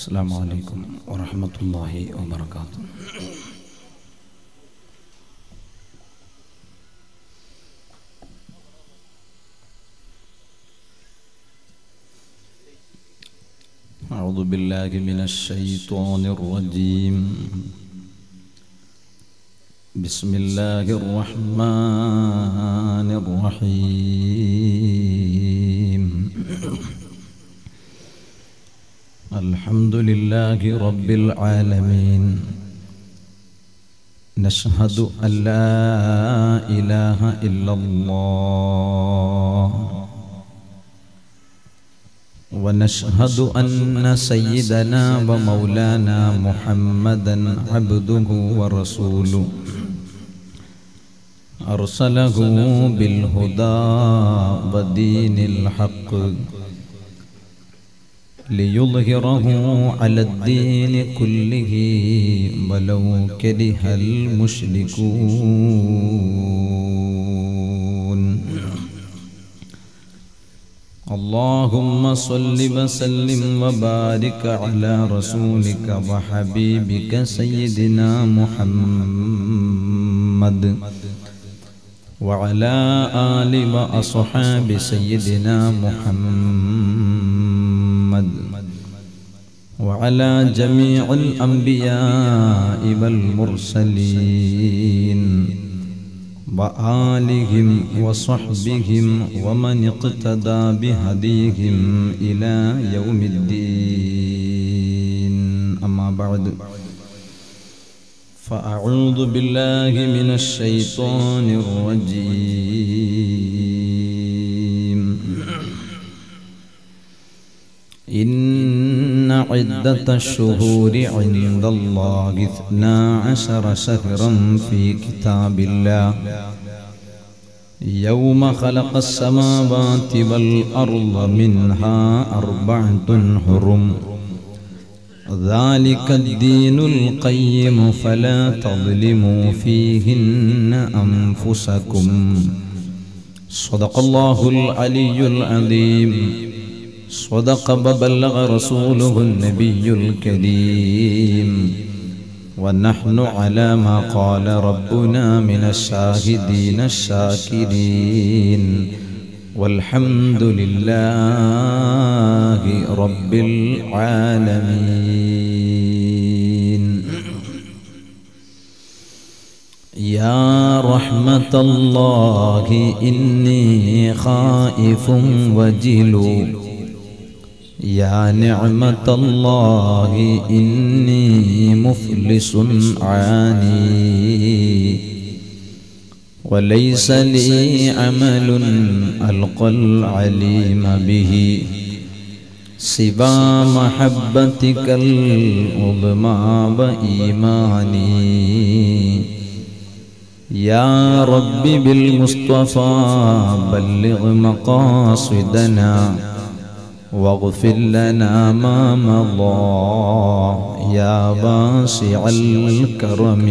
السلام عليكم ورحمة الله وبركاته أعوذ بالله من الشيطان الرجيم بسم الله الرحمن الرحيم الحمد لله رب العالمين نشهد أن لا إله إلا الله ونشهد أن سيدنا ومولانا محمدا عبده ورسوله أرسله بالهدى ودين الحق ليظهره على الدين كله ولو كره المشركون اللهم صل وسلم وبارك على رسولك وحبيبك سيدنا محمد وعلى آل وأصحاب سيدنا محمد وعلى جميع الأنبياء والمرسلين وآلهم وصحبهم ومن اقتدى بهديهم إلى يوم الدين أما بعد فأعوذ بالله من الشيطان الرجيم إن عدة الشهور عند الله اثنا عشر شهرا في كتاب الله يوم خلق السماوات والأرض منها أربعة حرم ذلك الدين القيم فلا تظلموا فيهن أنفسكم صدق الله العلي العظيم صدق وبلغ رسوله النبي الكريم ونحن على ما قال ربنا من الشاهدين الشاكرين والحمد لله رب العالمين يا رحمة الله إني خائف وجل يا نعمة الله إني مفلس عاني وليس لي عمل ألقى العليم به سوى محبتك العظمى وإيماني يا رب بالمصطفى بلغ مقاصدنا واغفر لنا ما مضى يا واسع الكرم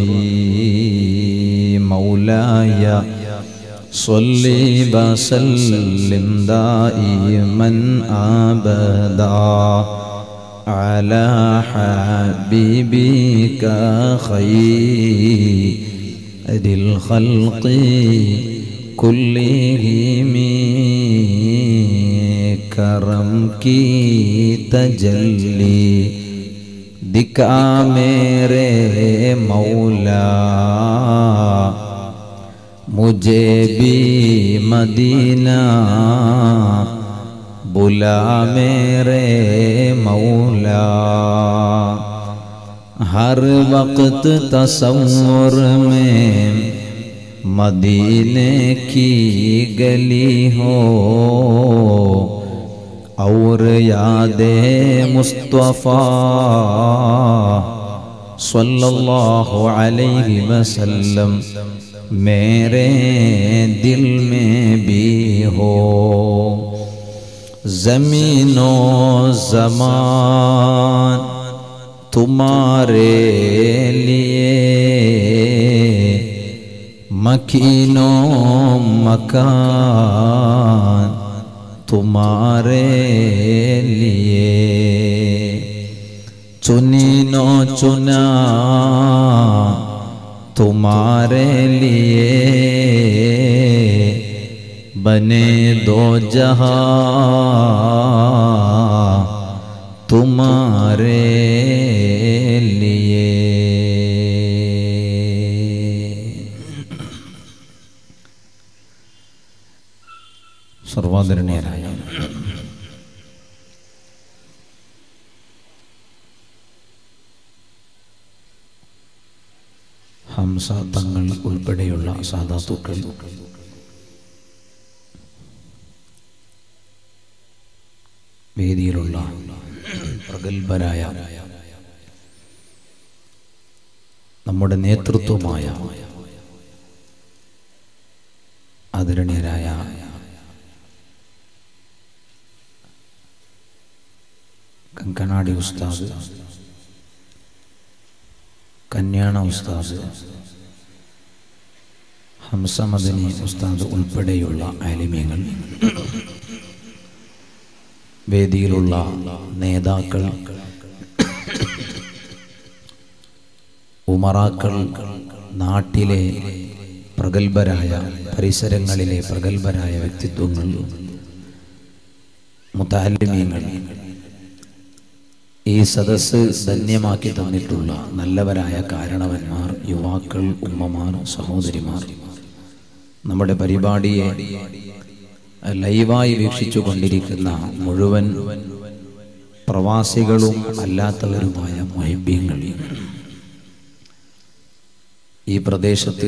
مولاي صل وسلم دائما ابدا على حبيبك خير الخلق كلهم करम की तजल्ली दिखा मेरे मौला मुझे भी मदीना बुला मेरे मौला हर वक्त तस्वुर में मदीने की गली हो और याद मुस्तफ़ा सल्लल्लाहु अलैहि वसल्लम मेरे दिल में भी हो जमीनो जमान तुम्हारे लिए मकीनो मकान तुम्हारे लिए चुनी नो चुना तुम्हारे लिए बने दो जहां तुम्हारे लिए സർവാദരണീയരായ ഹംസ തങ്ങൾ ഉൾപ്പെടെയുള്ള സാധാത്തുക്കൾ വേദിയിലുള്ള പ്രഗത്ഭരായ നമ്മുടെ നേതൃത്വമായ ആദരണീയരായ കങ്കണാടി ഉസ്താദ് കന്യാണ ഉസ്താദ് ഹംസമദനി ഉസ്താദ് ഉൾപ്പെടെയുള്ള ആലിമ്യങ്ങൾ വേദിയിലുള്ള നേതാക്കൾ ഉമറാക്കൾ നാട്ടിലെ പ്രഗത്ഭരായ പരിസരങ്ങളിലെ പ്രഗത്ഭരായ വ്യക്തിത്വങ്ങൾ മുത്താലിമ്യങ്ങൾ ഈ സദസ്സ് ധന്യമാക്കി തന്നിട്ടുള്ള നല്ലവരായ കാരണവന്മാർ യുവാക്കൾ ഉമ്മമാർ സഹോദരിമാർ നമ്മുടെ പരിപാടിയെ ലൈവായി വീക്ഷിച്ചു കൊണ്ടിരിക്കുന്ന മുഴുവൻ പ്രവാസികളും അല്ലാത്തവരുമായ മൊഹിബ്യങ്ങൾ ഈ പ്രദേശത്ത്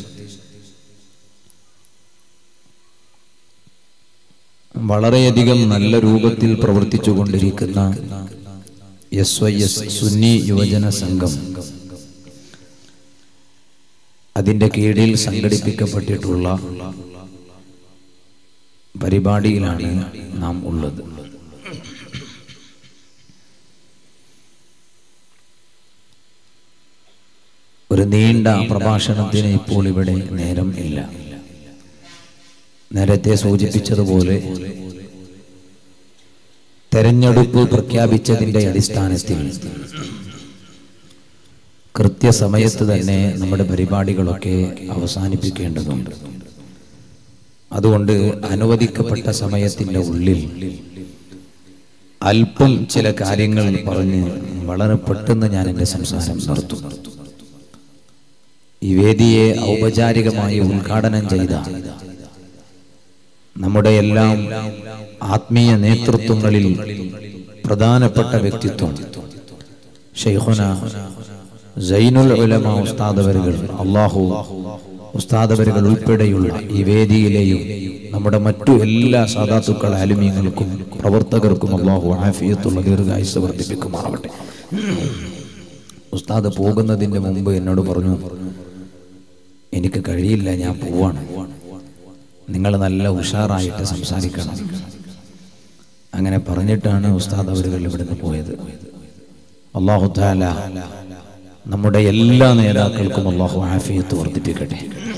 വളരെയധികം നല്ല രൂപത്തിൽ പ്രവർത്തിച്ചു കൊണ്ടിരിക്കുന്ന എസ് വൈ എസ് സുന്നി യുവജന സംഘം അതിൻ്റെ കീഴിൽ സംഘടിപ്പിക്കപ്പെട്ടിട്ടുള്ള പരിപാടിയിലാണ് നാം ഉള്ളത് ഒരു നീണ്ട പ്രഭാഷണത്തിന് ഇപ്പോൾ ഇവിടെ നേരം ഇല്ല നേരത്തെ സൂചിപ്പിച്ചതുപോലെ തെരഞ്ഞെടുപ്പ് പ്രഖ്യാപിച്ചതിന്റെ അടിസ്ഥാനത്തിൽ കൃത്യസമയത്ത് തന്നെ നമ്മുടെ പരിപാടികളൊക്കെ അവസാനിപ്പിക്കേണ്ടതുണ്ട് അതുകൊണ്ട് അനുവദിക്കപ്പെട്ട സമയത്തിന്റെ ഉള്ളിൽ അല്പം ചില കാര്യങ്ങൾ പറഞ്ഞ് വളരെ പെട്ടെന്ന് ഞാൻ എൻ്റെ സംസാരം നിർത്തും ഈ വേദിയെ ഔപചാരികമായി ഉദ്ഘാടനം ചെയ്ത നമ്മുടെ എല്ലാം ആത്മീയ നേതൃത്വങ്ങളിൽ പ്രധാനപ്പെട്ട വ്യക്തിത്വം ഷെയ്ഖുന സൈനുൽ ഉലമ ഉസ്താദവരുകൾ അള്ളാഹു ഉസ്താദവരുകൾ ഉൾപ്പെടെയുള്ള ഈ വേദിയിലെയും നമ്മുടെ മറ്റു എല്ലാ സാധാത്തുക്കൾ ആലുമീങ്ങൾക്കും പ്രവർത്തകർക്കും അള്ളാഹു ആഫിയത്തുള്ള ദീർഘായുസ് വർദ്ധിപ്പിക്കുമാറാവട്ടെ ഉസ്താദ് പോകുന്നതിന് മുമ്പ് എന്നോട് പറഞ്ഞു എനിക്ക് കഴിയില്ല ഞാൻ പോവാണ് നിങ്ങൾ നല്ല ഉഷാറായിട്ട് സംസാരിക്കണം അങ്ങനെ പറഞ്ഞിട്ടാണ് ഉസ്താദ് അവരുകൾ ഇവിടുന്ന് പോയത് അള്ളാഹു താല നമ്മുടെ എല്ലാ നേതാക്കൾക്കും അള്ളാഹു ആഫിയത്ത് വർദ്ധിപ്പിക്കട്ടെ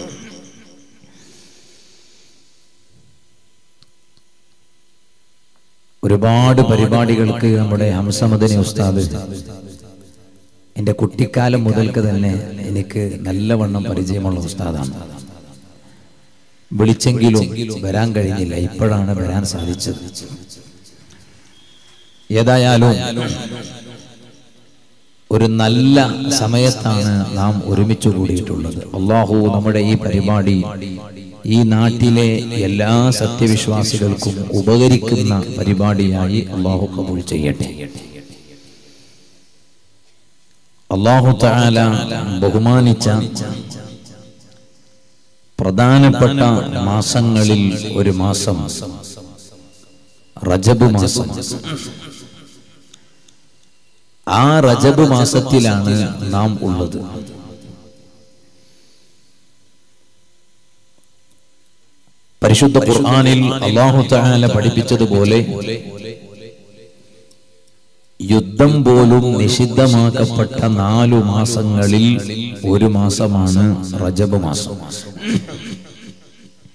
ഒരുപാട് പരിപാടികൾക്ക് നമ്മുടെ ഹംസമദനി ഉസ്താദ് എൻ്റെ കുട്ടിക്കാലം മുതൽക്ക് തന്നെ എനിക്ക് നല്ലവണ്ണം പരിചയമുള്ള ഉസ്താദാണ് വിളിച്ചെങ്കിലും വരാൻ കഴിഞ്ഞില്ല ഇപ്പോഴാണ് വരാൻ സാധിച്ചത് ഏതായാലും ഒരു നല്ല സമയത്താണ് നാം ഒരുമിച്ച് കൂടിയിട്ടുള്ളത് അള്ളാഹു നമ്മുടെ ഈ പരിപാടി ഈ നാട്ടിലെ എല്ലാ സത്യവിശ്വാസികൾക്കും ഉപകരിക്കുന്ന പരിപാടിയായി അള്ളാഹു കബൂൾ ചെയ്യട്ടെ അള്ളാഹു താല ബഹുമാനിച്ച പ്രധാനപ്പെട്ട മാസങ്ങളിൽ ഒരു മാസം റജബ് മാസം ആ റജബ് മാസത്തിലാണ് നാം ഉള്ളത് പരിശുദ്ധ ഖുർആനിൽ അള്ളാഹു തആല പഠിപ്പിച്ചതുപോലെ യുദ്ധം പോലും നിഷിദ്ധമാക്കപ്പെട്ട നാലു മാസങ്ങളിൽ ഒരു മാസമാണ് റജബ് മാസം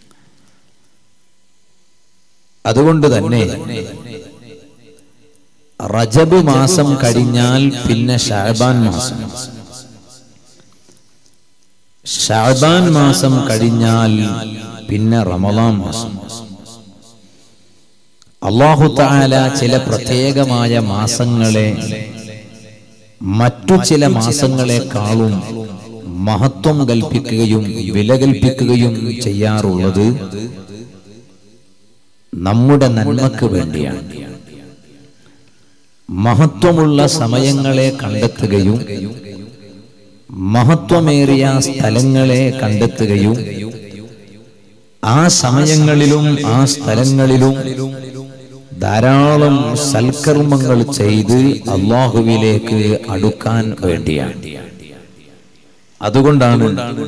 അതുകൊണ്ട് തന്നെ റജബ് മാസം കഴിഞ്ഞാൽ പിന്നെ ഷാബാൻ മാസം ഷാബാൻ മാസം കഴിഞ്ഞാൽ പിന്നെ റമദാൻ മാസം അള്ളാഹു താല ചില പ്രത്യേകമായ മാസങ്ങളെ മറ്റു ചില മാസങ്ങളെക്കാളും മഹത്വം കൽപ്പിക്കുകയും വില കൽപ്പിക്കുകയും ചെയ്യാറുള്ളത് നമ്മുടെ നന്മക്ക് വേണ്ടിയാണ് മഹത്വമുള്ള സമയങ്ങളെ കണ്ടെത്തുകയും മഹത്വമേറിയ സ്ഥലങ്ങളെ കണ്ടെത്തുകയും ആ സമയങ്ങളിലും ആ സ്ഥലങ്ങളിലും ധാരാളം സൽക്കർമ്മങ്ങൾ ചെയ്ത് അള്ളാഹുവിലേക്ക് അടുക്കാൻ വേണ്ടിയാണ് അതുകൊണ്ടാണ്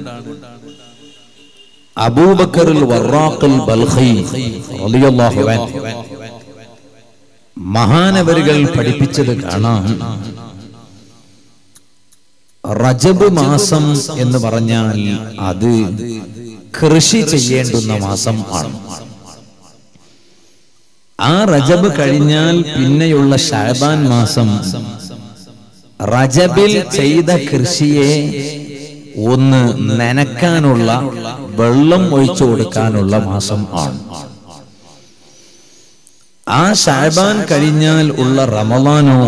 അബൂബക്കറിൽ വറാഖിൽ ബൽഖി റളിയല്ലാഹു അൻഹു മഹാനവരുകൾ പഠിപ്പിച്ചത് കാണാം റജബ് മാസം എന്ന് പറഞ്ഞാൽ അത് കൃഷി ചെയ്യേണ്ടുന്ന മാസം ആണ് ആ റജബ് കഴിഞ്ഞാൽ പിന്നെയുള്ള ഷാബാൻ മാസം റജബിൽ ചെയ്ത കൃഷിയെ ഒന്ന് നനക്കാനുള്ള വെള്ളം ഒഴിച്ചു കൊടുക്കാനുള്ള മാസം ആണ് ആ ഷാബാൻ കഴിഞ്ഞാൽ ഉള്ള റമലാനോ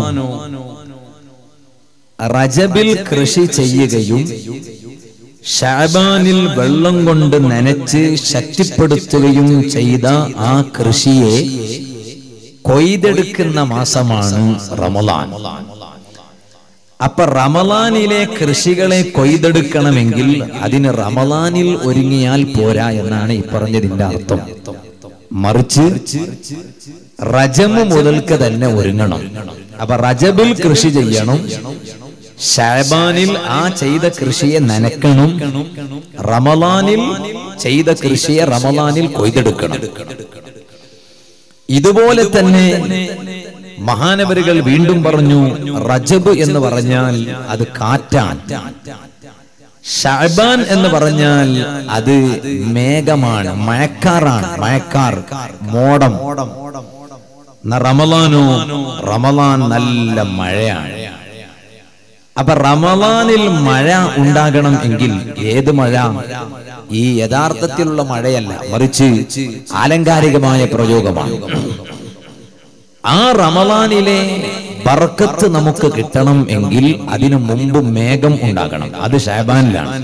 റജബിൽ കൃഷി ചെയ്യുകയും ഷാബാനിൽ വെള്ളം കൊണ്ട് നനച്ച് ശക്തിപ്പെടുത്തുകയും ചെയ്ത ആ കൃഷിയെ കൊയ്തെടുക്കുന്ന മാസമാണ് റമലാൻ അപ്പൊ റമലാനിലെ കൃഷികളെ കൊയ്തെടുക്കണമെങ്കിൽ അതിന് റമലാനിൽ ഒരുങ്ങിയാൽ പോരാ എന്നാണ് ഈ പറഞ്ഞതിന്റെ അർത്ഥം മറിച്ച് റജമ് മുതൽക്ക് തന്നെ ഒരുങ്ങണം അപ്പൊ റജബിൽ കൃഷി ചെയ്യണം ഷാബാനിൽ ആ ചെയ്ത കൃഷിയെ നനക്കണം റമലാനിൽ ചെയ്ത കൃഷിയെ റമലാനിൽ കൊയ്തെടുക്കണം ഇതുപോലെ തന്നെ മഹാനവരുകൾ വീണ്ടും പറഞ്ഞു റജബ് എന്ന് പറഞ്ഞാൽ അത് കാറ്റാൻ ഷാബാൻ എന്ന് പറഞ്ഞാൽ അത് മേഘമാണ് മഴക്കാറാണ് മഴക്കാർ മോടം റമലാനോ റമലാൻ നല്ല മഴയാണ് അപ്പൊ റമലാനിൽ മഴ ഉണ്ടാകണം എങ്കിൽ ഏത് മഴ ഈ യഥാർത്ഥത്തിലുള്ള മഴയല്ല മറിച്ച് ആലങ്കാരികമായ പ്രയോഗമാണ് ആ റമലാനിലെ ബർക്കത്ത് നമുക്ക് കിട്ടണം എങ്കിൽ അതിനു മുമ്പ് മേഘം ഉണ്ടാകണം അത് ഷാബാനിലാണ്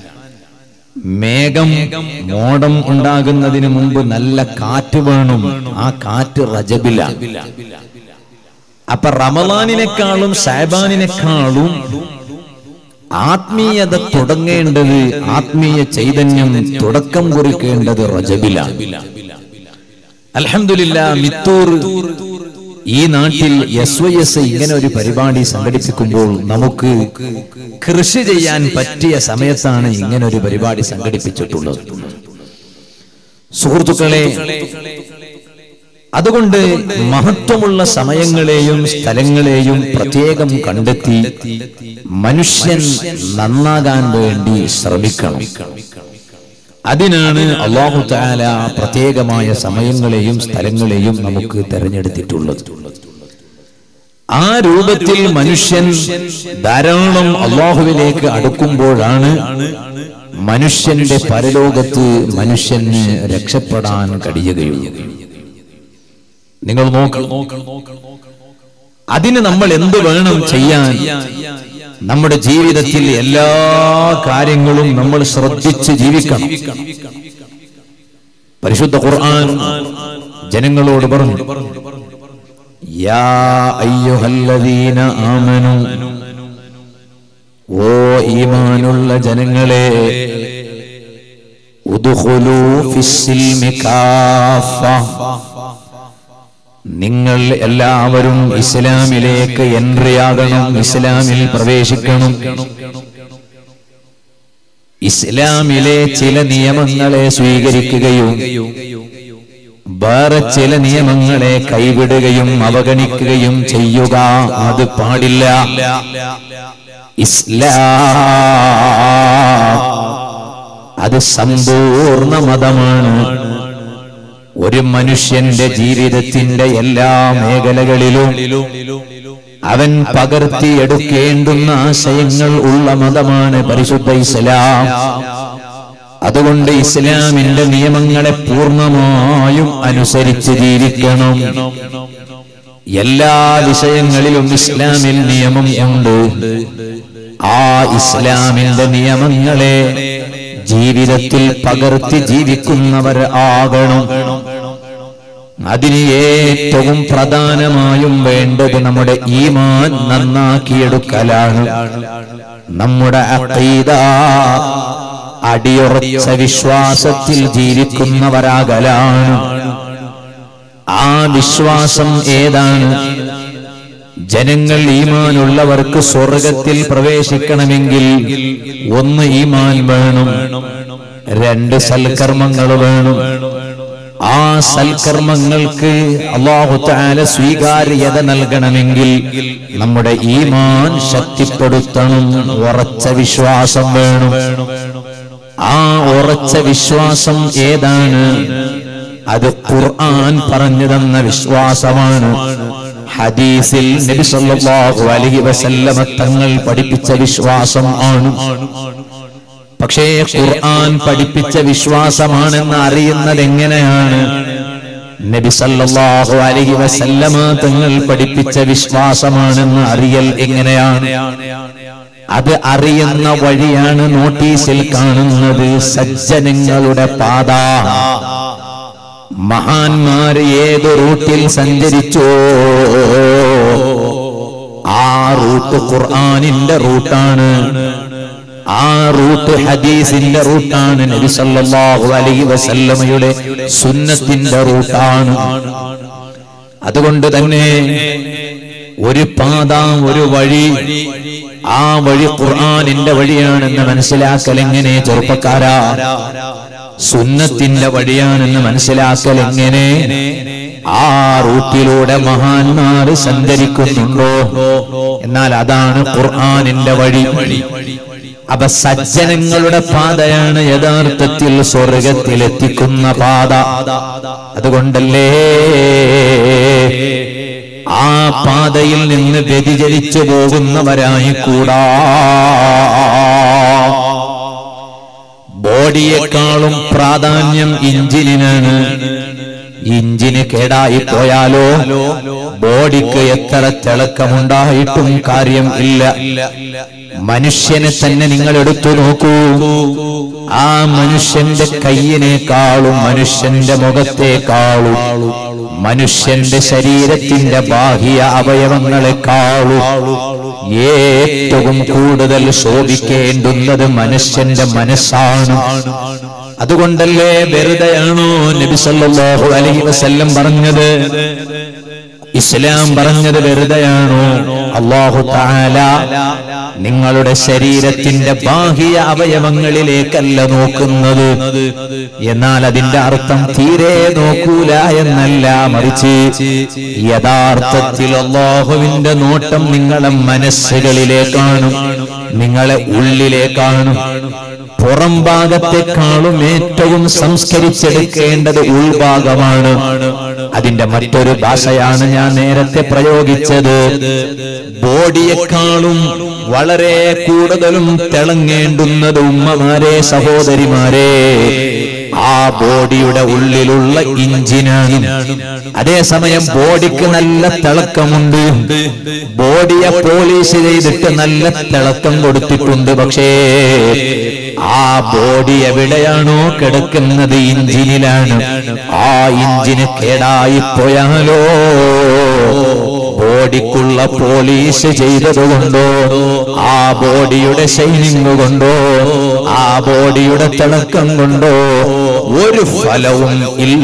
മേഘം മോടം ഉണ്ടാകുന്നതിന് മുമ്പ് നല്ല കാറ്റ് വേണം ആ കാറ്റ് റജബിലാണ് അപ്പൊ റമലാനിനേക്കാളും ഷാബാനിനേക്കാളും ആത്മീയത തുടങ്ങേണ്ടത് ആത്മീയ ചൈതന്യം തുടക്കം കുറിക്കേണ്ടത് റജബിലാണ് അലഹമില്ല മിത്തൂർ ഈ നാട്ടിൽ എസ് വൈ എസ് ഇങ്ങനെ ഒരു പരിപാടി സംഘടിപ്പിക്കുമ്പോൾ നമുക്ക് കൃഷി ചെയ്യാൻ പറ്റിയ സമയത്താണ് ഇങ്ങനെ ഒരു പരിപാടി സംഘടിപ്പിച്ചിട്ടുള്ളത് സുഹൃത്തുക്കളെ അതുകൊണ്ട് മഹത്വമുള്ള സമയങ്ങളെയും സ്ഥലങ്ങളെയും പ്രത്യേകം കണ്ടെത്തി മനുഷ്യൻ നന്നാകാൻ വേണ്ടി ശ്രമിക്കണം അതിനാണ് അള്ളാഹു താല പ്രത്യേകമായ സമയങ്ങളെയും സ്ഥലങ്ങളെയും നമുക്ക് തെരഞ്ഞെടുത്തിട്ടുള്ളത് ആ രൂപത്തിൽ മനുഷ്യൻ ധാരാളം അള്ളാഹുവിലേക്ക് അടുക്കുമ്പോഴാണ് മനുഷ്യന്റെ പരലോകത്ത് മനുഷ്യന് രക്ഷപ്പെടാൻ കഴിയുകയുള്ളൂ നിങ്ങൾ നോക്കണം അതിന് നമ്മൾ എന്ത് വേണം ചെയ്യാൻ നമ്മുടെ ജീവിതത്തിൽ എല്ലാ കാര്യങ്ങളും നമ്മൾ ശ്രദ്ധിച്ച് ജീവിക്കണം പരിശുദ്ധ ഖുർആൻ ജനങ്ങളോട് പറഞ്ഞു യാ അയ്യുഹല്ലദീന ആമനു ഓ ഈമാനുള്ള ജനങ്ങളെ ഉദ്ഖുലൂ ഫിസ്സിൽമി കാഫ നിങ്ങൾ എല്ലാവരും ഇസ്ലാമിലേക്ക് എൻട്രി ആകണം ഇസ്ലാമിൽ പ്രവേശിക്കണം ഇസ്ലാമിലെ ചില നിയമങ്ങളെ സ്വീകരിക്കുകയും വേറെ ചില നിയമങ്ങളെ കൈവിടുകയും അവഗണിക്കുകയും ചെയ്യുക അത് പാടില്ല ഇസ്ലാം അത് സമ്പൂർണ്ണ മതമാണ് ഒരു മനുഷ്യന്റെ ജീവിതത്തിന്റെ എല്ലാ മേഖലകളിലും അവൻ പകർത്തിയെടുക്കേണ്ടുന്ന ആശയങ്ങൾ ഉള്ള മതമാണ് പരിശുദ്ധ ഇസ്ലാം അതുകൊണ്ട് ഇസ്ലാമിന്റെ നിയമങ്ങളെ പൂർണ്ണമായും അനുസരിച്ച് ജീവിക്കണം എല്ലാ വിഷയങ്ങളിലും ഇസ്ലാമിൽ നിയമം ഉണ്ട് ആ ഇസ്ലാമിന്റെ നിയമങ്ങളെ ജീവിതത്തിൽ പകർത്തി ജീവിക്കുന്നവർ ആകണം അതിന് ഏറ്റവും പ്രധാനമായും വേണ്ടത് നമ്മുടെ ഈമാൻ നന്നാക്കിയെടുക്കലാണ് നമ്മുടെ അഖീദ അടിയുറച്ച വിശ്വാസത്തിൽ ജീവിക്കുന്നവരാകലാണ് ആ വിശ്വാസം ഏതാണ് ജനങ്ങൾ ഈമാനുള്ളവർക്ക് സ്വർഗത്തിൽ പ്രവേശിക്കണമെങ്കിൽ ഒന്ന് ഈമാൻ വേണം രണ്ട് സൽക്കർമ്മങ്ങൾ വേണം ആ സൽക്കർമ്മങ്ങൾക്ക് അള്ളാഹു താല സ്വീകാര്യത നൽകണമെങ്കിൽ നമ്മുടെ ഈമാൻ ശക്തിപ്പെടുത്തണം ഉറച്ച വിശ്വാസം വേണം ആ ഉറച്ച വിശ്വാസം ഏതാണ് അത് ഖുർആൻ പറഞ്ഞു തന്ന വിശ്വാസമാണ് ഹദീസിൽ നബി സല്ലല്ലാഹു അലൈഹി വസല്ലമ തങ്ങൾ പഠിപ്പിച്ച വിശ്വാസം ആണ് പക്ഷേ ഖുർആൻ പഠിപ്പിച്ച വിശ്വാസമാണെന്ന് അറിയുന്നത് എങ്ങനെയാണ് നബി സല്ലല്ലാഹു അലൈഹി വസല്ലമ തങ്ങൾ പഠിപ്പിച്ച വിശ്വാസമാണെന്ന് അറിയൽ എങ്ങനെയാണ് അത് അറിയുന്ന വഴിയാണ് നോട്ടീസിൽ കാണുന്നത് സജ്ജനങ്ങളുടെ പാത മഹാന്മാര് ഏത് റൂട്ടിൽ സഞ്ചരിച്ചോ ആ റൂട്ട് ഖുർആനിന്റെ റൂട്ടാണ് ആ റൂട്ട് ഹദീസിന്റെ റൂട്ടാണ് നബി സല്ലല്ലാഹു അലൈഹി വസല്ലമയുടെ സുന്നത്തിന്റെ റൂട്ടാണ് അതുകൊണ്ട് തന്നെ ഒരു പാത ഒരു വഴി ആ വഴി ഖുർആനിന്റെ വഴിയാണെന്ന് മനസ്സിലാക്കൽ എങ്ങനെ ചെറുപ്പക്കാരാ സുന്നത്തിന്റെ വഴിയാണെന്ന് മനസ്സിലാക്കൽ എങ്ങനെ ആ റൂട്ടിലൂടെ മഹാന്മാർ സഞ്ചരിക്കുന്നുണ്ടോ എന്നാൽ അതാണ് ഖുർആനിന്റെ വഴി അപ്പൊ സജ്ജനങ്ങളുടെ പാതയാണ് യഥാർത്ഥത്തിൽ സ്വർഗത്തിൽ എത്തിക്കുന്ന പാത അതുകൊണ്ടല്ലേ ആ പാതയിൽ നിന്ന് വ്യതിചലിച്ചു പോകുന്നവരായി കൂടാ ബോഡിയെക്കാളും പ്രാധാന്യം ഇഞ്ചിനാണ് ഇഞ്ചിന് കേടായി പോയാലോ ബോഡിക്ക് എത്ര തിളക്കമുണ്ടായിട്ടും കാര്യം ഇല്ല മനുഷ്യനെ തന്നെ നിങ്ങൾ എടുത്തു നോക്കൂ ആ മനുഷ്യന്റെ കയ്യിനേക്കാളും മനുഷ്യന്റെ മുഖത്തേക്കാളും മനുഷ്യന്റെ ശരീരത്തിന്റെ ബാഹ്യ അവയവങ്ങളെക്കാളും ഏറ്റവും കൂടുതൽ ശോഭിക്കേണ്ടുന്നത് മനുഷ്യന്റെ മനസ്സാണ് അതുകൊണ്ടല്ലേ വെറുതെയാണോ നബി സല്ലല്ലാഹു അലൈഹി വസല്ലം പറഞ്ഞത് ഇസ്ലാം പറഞ്ഞത് വെറുതെയാണോ അള്ളാഹു താല നിങ്ങളുടെ ശരീരത്തിന്റെ ബാഹ്യ അവയവങ്ങളിലേക്കല്ല നോക്കുന്നത് എന്നാൽ അതിന്റെ അർത്ഥം തീരെ നോക്കൂല എന്നല്ല മറിച്ച് യഥാർത്ഥത്തിൽ അള്ളാഹുവിന്റെ നോട്ടം നിങ്ങളെ മനസ്സുകളിലേക്കാണ് നിങ്ങളെ ഉള്ളിലേക്കാണ് പുറം ഭാഗത്തെക്കാളും ഏറ്റവും സംസ്കരിച്ചെടുക്കേണ്ടത് ഉൾഭാഗമാണ് അതിന്റെ മറ്റൊരു ഭാഷയാണ് ഞാൻ നേരത്തെ പ്രയോഗിച്ചത് ബോഡിയെക്കാളും വളരെ കൂടുതലും തിളങ്ങേണ്ടുന്നത് ഉമ്മമാരെ സഹോദരിമാരെ ആ ബോഡിയുടെ ഉള്ളിലുള്ള ഇഞ്ചിനാണ് അതേസമയം ബോഡിക്ക് നല്ല തിളക്കമുണ്ട് ബോഡിയെ പോലീസ് ചെയ്തിട്ട് നല്ല തിളക്കം കൊടുത്തിട്ടുണ്ട് പക്ഷേ ആ ബോഡി എവിടെയാണോ കിടക്കുന്നത് ഇഞ്ചിനിലാണ് ആ ഇഞ്ചിന് കേടായി പോയാലോ ബോഡിക്കുള്ള പോലീസ് ചെയ്തതുകൊണ്ടോ ആ ബോഡിയുടെ ഷൈനിങ് കൊണ്ടോ ആ ബോഡിയുടെ തിളക്കം കൊണ്ടോ ഒരു ഫലവും ഇല്ല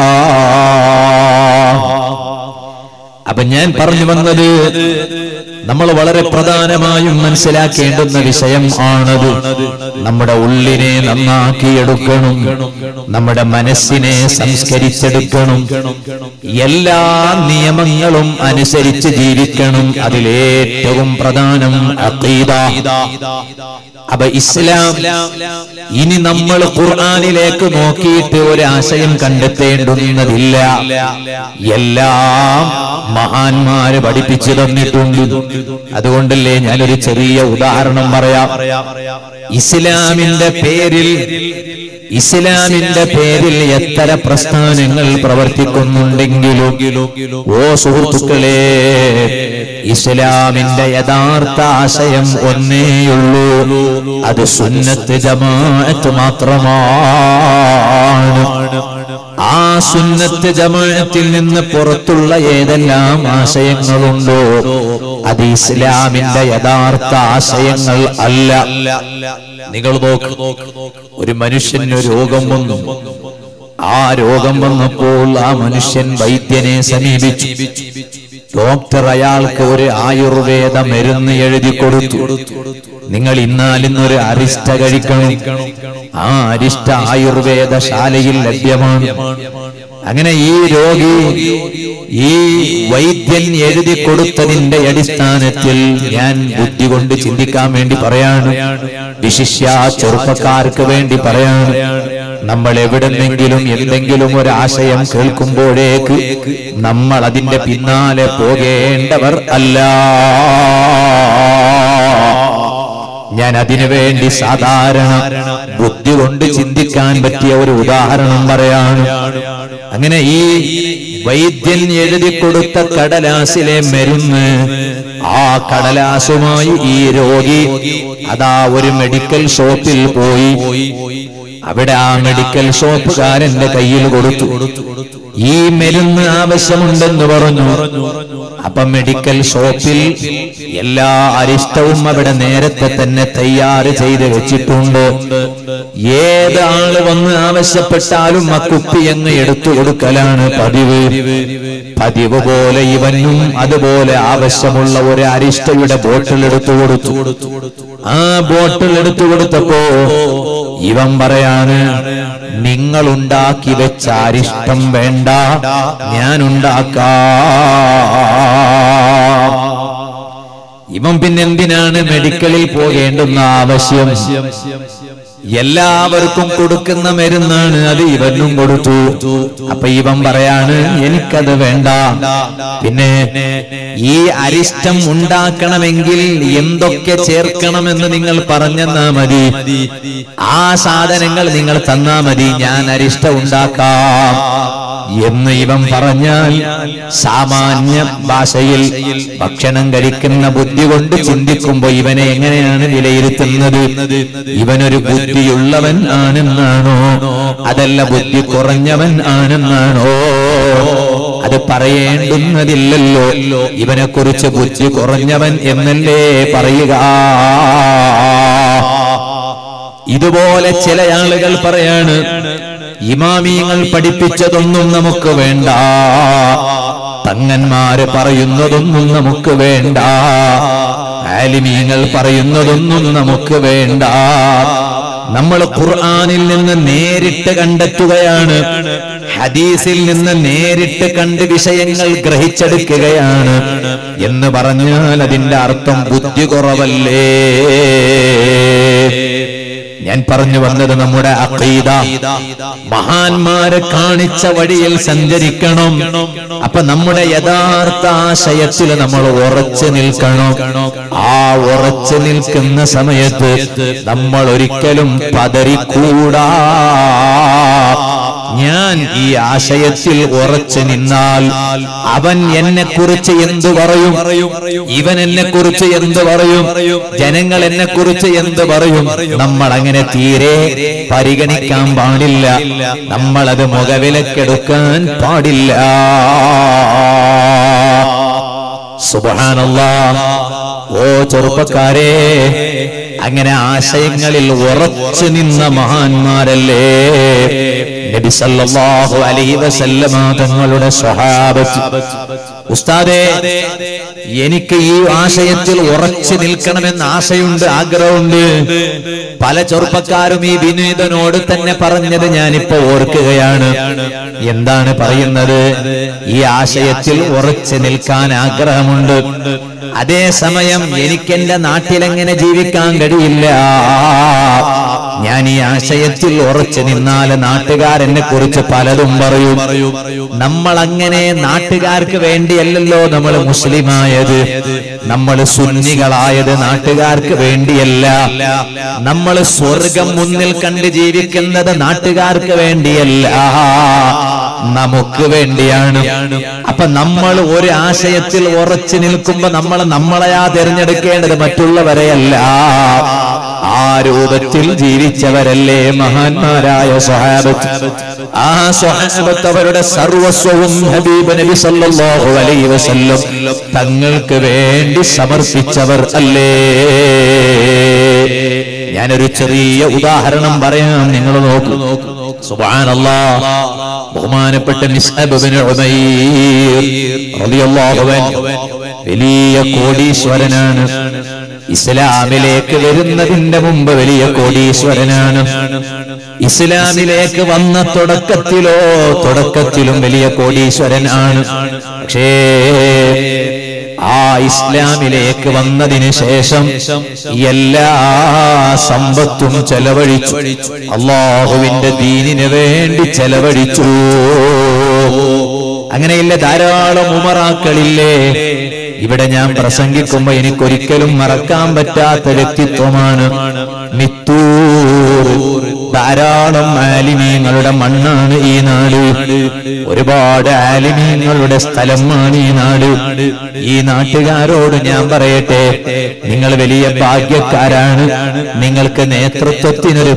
അപ്പൊ ഞാൻ പറഞ്ഞു വന്നത് നമ്മൾ വളരെ പ്രധാനമായും മനസ്സിലാക്കേണ്ടുന്ന വിഷയം ആണത് നമ്മുടെ ഉള്ളിനെ നന്നാക്കിയെടുക്കണം നമ്മുടെ മനസ്സിനെ സംസ്കരിച്ചെടുക്കണം എല്ലാ നിയമങ്ങളും അനുസരിച്ച് ജീവിക്കണം അതിലേറ്റവും പ്രധാനം അഖീദ അപ്പൊ ഇസ്ലാം ഇനി നമ്മൾ ഖുർആനിലേക്ക് നോക്കിയിട്ട് ഒരു ആശയം കണ്ടെത്തേണ്ടുന്നതില്ല എല്ലാം മഹാന്മാര് പഠിപ്പിച്ചു തന്നിട്ടുണ്ട് അതുകൊണ്ടല്ലേ ഞാനൊരു ചെറിയ ഉദാഹരണം പറയാം ഇസ്ലാമിന്റെ പേരിൽ ഇസ്ലാമിന്റെ പേരിൽ എത്ര പ്രസ്ഥാനങ്ങൾ പ്രവർത്തിക്കുന്നുണ്ടെങ്കിലും ഓ സുഹൃത്തുക്കളെ ഇസ്ലാമിന്റെ യഥാർത്ഥ ആശയം ഒന്നേയുള്ളൂ അത് സുന്നത്ത് ജമാഅത്ത് മാത്രമാണ് ആ സുന്നത്ത് ജമാഅത്തിൽ നിന്ന് പുറത്തുള്ള ഏതെല്ലാം ആശയങ്ങളുണ്ടോ അത് ഇസ്ലാമിന്റെ യഥാർത്ഥ ആശയങ്ങൾ അല്ല നിങ്ങൾ നോക്ക് ഒരു മനുഷ്യന് രോഗം വന്നു ആ രോഗം വന്നപ്പോൾ ആ മനുഷ്യൻ വൈദ്യനെ സമീപിച്ചു ഡോക്ടർ അയാൾക്ക് ഒരു ആയുർവേദ മരുന്ന് എഴുതി കൊടുത്തു നിങ്ങൾ ഇന്നാലിന്നൊരു അരിഷ്ട കഴിക്കണം ആ അരിഷ്ട ആയുർവേദ ശാലയിൽ ലഭ്യമാണ് അങ്ങനെ ഈ രോഗി ഈ വൈദ്യൻ എഴുതി കൊടുത്തതിന്റെ അടിസ്ഥാനത്തിൽ ഞാൻ ബുദ്ധി കൊണ്ട് ചിന്തിക്കാൻ വേണ്ടി പറയാണ് വിശിഷ്യ ചെറുപ്പക്കാർക്ക് വേണ്ടി പറയാണ് നമ്മൾ എവിടെന്നെങ്കിലും എന്തെങ്കിലും ഒരു ആശയം കേൾക്കുമ്പോഴേക്ക് നമ്മൾ അതിന്റെ പിന്നാലെ പോകേണ്ടവർ അല്ല ഞാൻ അതിനു വേണ്ടി സാധാരണ ബുദ്ധി കൊണ്ട് ചിന്തിക്കാൻ പറ്റിയ ഒരു ഉദാഹരണം പറയാണ് അങ്ങനെ ഈ വൈദ്യൻ എഴുതി കൊടുത്ത കടലാസിലെ മരുന്ന് ആ കടലാസുമായി ഈ രോഗി അതാ ഒരു മെഡിക്കൽ ഷോപ്പിൽ പോയി അവിടെ ആ മെഡിക്കൽ ഷോപ്പുകാരന്റെ കയ്യിൽ കൊടുത്തു ഈ മരുന്ന് ആവശ്യമുണ്ടെന്ന് പറഞ്ഞു അപ്പൊ മെഡിക്കൽ ഷോപ്പിൽ എല്ലാ അരിഷ്ടവും അവിടെ നേരത്തെ തന്നെ തയ്യാറ് ചെയ്ത് വെച്ചിട്ടുണ്ട് ഏത് ആള് വന്ന് ആവശ്യപ്പെട്ടാലും ആ കുപ്പി അങ്ങ് എടുത്തു കൊടുക്കലാണ് പതിവ് പതിവ് പോലെ ഇവനും അതുപോലെ ആവശ്യമുള്ള ഒരു അരിഷ്ടയുടെ ബോട്ടിൽ എടുത്തു കൊടുത്തു ആ ബോട്ടിൽ എടുത്തു കൊടുത്തപ്പോ ഇവൻ പറയാണ് നിങ്ങൾ ഉണ്ടാക്കി വെച്ച അരിഷ്ടം വേണ്ട ഞാൻ ഉണ്ടാക്കാം ഇവൻ പിന്നെന്തിനാണ് മെഡിക്കലിൽ പോകേണ്ടുന്ന ആവശ്യം എല്ലാവർക്കും കൊടുക്കുന്ന മരുന്നാണ് അത് ഇവനും കൊടുത്തു അപ്പൊ ഇവൻ പറയാണ് എനിക്കത് വേണ്ട പിന്നെ ഈ അരിഷ്ടം ഉണ്ടാക്കണമെങ്കിൽ എന്തൊക്കെ ചേർക്കണമെന്ന് നിങ്ങൾ പറഞ്ഞെന്നാ മതി ആ സാധനങ്ങൾ നിങ്ങൾ തന്നാ മതി ഞാൻ അരിഷ്ടം ഉണ്ടാക്കാം എന്ന് ഇവൻ പറഞ്ഞാൽ സാമാന്യ ഭാഷയിൽ ഭക്ഷണം കഴിക്കുന്ന ബുദ്ധി കൊണ്ട് ചിന്തിക്കുമ്പോ ഇവനെ എങ്ങനെയാണ് വിലയിരുത്തുന്നത് ഇവനൊരു ബുദ്ധിയുള്ളവൻ ആണെന്നാണോ അതല്ല ബുദ്ധി കുറഞ്ഞവൻ ആണെന്നാണോ അത് പറയേണ്ടുന്നതില്ലല്ലോ ഇവനെ കുറിച്ച് ബുദ്ധി കുറഞ്ഞവൻ എന്നല്ലേ പറയുക ഇതുപോലെ ചില ആളുകൾ പറയാണ് ഇമാമിയങ്ങൾ പഠിപ്പിച്ചതൊന്നും നമുക്ക് വേണ്ട തങ്ങന്മാര് പറയുന്നതൊന്നും നമുക്ക് വേണ്ട ആലിമീങ്ങൾ പറയുന്നതൊന്നും നമുക്ക് വേണ്ട നമ്മൾ ഖുർആനിൽ നിന്ന് നേരിട്ട് കണ്ടെത്തുകയാണ് ഹദീസിൽ നിന്ന് നേരിട്ട് കണ്ട് വിഷയങ്ങൾ ഗ്രഹിച്ചെടുക്കുകയാണ് എന്ന് പറഞ്ഞാൽ അതിന്റെ അർത്ഥം ബുദ്ധി കുറവല്ലേ ഞാൻ പറഞ്ഞു വന്നത് നമ്മുടെ അഖീദ മഹാന്മാരെ കാണിച്ച വഴിയിൽ സഞ്ചരിക്കണം അപ്പൊ നമ്മുടെ യഥാർത്ഥ ആശയത്തിൽ നമ്മൾ ഉറച്ചു നിൽക്കണം ആ ഉറച്ചു നിൽക്കുന്ന സമയത്ത് നമ്മൾ ഒരിക്കലും പതറിക്കൂടാ ഞാൻ ഈ ആശയത്തിൽ ഉറച്ചു നിന്നാൽ അവൻ എന്നെ കുറിച്ച് എന്തു പറയും ഇവൻ എന്നെ കുറിച്ച് എന്ത് പറയും ജനങ്ങൾ എന്നെ കുറിച്ച് എന്ത് പറയും നമ്മൾ അങ്ങനെ തീരെ പരിഗണിക്കാൻ പാടില്ല നമ്മൾ അത് മുഖവിലക്കെടുക്കാൻ പാടില്ല സുബാനല്ല ഓ ചെറുപ്പക്കാരെ അങ്ങനെ ആശയങ്ങളിൽ ഉറച്ചു നിന്ന മഹാന്മാരല്ലേ നബി സല്ലല്ലാഹു അലൈഹി വസല്ലമ തങ്ങളുടെ സ്വഹാബത്ത് ഉസ്താദേ എനിക്ക് ഈ ആശയത്തിൽ ഉറച്ചു നിൽക്കണമെന്ന് ആശയുണ്ട് ആഗ്രഹമുണ്ട് പല ചെറുപ്പക്കാരും ഈ വിനീതനോട് തന്നെ പറഞ്ഞത് ഞാനിപ്പോ ഓർക്കുകയാണ് എന്താണ് പറയുന്നത് ഈ ആശയത്തിൽ ഉറച്ചു നിൽക്കാൻ ആഗ്രഹമുണ്ട് അതേസമയം എനിക്ക് എന്റെ നാട്ടിലെങ്ങനെ ജീവിക്കാൻ കഴിയില്ല ഞാൻ ഈ ആശയത്തിൽ ഉറച്ചു നിന്നാല് നാട്ടുകാരെന്നെ കുറിച്ച് പലതും പറയും നമ്മൾ അങ്ങനെ നാട്ടുകാർക്ക് വേണ്ടിയല്ലല്ലോ നമ്മൾ മുസ്ലിമായത് നമ്മൾ സുന്നികളായത് നാട്ടുകാർക്ക് വേണ്ടിയല്ല നമ്മൾ സ്വർഗം മുന്നിൽ കണ്ട് ജീവിക്കുന്നത് നാട്ടുകാർക്ക് വേണ്ടിയല്ല നമുക്ക് വേണ്ടിയാണ് അപ്പൊ നമ്മൾ ഒരു ആശയത്തിൽ ഉറച്ചു നിൽക്കുമ്പോ നമ്മൾ നമ്മളെയാ തിരഞ്ഞെടുക്കേണ്ടത് മറ്റുള്ളവരെയല്ല ആ രൂപത്തിൽ ജീവിച്ചവരല്ലേ മഹാന്മാരായ സ്വഹാബത്ത് ആ സ്വഹാബത്ത് അവരുടെ സർവസ്വവും ഹബീബ് നബി സല്ലല്ലാഹു അലൈഹി വസല്ലം തങ്ങൾക്ക് വേണ്ടി സമർപ്പിച്ചവർ അല്ലേ ഞാനൊരു ചെറിയ ഉദാഹരണം പറയാം നിങ്ങൾ നോക്കൂ സുബ്ഹാനല്ലാഹ് ബഹുമാനപ്പെട്ട മിസ്അബ് ഇബ്നു ഉമൈർ റളിയല്ലാഹു അൻഹു വലിയ കോടീശ്വരനാണ് ഇസ്ലാമിലേക്ക് വരുന്നതിന്റെ മുമ്പ് വലിയ കോടീശ്വരനാണ് ഇസ്ലാമിലേക്ക് വന്ന തുടക്കത്തിലോ തുടക്കത്തിലും വലിയ കോടീശ്വരൻ ആണ് പക്ഷേ ആ ഇസ്ലാമിലേക്ക് വന്നതിന് ശേഷം എല്ലാ സമ്പത്തും ചെലവഴിച്ചു അള്ളാഹുവിന്റെ ദീനിന് വേണ്ടി ചെലവഴിച്ചു അങ്ങനെയില്ല ധാരാളം ഉമറാക്കളില്ലേ ഇവിടെ ഞാൻ പ്രസംഗിക്കുമ്പോ എനിക്കൊരിക്കലും മറക്കാൻ പറ്റാത്ത വ്യക്തിത്വമാണ് മിത്തൂർ ധാരാളം ആലിമീങ്ങളുടെ മണ്ണാണ് ഈ നാട് ഒരുപാട് ആലിമീങ്ങളുടെ സ്ഥലമാണ് ഈ നാട് ഈ നാട്ടുകാരോട് ഞാൻ പറയട്ടെ നിങ്ങൾ വലിയ ഭാഗ്യക്കാരാണ് നിങ്ങൾക്ക് നേതൃത്വത്തിനൊരു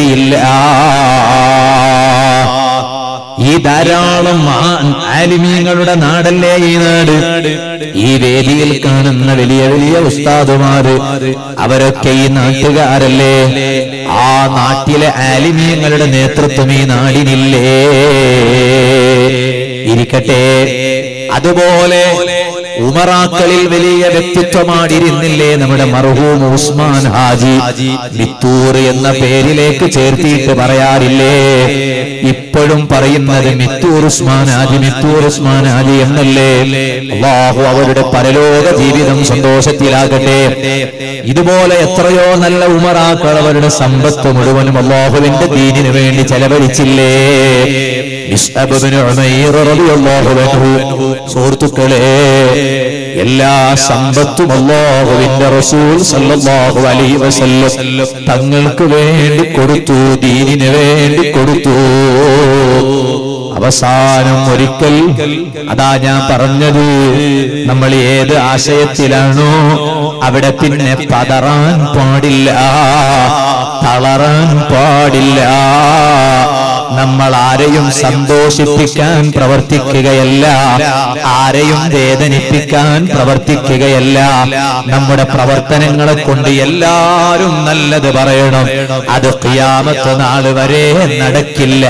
പേടിയില്ല ഈ ധാരാളം മഹാൻ ആലിമീങ്ങളുടെ നാടല്ലേ ഈ നാട് ഈ വേദിയിൽ കാണുന്ന വലിയ വലിയ ഉസ്താദുമാര് അവരൊക്കെ ഈ നാട്ടുകാരല്ലേ ആ നാട്ടിലെ ആലിമീങ്ങളുടെ നേതൃത്വം ഈ നാടിനില്ലേ ഇരിക്കട്ടെ അതുപോലെ ഉമറാക്കളിൽ വലിയ വ്യക്തിത്വമായിരുന്നില്ലേ നമ്മുടെ മർഹൂം ഉസ്മാൻ ഹാജി മിത്തൂർ എന്ന പേരിലേക്ക് ചേർത്തിയിട്ട് പറയാറില്ലേ ഇപ്പോഴും പറയുന്നത് മിത്തൂർ ഉസ്മാൻ ഹാജി മിത്തൂർ ഉസ്മാൻ ഹാജി എന്നല്ലേ അള്ളാഹു അവരുടെ പരലോക ജീവിതം സന്തോഷത്തിലാകട്ടെ ഇതുപോലെ എത്രയോ നല്ല ഉമറാക്കൾ അവരുടെ സമ്പത്ത് മുഴുവനും അള്ളാഹുവിന്റെ ദീനിനു വേണ്ടി ചെലവഴിച്ചില്ലേ മിസ്അബ് ഇബ്നു ഉമൈർ റളിയല്ലാഹു അൻഹു സുഹൃത്തുക്കളെ എല്ലാ സമ്പത്തും അല്ലാഹുവിന്റെ റസൂൽ സല്ലല്ലാഹു അലൈഹി വസല്ലം തങ്ങൾക്ക് വേണ്ടി കൊടുത്തു ദീനിന് വേണ്ടി കൊടുത്തു അവസാനം ഒരിക്കൽ അതാ ഞാൻ പറഞ്ഞത് നമ്മൾ ഏത് ആശയത്തിലാണോ അവിടെ പിന്നെ പതറാൻ പാടില്ല തളറാൻ പാടില്ല നമ്മൾ ആരെയും സന്തോഷിപ്പിക്കാൻ പ്രവർത്തിക്കുകയല്ല ആരെയും വേദനിപ്പിക്കാൻ പ്രവർത്തിക്കുകയല്ല നമ്മുടെ പ്രവർത്തനങ്ങളെ കൊണ്ട് എല്ലാരും നല്ലത് പറയണം അത് ക്രിയാമത്ത് നാൾ വരെ നടക്കില്ല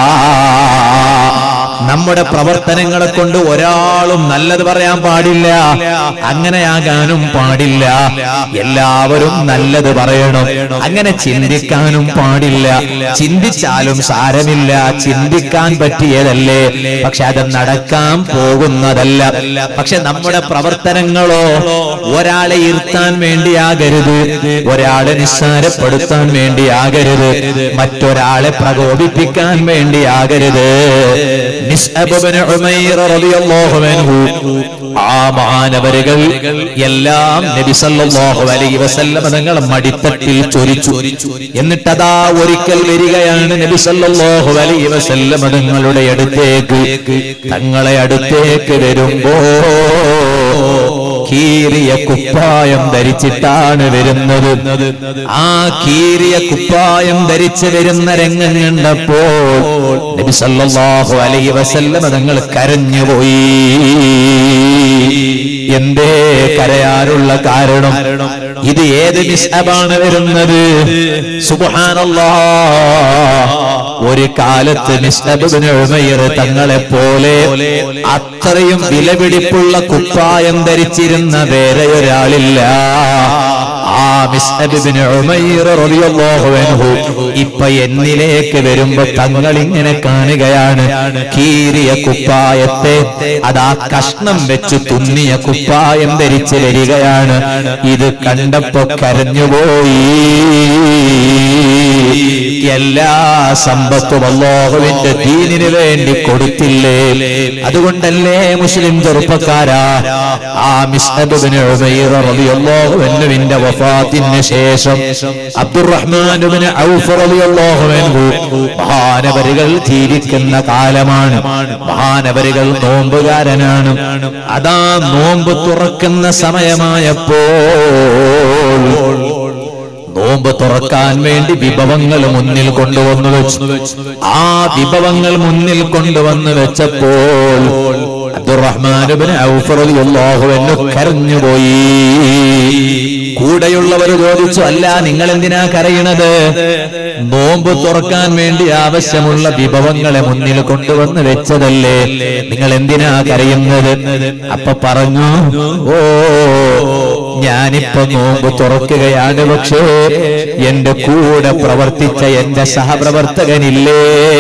നമ്മുടെ പ്രവർത്തനങ്ങളെ കൊണ്ട് ഒരാളും നല്ലത് പറയാൻ പാടില്ല അങ്ങനെയാകാനും പാടില്ല എല്ലാവരും നല്ലത് പറയണം അങ്ങനെ ചിന്തിക്കാനും പാടില്ല ചിന്തിച്ചാലും സാരമില്ല ചിന്തിക്കാൻ പറ്റിയതല്ലേ പക്ഷെ അത് നടക്കാൻ പോകുന്നതല്ല പക്ഷെ നമ്മുടെ പ്രവർത്തനങ്ങളോ ഒരാളെ ഇരുത്താൻ വേണ്ടിയാകരുത് ഒരാളെ നിസ്സാരപ്പെടുത്താൻ വേണ്ടിയാകരുത് മറ്റൊരാളെ പ്രകോപിപ്പിക്കാൻ വേണ്ടിയാകരുത് മിസ്അബ് ഇബ്നു ഉമൈർ റളിയല്ലാഹു അൻഹു ആ മഹാനവരുകൾ എല്ലാം നബി സല്ലല്ലാഹു അലൈഹി വസല്ലം തങ്ങൾ മടിത്തട്ടിൽ ചൊരിച്ചു എന്നിട്ടതാ ഒരിക്കൽ വരികയാണ് നബി സല്ലല്ലാഹു അലൈഹി വസല്ലം തങ്ങളുടെ അടുത്തേക്ക് തങ്ങളെ അടുത്തേക്ക് വരുമ്പോ കീറിയ കുപ്പായം ധരിച്ചിട്ടാണ് വരുന്നത് ആ കീറിയ കുപ്പായം ധരിച്ച് വരുന്ന രംഗം കണ്ടപ്പോൾ നബി സല്ലല്ലാഹു അലൈഹി വസല്ലം തങ്ങൾ കരഞ്ഞുപോയി എന്തേ കരയാനുള്ള കാരണം ഇത് ഏത് മിസ്അബാണ് വരുന്നത് സുബ്ഹാനല്ലാ ഒരു കാലത്ത് മിസ്അബ് ഇബ്നു ഉമൈർ തങ്ങളെ പോലെ അത്രയും വിലപിടിപ്പുള്ള കുപ്പായം ധരിച്ചിരുന്ന വേറെ ഒരാളില്ല ആ മിസ്അബ് ഇബ്നു ഉമൈർ റളിയല്ലാഹു അൻഹു ഇപ്പൊ എന്നിലേക്ക് വരുമ്പോ തങ്ങൾ ഇങ്ങനെ കാണുകയാണ് കീറിയ കുപ്പായത്തെ അതാ കഷ്ണം വെച്ച് തുന്നിയ കുപ്പായം ധരിച്ച് വരികയാണ് ഇത് കണ്ടപ്പോ കരഞ്ഞുപോയി എല്ലാ സമ്പത്തും അള്ളാഹുവിന്റെ ദീനിന് വേണ്ടി കൊടുത്തില്ലേ അതുകൊണ്ടല്ലേ മുസ്ലിം ചെറുപ്പക്കാരാ ആ മിസ്ഹബിന് റളിയല്ലാഹുവിന്റെ വഫാത്തിന് ശേഷം അബ്ദുറഹ്മാനുബിന് ഔഫ് റളിയല്ലാഹു അൻഹു മഹാനവരുകൾ ജീവിക്കുന്ന കാലമാണ് മഹാനവരുകൾ നോമ്പുകാരനാണ് അതാ നോമ്പ് തുറക്കുന്ന സമയമായപ്പോൾ നോമ്പ് തുറക്കാൻ വേണ്ടി വിഭവങ്ങൾ മുന്നിൽ കൊണ്ടുവന്നു വെച്ചു ആ വിഭവങ്ങൾ മുന്നിൽ കൊണ്ടുവന്ന് വെച്ചപ്പോൾ അബ്ദുറഹ്മാനുബിന് ഔഫറിയാഹുവെന്ന് കരഞ്ഞുപോയി കൂടെയുള്ളവർ ചോദിച്ചു അല്ല നിങ്ങൾ എന്തിനാ കരയണത് നോമ്പ് തുറക്കാൻ വേണ്ടി ആവശ്യമുള്ള വിഭവങ്ങളെ മുന്നിൽ കൊണ്ടുവന്ന് വെച്ചതല്ലേ നിങ്ങൾ എന്തിനാ കരയുന്നത് അപ്പൊ പറഞ്ഞു ഓ ഞാനിപ്പോ നോമ്പ് തുറക്കുകയാണ് പക്ഷേ എന്റെ കൂടെ പ്രവർത്തിച്ച എന്റെ സഹപ്രവർത്തകനില്ലേ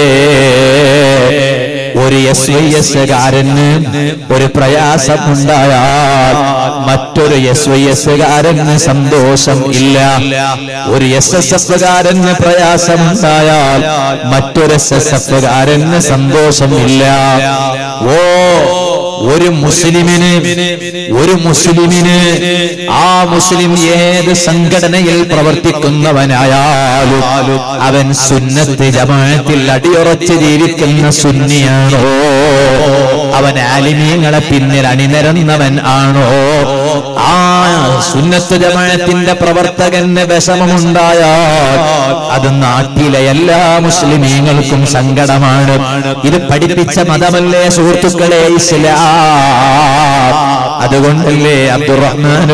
ഒരു എസ് വൈ എസ് കാരന് ഒരു പ്രയാസമുണ്ടായാൽ മറ്റൊരു എസ് വൈ എസ് കാരന് സന്തോഷം ഇല്ല ഒരു എസ് എസ് എഫ് കാരന് പ്രയാസമുണ്ടായാൽ മറ്റൊരു എസ് എസ് എഫ് കാരന് സന്തോഷം ഇല്ല ഓ ഒരു മുസ്ലിമിന് ഒരു മുസ്ലിമിന് ആ മുസ്ലിം ഏത് സംഘടനയിൽ പ്രവർത്തിക്കുന്നവനായാലും അവൻ സുന്നത്ത് ജമാഅത്തിൽ അടിയുറച്ച് ജീവിക്കുന്ന സുന്നിയാണോ അവൻ ആലിമീങ്ങളെ പിന്നിൽ അണിനിരന്നവൻ ആണോ ആ സുന്നത്ത് ജമാഅത്തിന്റെ പ്രവർത്തകന് വിഷമമുണ്ടായാൽ അത് നാട്ടിലെ എല്ലാ മുസ്ലിമീങ്ങൾക്കും സങ്കടമാണ് ഇത് പഠിപ്പിച്ച മതമല്ലേ സുഹൃത്തുക്കളെ ഇസ്ലാം അതുകൊണ്ടല്ലേ അബ്ദുറഹ്മാൻ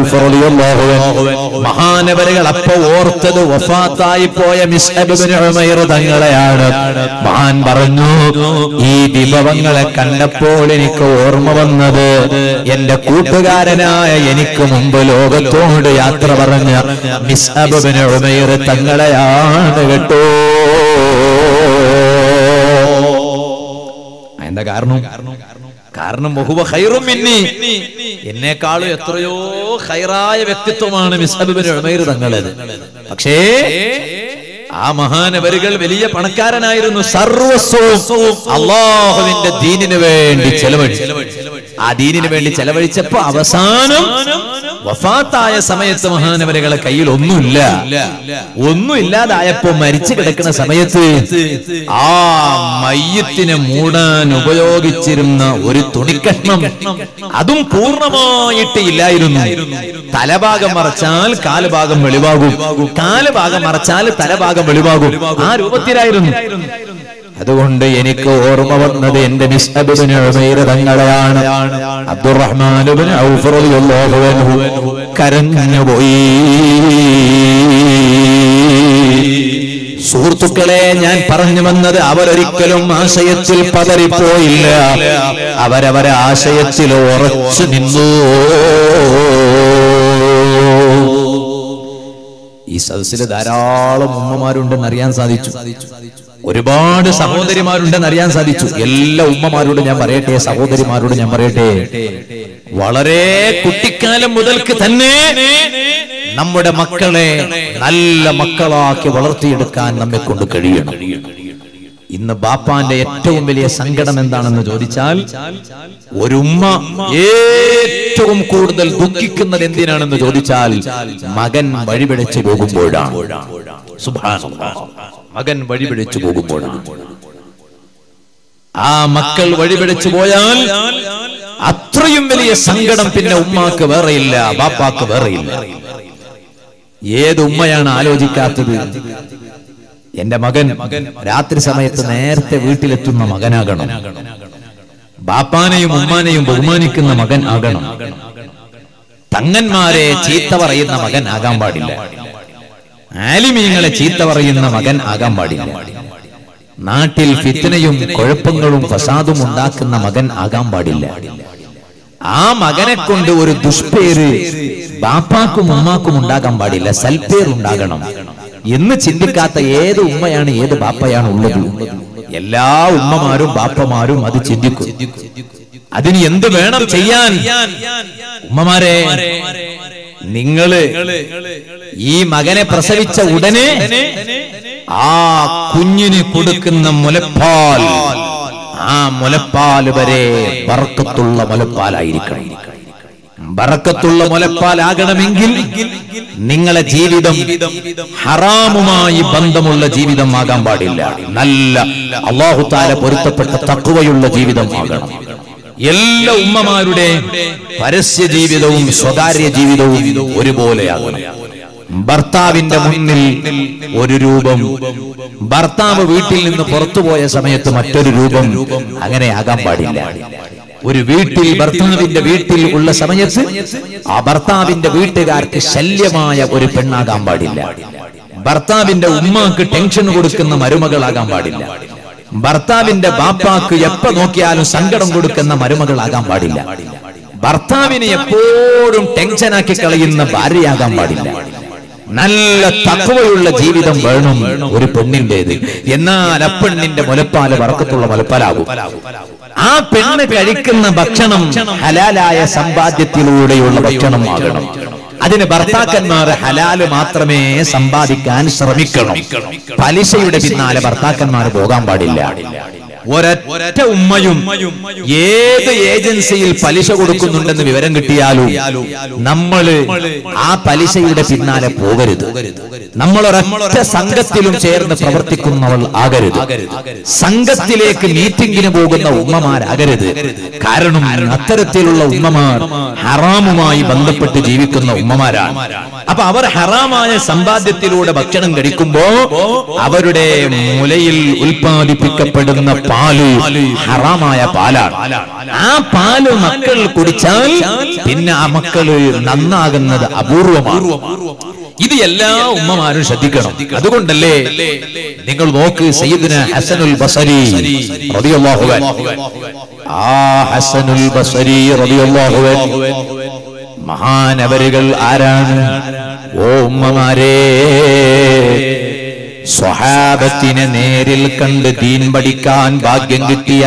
മഹാനവരുകൾ അപ്പൊ ഓർത്തത് വഫാത്തായി പോയ മിസ്ഹബിന് ഉമൈർ തങ്ങളെയാണ് മഹാൻ പറഞ്ഞു ഈ വിഭവങ്ങളെ കണ്ടപ്പോൾ എനിക്ക് ഓർമ്മ വന്നത് എന്റെ കൂട്ടുകാരനായ എനിക്ക് മുമ്പ് ലോകത്തോട് യാത്ര പറഞ്ഞ മിസ്ഹബിന് ഉമൈർ തങ്ങളെയാണ് കേട്ടോ എന്താ കാരണം കാരണം ബഹുവ ഖൈറും മിന്നി എന്നെക്കാളും എത്രയോ ഖൈറായ വ്യക്തിത്വമാണ് മിസ്ഹബിന് ഉമൈർ തങ്ങളത് പക്ഷേ ആ മഹാനവരുകൾ വലിയ പണക്കാരനായിരുന്നു സർവസ്വവും അള്ളാഹുവിന്റെ ദീനിന് വേണ്ടി ചെലവഴിച്ചു ആ ദീനിന് വേണ്ടി ചെലവഴിച്ചപ്പോ അവസാനം വഫാത്തായ സമയത്ത് മഹാനവരുകളെ കയ്യിൽ ഒന്നുമില്ല ഒന്നും ഇല്ലാതായപ്പോ മരിച്ചു കിടക്കുന്ന സമയത്ത് ആ മയ്യത്തിനെ മൂടാൻ ഉപയോഗിച്ചിരുന്ന ഒരു തുണിക്കഷ്ണം അതും പൂർണ്ണമായിട്ട് ഇല്ലായിരുന്നു തലഭാഗം മറച്ചാൽ കാലുഭാഗം വെളിവാകും കാലുഭാഗം മറച്ചാൽ തലഭാഗം വെളിവാകും ആ രൂപത്തിലായിരുന്നു അതുകൊണ്ട് എനിക്ക് ഓർമ്മ വന്നത് എന്റെ മിസ്ഹബിന് തങ്ങളെയാണ് അബ്ദുറഹ്മാനുബിന് കരഞ്ഞുപോയി സുഹൃത്തുക്കളെ ഞാൻ പറഞ്ഞു വന്നത് അവരൊരിക്കലും ആശയത്തിൽ പതറിപ്പോയില്ല അവരവരെ ആശയത്തിൽ ഉറച്ചു നിന്നു ഈ സദസ്സിൽ ധാരാളം ഉമ്മമാരുണ്ടെന്ന് അറിയാൻ സാധിച്ചു ഒരുപാട് സഹോദരിമാരുണ്ടെന്ന് അറിയാൻ സാധിച്ചു എല്ലാ ഉമ്മമാരോടും ഞാൻ പറയട്ടെ സഹോദരിമാരോട് ഞാൻ പറയട്ടെ വളരെ കുട്ടിക്കാലം മുതൽക്ക് തന്നെ നമ്മുടെ മക്കളെ നല്ല മക്കളാക്കി വളർത്തിയെടുക്കാൻ നമ്മെ കൊണ്ട് കഴിയണം ഇന്ന് ബാപ്പാന്റെ ഏറ്റവും വലിയ സങ്കടം എന്താണെന്ന് ചോദിച്ചാൽ ഒരു ഉമ്മ ഏറ്റവും കൂടുതൽ ദുഃഖിക്കുന്നത് എന്തിനാണെന്ന് ചോദിച്ചാൽ മകൻ വഴിപിഴച്ചു പോകുമ്പോഴാണ് സുബ്ഹാനല്ലാഹ്. മകൻ വഴിപിഴച്ചു പോകുമ്പോഴാണ് ആ മക്കൾ വഴിപിഴച്ചു പോയാൽ അത്രയും വലിയ സങ്കടം പിന്നെ ഉമ്മാക്ക് വേറെയില്ല ബാപ്പാക്ക് വേറെയില്ല ഏത് ഉമ്മയാണ് ആലോചിക്കാത്തത് എന്റെ മകൻ രാത്രി സമയത്ത് നേരത്തെ വീട്ടിലെത്തുന്ന മകനാകണം ബാപ്പാനെയും ഉമ്മാനെയും ബഹുമാനിക്കുന്ന മകൻ ആകണം തങ്ങന്മാരെ ചീത്ത പറയുന്ന മകൻ ആകാൻ പാടില്ല ആലിമീങ്ങളെ ചീത്ത പറയുന്ന മകൻ ആകാൻ പാടില്ല നാട്ടിൽ ഫിത്തനയും കുഴപ്പങ്ങളും ഫസാദും ഉണ്ടാക്കുന്ന മകൻ ആകാൻ പാടില്ല ആ മകനെ കൊണ്ട് ഒരു ദുഷ്പേര് ബാപ്പാക്കും ഉമ്മാക്കും ഉണ്ടാകാൻ പാടില്ല സൽപ്പേർ ഉണ്ടാകണം എന്ന് ചിന്തിക്കാത്ത ഏത് ഉമ്മയാണ് ഏത് ബാപ്പയാണ് ഉള്ളത് എല്ലാ ഉമ്മമാരും ബാപ്പമാരും അത് ചിന്തിക്കും അതിന് എന്ത് വേണം ചെയ്യാൻ ഉമ്മമാരെ നിങ്ങള് ഈ മകനെ പ്രസവിച്ച ഉടനെ ആ കുഞ്ഞിന് കൊടുക്കുന്ന മുലപ്പാൽ ആ മുലപ്പാൽ വരെ ബർക്കത്തുള്ള മുലപ്പാലായിരിക്കണം ബറക്കത്തുള്ള മുലപ്പാലാകണമെങ്കിൽ നിങ്ങളെ ജീവിതം ഹറാമുമായി ബന്ധമുള്ള ജീവിതമാകാൻ പാടില്ല നല്ല അള്ളാഹുത്താല പൊരുത്തപ്പെട്ട തക്കുവയുള്ള ജീവിതമാകണം എല്ലാ ഉമ്മമാരുടെ പരസ്യ ജീവിതവും സ്വകാര്യ ജീവിതവും ഒരുപോലെയാകണം ഭർത്താവിന്റെ മുന്നിൽ ഒരു രൂപം ഭർത്താവ് വീട്ടിൽ നിന്ന് പുറത്തുപോയ സമയത്ത് മറ്റൊരു രൂപം അങ്ങനെ ആകാൻ പാടില്ല ഒരു വീട്ടിൽ ഭർത്താവിന്റെ വീട്ടിൽ ഉള്ള സമയത്ത് ആ ഭർത്താവിന്റെ വീട്ടുകാർക്ക് ശല്യമായ ഒരു പെണ്ണാകാൻ പാടില്ല ഭർത്താവിന്റെ ഉമ്മാക്ക് ടെൻഷൻ കൊടുക്കുന്ന മരുമകളാകാൻ പാടില്ല ഭർത്താവിന്റെ ബാപ്പാക്ക് എപ്പോ നോക്കിയാലും സങ്കടം കൊടുക്കുന്ന മരുമകളാകാൻ പാടില്ല ഭർത്താവിനെ എപ്പോഴും ടെൻഷനാക്കി കളയുന്ന ഭാര്യയാകാൻ പാടില്ല നല്ല തക്കവയുള്ള ജീവിതം വേണം ഒരു പെണ്ണിന്റേത് എന്നാൽ ആ പെണ്ണിന്റെ മുലപ്പാല് വറക്കത്തുള്ള മുലപ്പാലാകും ആ പെണ്ണ് കഴിക്കുന്ന ഭക്ഷണം ഹലാലായ സമ്പാദ്യത്തിലൂടെയുള്ള ഭക്ഷണം ആകണം അതിന് ഭർത്താക്കന്മാർ ഹലാല് മാത്രമേ സമ്പാദിക്കാൻ ശ്രമിക്കണം പലിശയുടെ പിന്നാലെ ഭർത്താക്കന്മാർ പോകാൻ പാടില്ല ഒരൊറ്റ ഉമ്മയും ഏത് ഏജൻസിയിൽ പലിശ കൊടുക്കുന്നുണ്ടെന്ന് വിവരം കിട്ടിയാലും നമ്മള് ആ പലിശയുടെ പിന്നാലെ പോകരുത് നമ്മൾ ഒരൊറ്റ സംഘത്തിലും ചേർന്ന് പ്രവർത്തിക്കുന്നവൾ ആകരുത് സംഘത്തിലേക്ക് മീറ്റിംഗിന് പോകുന്ന ഉമ്മമാരാകരുത് കാരണം അത്തരത്തിലുള്ള ഉമ്മമാർ ഹറാമുമായി ബന്ധപ്പെട്ട് ജീവിക്കുന്ന ഉമ്മമാരാണ് അപ്പൊ അവർ ഹറാമായ സമ്പാദ്യത്തിലൂടെ ഭക്ഷണം കഴിക്കുമ്പോ അവരുടെ മുലയിൽ ഉൽപ്പാദിപ്പിക്കപ്പെടുന്ന പാല് ഹറാമായ പാലാണ് ആ പാല് മക്കൾ കുടിച്ചാൽ പിന്നെ ആ മക്കള് നന്നാകുന്നത് അപൂർവമാണ് ഇത് എല്ലാ ഉമ്മമാരും ശ്രദ്ധിക്കണം അതുകൊണ്ടല്ലേ നിങ്ങൾ നോക്ക് സയ്യിദിന ഹസനുൽ ബസരി റളിയല്ലാഹു അൻഹു ആ ഹസനുൽ ബസരി റളിയല്ലാഹു അൻഹു മഹാനവരുകൾ ആരാണ് ഓ ഉമ്മമാരേ സ്വഹാബത്തിനെ നേരിൽ കണ്ട് ദീൻ പഠിക്കാൻ ഭാഗ്യം കിട്ടിയ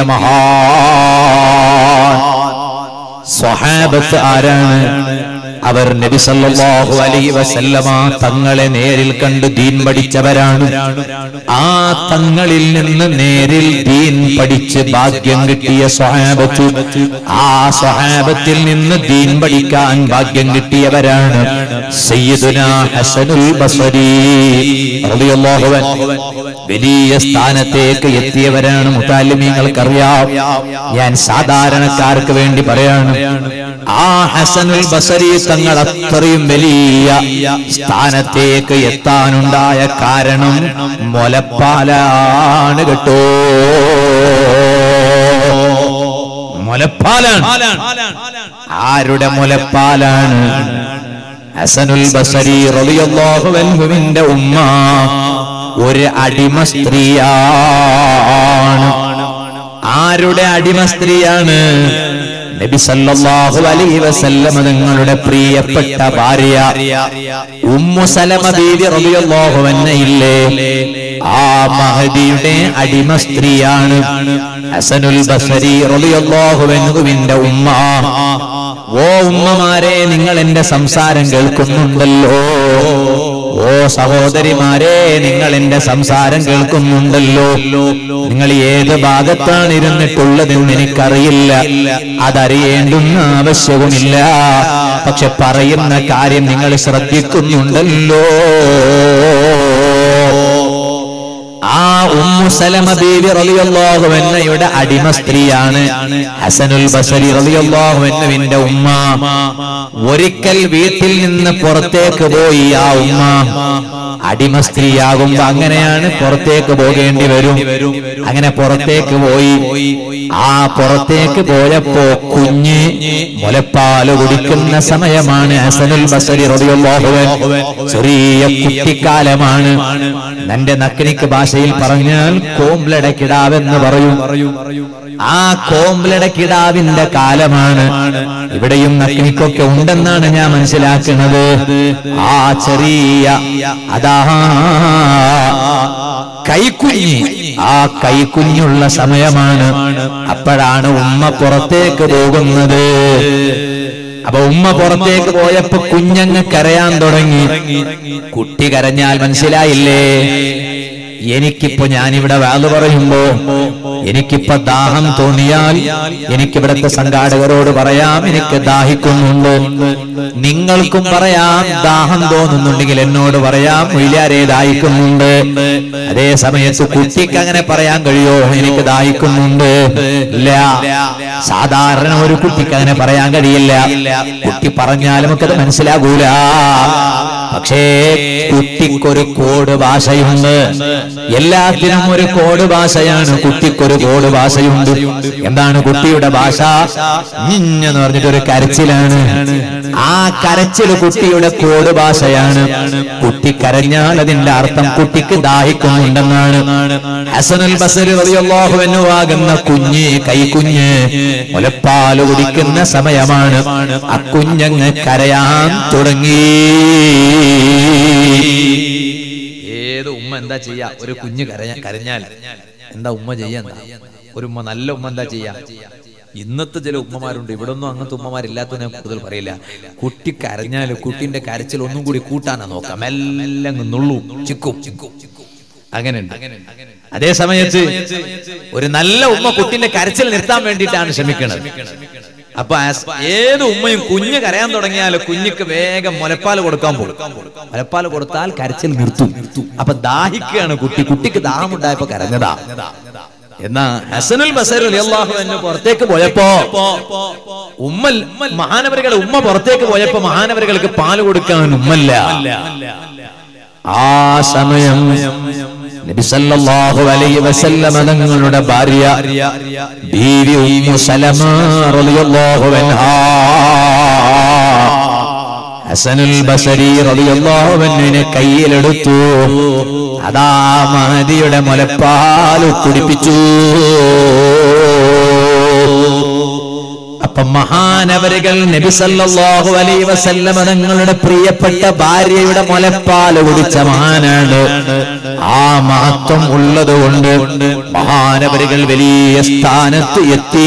മഹാൻ സ്വഹാബത്ത് ആരാണ് അവർ നബി സല്ലല്ലാഹു അലൈഹി വസല്ലമ തങ്ങളെ നേരിൽ കണ്ട് ദീൻ പഠിച്ചവരാണ് ആ തങ്ങളിൽ നിന്ന് നേരിൽ ദീൻ പഠിച്ച് ഭാഗ്യം കിട്ടിയ സ്വഹാബത്ത് ആ സ്വഹാബത്തിൽ നിന്ന് ദീൻ പഠിക്കാൻ ഭാഗ്യം കിട്ടിയവരാണ് സയ്യിദുന ഹസനുൽ ബസരി റളിയല്ലാഹു അൻഹു വലിയ സ്ഥാനത്തേക്ക് എത്തിയവരാണ് മുത്താലിമീങ്ങൾക്കറിയാം ഞാൻ സാധാരണക്കാർക്ക് വേണ്ടി പറയാണ് ആ ഹസനുൽ ബസരി തങ്ങൾ അത്രയും വലിയ സ്ഥാനത്തേക്ക് എത്താനുണ്ടായ കാരണം മുലപ്പാലാണ് കേട്ടോ മുലപ്പാലാണ് ആരുടെ മുലപ്പാലാണ് ഹസനുൽ ബസരി റളിയല്ലാഹു അൻഹുവിന്റെ ഉമ്മ ഒരു അടിമ സ്ത്രീയാണ് ആരുടെ അടിമ സ്ത്രീയാണ് നബി സല്ലല്ലാഹു അലൈഹി വസല്ലമ തങ്ങളുടെ പ്രിയപ്പെട്ട ഭാര്യ ഉമ്മു സലമ ബീവി റളിയല്ലാഹു അൻഹയില്ലേ ആ മഹദിയുടെ അടിമ സ്ത്രീയാണ് ഹസനുൽ ബസരി റളിയല്ലാഹു അൻഹുവിന്റെ ഉമ്മ ഓ ഉമ്മമാരെ നിങ്ങൾ എന്റെ സംസാരം കേൾക്കുന്നുണ്ടല്ലോ ഓ സഹോദരിമാരെ നിങ്ങൾ എന്റെ സംസാരം കേൾക്കുന്നുണ്ടല്ലോ നിങ്ങൾ ഏത് ഭാഗത്താണ് ഇരുന്നിട്ടുള്ളതെന്ന് എനിക്കറിയില്ല അതറിയേണ്ടുന്ന ആവശ്യവുമില്ല പക്ഷെ പറയുന്ന കാര്യം നിങ്ങൾ ശ്രദ്ധിക്കുന്നുണ്ടല്ലോ ആ ഉമ്മു സലമ ബീവി റളിയല്ലാഹു അൻഹയുടെ അടിമ സ്ത്രീയാണ് ഹസനുൽ ബസരി റളിയല്ലാഹു അൻഹുവിന്റെ ഉമ്മ ഒരിക്കൽ വീട്ടിൽ നിന്ന് പുറത്തേക്ക് പോയി ആ ഉമ്മ അടിമ സ്ത്രീയാകുമ്പോ അങ്ങനെയാണ് പുറത്തേക്ക് പോകേണ്ടി വരും അങ്ങനെ പുറത്തേക്ക് പോയി ആ പുറത്തേക്ക് പോയപ്പോ കുഞ്ഞ് മുലപ്പാല് കുടിക്കുന്ന സമയമാണ് ഹസനുൽ ബസരി റളിയല്ലാഹു അൻഹു ചെറിയ കുട്ടിക്കാലമാണ് തന്റെ നക്കിനിക്ക് ഭാഷയിൽ പറഞ്ഞാൽ കോംലടക്കിടാവെന്ന് പറയും ആ കോമ്പിളയുടെ കിടാവിന്റെ കാലമാണ് ഇവിടെയും നക്കിനിക്കൊക്കെ ഉണ്ടെന്നാണ് ഞാൻ മനസ്സിലാക്കുന്നത് ആ ചെറിയ അതാ കൈക്കുഞ്ഞ് ആ കൈക്കുഞ്ഞുള്ള സമയമാണ് അപ്പോഴാണ് ഉമ്മ പുറത്തേക്ക് പോകുന്നത് അപ്പൊ ഉമ്മ പുറത്തേക്ക് പോയപ്പോ കുഞ്ഞങ്ങ് കരയാൻ തുടങ്ങി കുട്ടി കരഞ്ഞാൽ മനസ്സിലായില്ലേ എനിക്കിപ്പോ ഞാനിവിടെ വാല് പറയുമ്പോ എനിക്കിപ്പോ ദാഹം തോന്നിയാൽ എനിക്കിവിടുത്തെ സംഘാടകരോട് പറയാം എനിക്ക് ദാഹിക്കുന്നുണ്ട് നിങ്ങൾക്കും പറയാം ദാഹം തോന്നുന്നുണ്ടെങ്കിൽ എന്നോട് പറയാം മൊയിലാരെ ദാഹിക്കുന്നുണ്ട് അതേ സമയത്ത് കുട്ടിക്ക് അങ്ങനെ പറയാൻ കഴിയോ എനിക്ക് ദാഹിക്കുന്നുണ്ട് ഇല്ല സാധാരണ ഒരു കുട്ടിക്ക് അങ്ങനെ പറയാൻ കഴിയില്ല കുട്ടി പറഞ്ഞാലും നമുക്കത് മനസ്സിലാകൂല പക്ഷേ കുട്ടിക്കൊരു കോഡ് ഭാഷയുണ്ട് എല്ലാത്തിനും ഒരു കോഡ് ഭാഷയാണ് കുട്ടിക്കൊരു കോഡ് ഭാഷയുണ്ട് എന്താണ് കുട്ടിയുടെ ഭാഷ എന്ന് പറഞ്ഞിട്ട് ഒരു കരച്ചിലാണ് ആ കരച്ചിൽ കുട്ടിയുടെ കോഡ് ഭാഷയാണ് കുട്ടി കരഞ്ഞാൽ അതിന്റെ അർത്ഥം കുട്ടിക്ക് ദാഹിക്കുന്നുണ്ടെന്നാണ് ഹസനുൽ ബസർ റളിയല്ലാഹു അൻഹു ആകുന്ന കുഞ്ഞ് കൈക്കുഞ്ഞ് മുലപ്പാല് കുടിക്കുന്ന സമയമാണ് ആ കുഞ്ഞങ്ങ് കരയാൻ തുടങ്ങി ഏത് ഉമ്മ എന്താ ചെയ്യാ ഒരു കുഞ്ഞ് കരഞ്ഞ കരഞ്ഞാൽ എന്താ ഉമ്മ ചെയ്യാ എന്താ? ഒരു ഉമ്മ നല്ല ഉമ്മ എന്താ ചെയ്യാ ഇന്നത്തെ ചില ഉമ്മമാരുണ്ട് ഇവിടെ ഒന്നും അങ്ങനത്തെ ഉമ്മമാരില്ലാത്ത ഞാൻ കൂടുതൽ പറയില്ല കുട്ടി കരഞ്ഞാൽ കുട്ടിന്റെ കരച്ചിൽ ഒന്നും കൂടി കൂട്ടാനാ നോക്കാം മെല്ലെ അങ്ങ് നുള്ളും ചിക്കും അങ്ങനെയുണ്ട് അതേ സമയത്ത് ഒരു നല്ല ഉമ്മ കുട്ടിന്റെ കരച്ചിൽ നിർത്താൻ വേണ്ടിയിട്ടാണ് ശ്രമിക്കുന്നത് അപ്പൊ ആസ്- ഏത് ഉമ്മയും കുഞ്ഞ് കരയാൻ തുടങ്ങിയാൽ കുഞ്ഞിക്ക് വേഗം മുലപ്പാൽ കൊടുക്കാൻ പോകും മുലപ്പാൽ കൊടുത്താൽ കരച്ചിൽ നിർത്തും അപ്പൊ ദാഹിക്കുകയാണ് കുട്ടി കുട്ടിക്ക് ദാഹമുണ്ടായപ്പോ കരഞ്ഞതാ എന്നാ ഹസനുൽ ബസർ അള്ളാഹു എന്നെ പുറത്തേക്ക് പോയപ്പോ ഉമ്മൽ മഹാനവരുകളെ ഉമ്മ പുറത്തേക്ക് പോയപ്പോ മഹാനവരുകൾക്ക് പാല് കൊടുക്കാൻ ഉമ്മല്ല ആ സമയം നബി സല്ലല്ലാഹു അലൈഹി വസല്ലമ തങ്ങളുടെ ഭാര്യ ബീവി ഉമ്മു സലമ റളിയല്ലാഹു അൻഹാ ഹസനുൽ ബസരി റളിയല്ലാഹു അൻഹുവിനെ കയ്യിലെടുത്തു അതാ മഹദിയുടെ മുലപ്പാൽ കുടിപ്പിച്ചു അപ്പൊ മഹാനവരുകൾ നബി സല്ലല്ലാഹു അലൈഹി വസല്ലമ തങ്ങളുടെ പ്രിയപ്പെട്ട ഭാര്യയുടെ മുലപ്പാൽ കുടിച്ച മഹാനാണ് ആ മഹത്വം ഉള്ളതുകൊണ്ട് മഹാനവരുകൾ വലിയ സ്ഥാനത്ത് എത്തി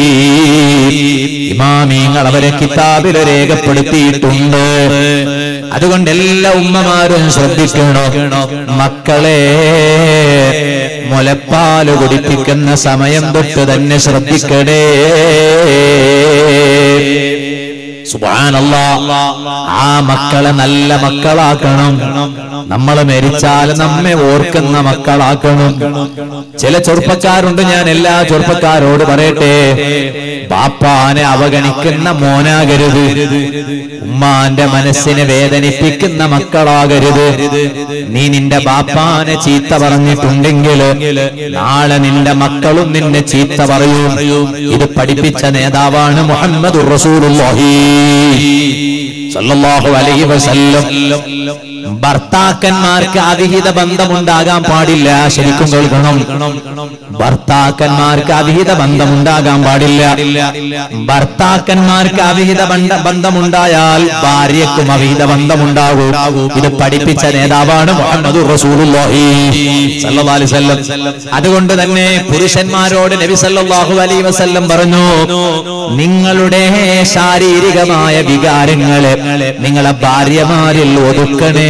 ഇമാമീങ്ങൾ അവരെ കിതാബിൽ രേഖപ്പെടുത്തിയിട്ടുണ്ട് അതുകൊണ്ട് എല്ലാ ഉമ്മമാരും ശ്രദ്ധിക്കണം മക്കളെ മുലപ്പാല് കുടിപ്പിക്കുന്ന സമയം തൊട്ട് തന്നെ ശ്രദ്ധിക്കണേ സുബ്ഹാനല്ലാ ആ മക്കളെ നല്ല മക്കളാക്കണം നമ്മൾ മരിച്ചാൽ നമ്മെ ഓർക്കുന്ന മക്കളാക്കണം ചില ചെറുപ്പക്കാരുണ്ട് ഞാൻ എല്ലാ ചെറുപ്പക്കാരോട് പറയട്ടെ പാപ്പാനെ അവഗണിക്കുന്ന മോനാകരുത് ഉമ്മാന്റെ മനസ്സിനെ വേദനിപ്പിക്കുന്ന മക്കളാകരുത് നീ നിന്റെ ബാപ്പാനെ ചീത്ത പറഞ്ഞിട്ടുണ്ടെങ്കിൽ നാളെ നിന്റെ മക്കളും നിന്നെ ചീത്ത പറയും ഇത് പഠിപ്പിച്ച നേതാവാണ് മുഹമ്മദ് റസൂലുള്ളാഹി സല്ലല്ലാഹു അലൈഹി വസല്ലം ഭർത്താക്കന്മാർക്ക് അവിഹിത ബന്ധമുണ്ടാകാൻ പാടില്ല ശരിക്കും കേൾക്കണം ഭർത്താക്കന്മാർക്ക് അവിഹിത ബന്ധമുണ്ടാകാൻ പാടില്ല ഭർത്താക്കന്മാർക്ക് അവിഹിത ബന്ധ ബന്ധമുണ്ടായാൽ ഭാര്യക്കും അവിഹിത ബന്ധമുണ്ടാകും ഇത് പഠിപ്പിച്ച നേതാവാണ് മുഹമ്മദ് റസൂലുള്ളാഹി സല്ലല്ലാഹു അലൈഹി വസല്ലം അതുകൊണ്ട് തന്നെ പുരുഷന്മാരോട് നബി സല്ലല്ലാഹു അലൈഹി വസല്ലം പറഞ്ഞു നിങ്ങളുടെ ശാരീരികമായ വികാരങ്ങളെ നിങ്ങളെ ഭാര്യമാരിൽ ഒതുക്കണേ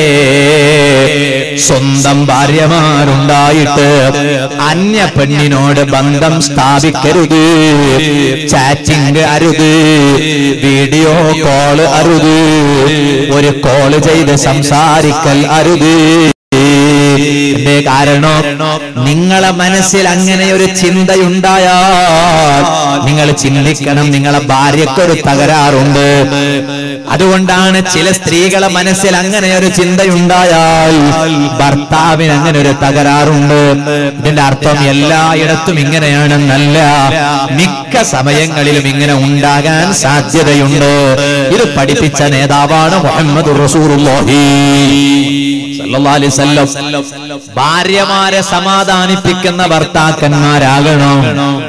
സ്വന്തം ഭാര്യമാരുണ്ടായിട്ട് അന്യ പെണ്ണിനോട് ബന്ധം സ്ഥാപിക്കരുത് ചാറ്റിംഗ് അരുത് വീഡിയോ കോള് അരുത് ഒരു കോള് ചെയ്ത് സംസാരിക്കൽ അരുത് എന്തേ കാരണം നിങ്ങളെ മനസ്സിൽ അങ്ങനെ ഒരു ചിന്തയുണ്ടായാൽ നിങ്ങൾ ചിന്തിക്കണം നിങ്ങളെ ഭാര്യക്കൊരു തകരാറുണ്ട് അതുകൊണ്ടാണ് ചില സ്ത്രീകളെ മനസ്സിൽ അങ്ങനെ ഒരു ചിന്തയുണ്ടായാൽ ഭർത്താവിന് അങ്ങനെ ഒരു തകരാറുണ്ട് ഇതിന്റെ അർത്ഥം എല്ലായിടത്തും ഇങ്ങനെയാണെന്നല്ല മിക്ക സമയങ്ങളിലും ഇങ്ങനെ ഉണ്ടാകാൻ സാധ്യതയുണ്ട് ഇത് പഠിപ്പിച്ച നേതാവാണ് മുഹമ്മദ് റസൂറുല്ലാഹി സല്ലല്ലാഹു അലൈഹി വസല്ലം ഭാര്യമാരെ സമാധാനിപ്പിക്കുന്ന ഭർത്താക്കന്മാരാകണം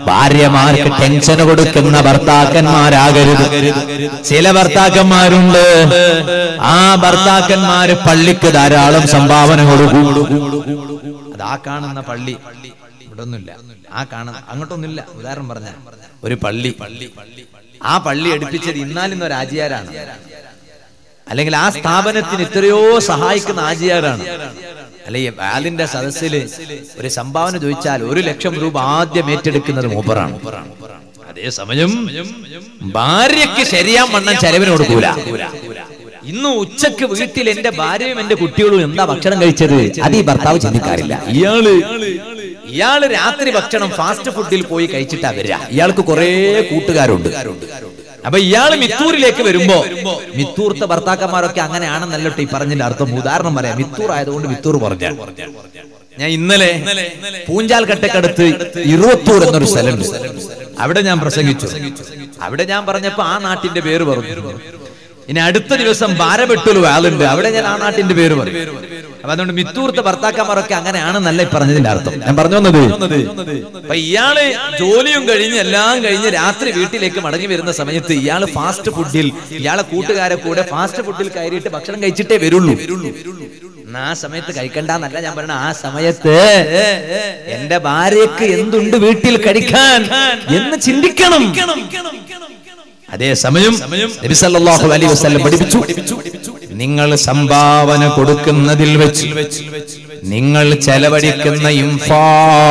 ഭാര്യമാർക്ക് ടെൻഷൻ കൊടുക്കുന്ന ഭർത്താക്കന്മാരാകരുത് ചില ഭർത്താക്കന്മാരുണ്ട് ആ ഭർത്താക്കന്മാര് പള്ളിക്ക് ധാരാളം സംഭാവന കൊടുക്കും അത് ആ കാണുന്ന പള്ളി ഇവിടെ ഒന്നുമില്ല ആ കാണുന്ന അങ്ങോട്ടൊന്നുമില്ല ഉദാഹരണം പറഞ്ഞ ഒരു പള്ളി ആ പള്ളി എടുപ്പിച്ചത് ഇന്നാലിന്ന് ഒരു ആചാരാണ് അല്ലെങ്കിൽ ആ സ്ഥാപനത്തിന് എത്രയോ സഹായിക്കുന്ന ആചാരാണ് അല്ലെങ്കിൽ അതിന്റെ സദസ്സിൽ ഒരു സംഭാവന ചോദിച്ചാൽ ഒരു ലക്ഷം രൂപ ആദ്യം ഏറ്റെടുക്കുന്നത് മൂപ്പറാണ് അതേസമയം ഭാര്യയ്ക്ക് ശരിയാൻ വണ്ണം ചെലവിന് കൊടുക്കൂല ഇന്ന് ഉച്ചക്ക് വീട്ടിൽ എന്റെ ഭാര്യയും എന്റെ കുട്ടികളും എന്താ ഭക്ഷണം കഴിച്ചത് അത് ഈ ഭർത്താവ് ചിന്തിക്കാറില്ല ഇയാള് ഇയാള് രാത്രി ഭക്ഷണം ഫാസ്റ്റ് ഫുഡിൽ പോയി കഴിച്ചിട്ടാ വരിക ഇയാൾക്ക് കുറെ കൂട്ടുകാരുണ്ട് അപ്പൊ ഇയാള് മിത്തൂരിലേക്ക് വരുമ്പോ മിത്തൂർത്തെ ഭർത്താക്കന്മാരൊക്കെ അങ്ങനെയാണെന്നല്ലോ ഈ പറഞ്ഞതിന്റെ അർത്ഥം ഉദാഹരണം പറയാം മിത്തൂർ ആയതുകൊണ്ട് മിത്തൂർ പറഞ്ഞ ഞാൻ ഇന്നലെ പൂഞ്ചാൽ കട്ടക്കടുത്ത് ഇരുവത്തൂർ എന്നൊരു സ്ഥലമുണ്ട് അവിടെ ഞാൻ പ്രസംഗിച്ചു അവിടെ ഞാൻ പറഞ്ഞപ്പോ ആ നാട്ടിന്റെ പേര് പറഞ്ഞു ഇനി അടുത്ത ദിവസം ബാരബെട്ടൂർ വാളുണ്ട് അവിടെ ഞാൻ ആ നാട്ടിന്റെ പേര് പറയും അപ്പൊ അതുകൊണ്ട് മിത്തൂർത്തെ ഭർത്താക്കന്മാരൊക്കെ അങ്ങനെയാണെന്നല്ല ഈ പറഞ്ഞതിന്റെ അർത്ഥം ഞാൻ പറഞ്ഞു വന്നത് അപ്പൊ ഇയാള് ജോലിയും കഴിഞ്ഞ് എല്ലാം കഴിഞ്ഞ് രാത്രി വീട്ടിലേക്ക് മടങ്ങി വരുന്ന സമയത്ത് ഇയാള് ഫാസ്റ്റ് ഫുഡിൽ ഇയാളെ കൂട്ടുകാരെ കൂടെ ഫാസ്റ്റ് ഫുഡിൽ കയറിയിട്ട് ഭക്ഷണം കഴിച്ചിട്ടേ വരുള്ളൂ എന്നാ ആ സമയത്ത് കഴിക്കണ്ടെന്നല്ല ഞാൻ പറഞ്ഞ ആ സമയത്ത് എന്റെ ഭാര്യക്ക് എന്തുണ്ട് വീട്ടിൽ കഴിക്കാൻ എന്ന് ചിന്തിക്കണം അതേ സമയം നബി സല്ലല്ലാഹു അലൈഹി വസല്ലം പഠിപ്പിച്ചു നിങ്ങൾ സംഭാവന കൊടുക്കുന്നതിൽ വെച്ച് നിങ്ങൾ ചെലവഴിക്കുന്ന ഇൻഫാ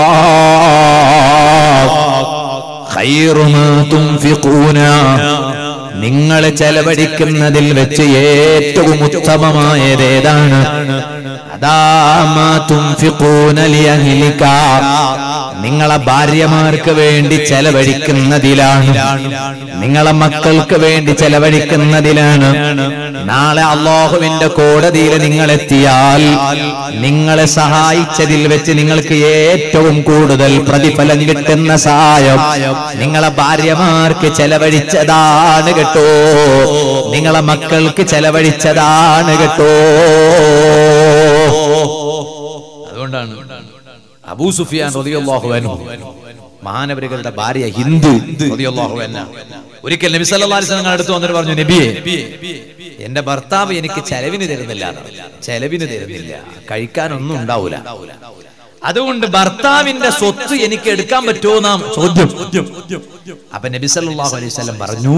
ഖൈറു മാ തുൻഫിഖൂന നിങ്ങൾ ചെലവഴിക്കുന്നതിൽ വെച്ച് ഏറ്റവും ഉത്തമമായത് ഏതാണ് അതാ മാ തുൻഫിഖൂന ലിഅഹ്ലിക നിങ്ങളെ ഭാര്യമാർക്ക് വേണ്ടി ചെലവഴിക്കുന്നതിലാണ് നിങ്ങളെ മക്കൾക്ക് വേണ്ടി ചെലവഴിക്കുന്നതിലാണ് നാളെ അള്ളാഹുവിന്റെ കോടതിയിൽ നിങ്ങൾ എത്തിയാൽ നിങ്ങളെ സഹായിച്ചതിൽ വെച്ച് നിങ്ങൾക്ക് ഏറ്റവും കൂടുതൽ പ്രതിഫലം കിട്ടുന്ന സഹായം നിങ്ങളെ ഭാര്യമാർക്ക് ചെലവഴിച്ചതാണ് കേട്ടോ നിങ്ങളെ മക്കൾക്ക് ചെലവഴിച്ചതാണ് കേട്ടോ അതുകൊണ്ടാണ് അബൂ സുഫിയാൻ റളിയല്ലാഹു അൻഹു മഹാനവരുകളുടെ ഭാര്യ ഹിന്ദു റളിയല്ലാഹു അൻഹ ഒരിക്കൽ നബി സല്ലല്ലാഹു അലൈഹി വസല്ലം അടുത്ത് വന്നിട്ട് പറഞ്ഞു നബിയെ എന്റെ ഭർത്താവ് എനിക്ക് ചെലവിന് തരുന്നില്ല ചെലവിന് തരുന്നില്ല കഴിക്കാനൊന്നും ഉണ്ടാവൂല അതുകൊണ്ട് ഭർത്താവിന്റെ സ്വത്ത് എനിക്ക് എടുക്കാൻ പറ്റുമോ നാം ചോദ്യം അപ്പൊ നബി സല്ലല്ലാഹു അലൈഹി വസല്ലം പറഞ്ഞു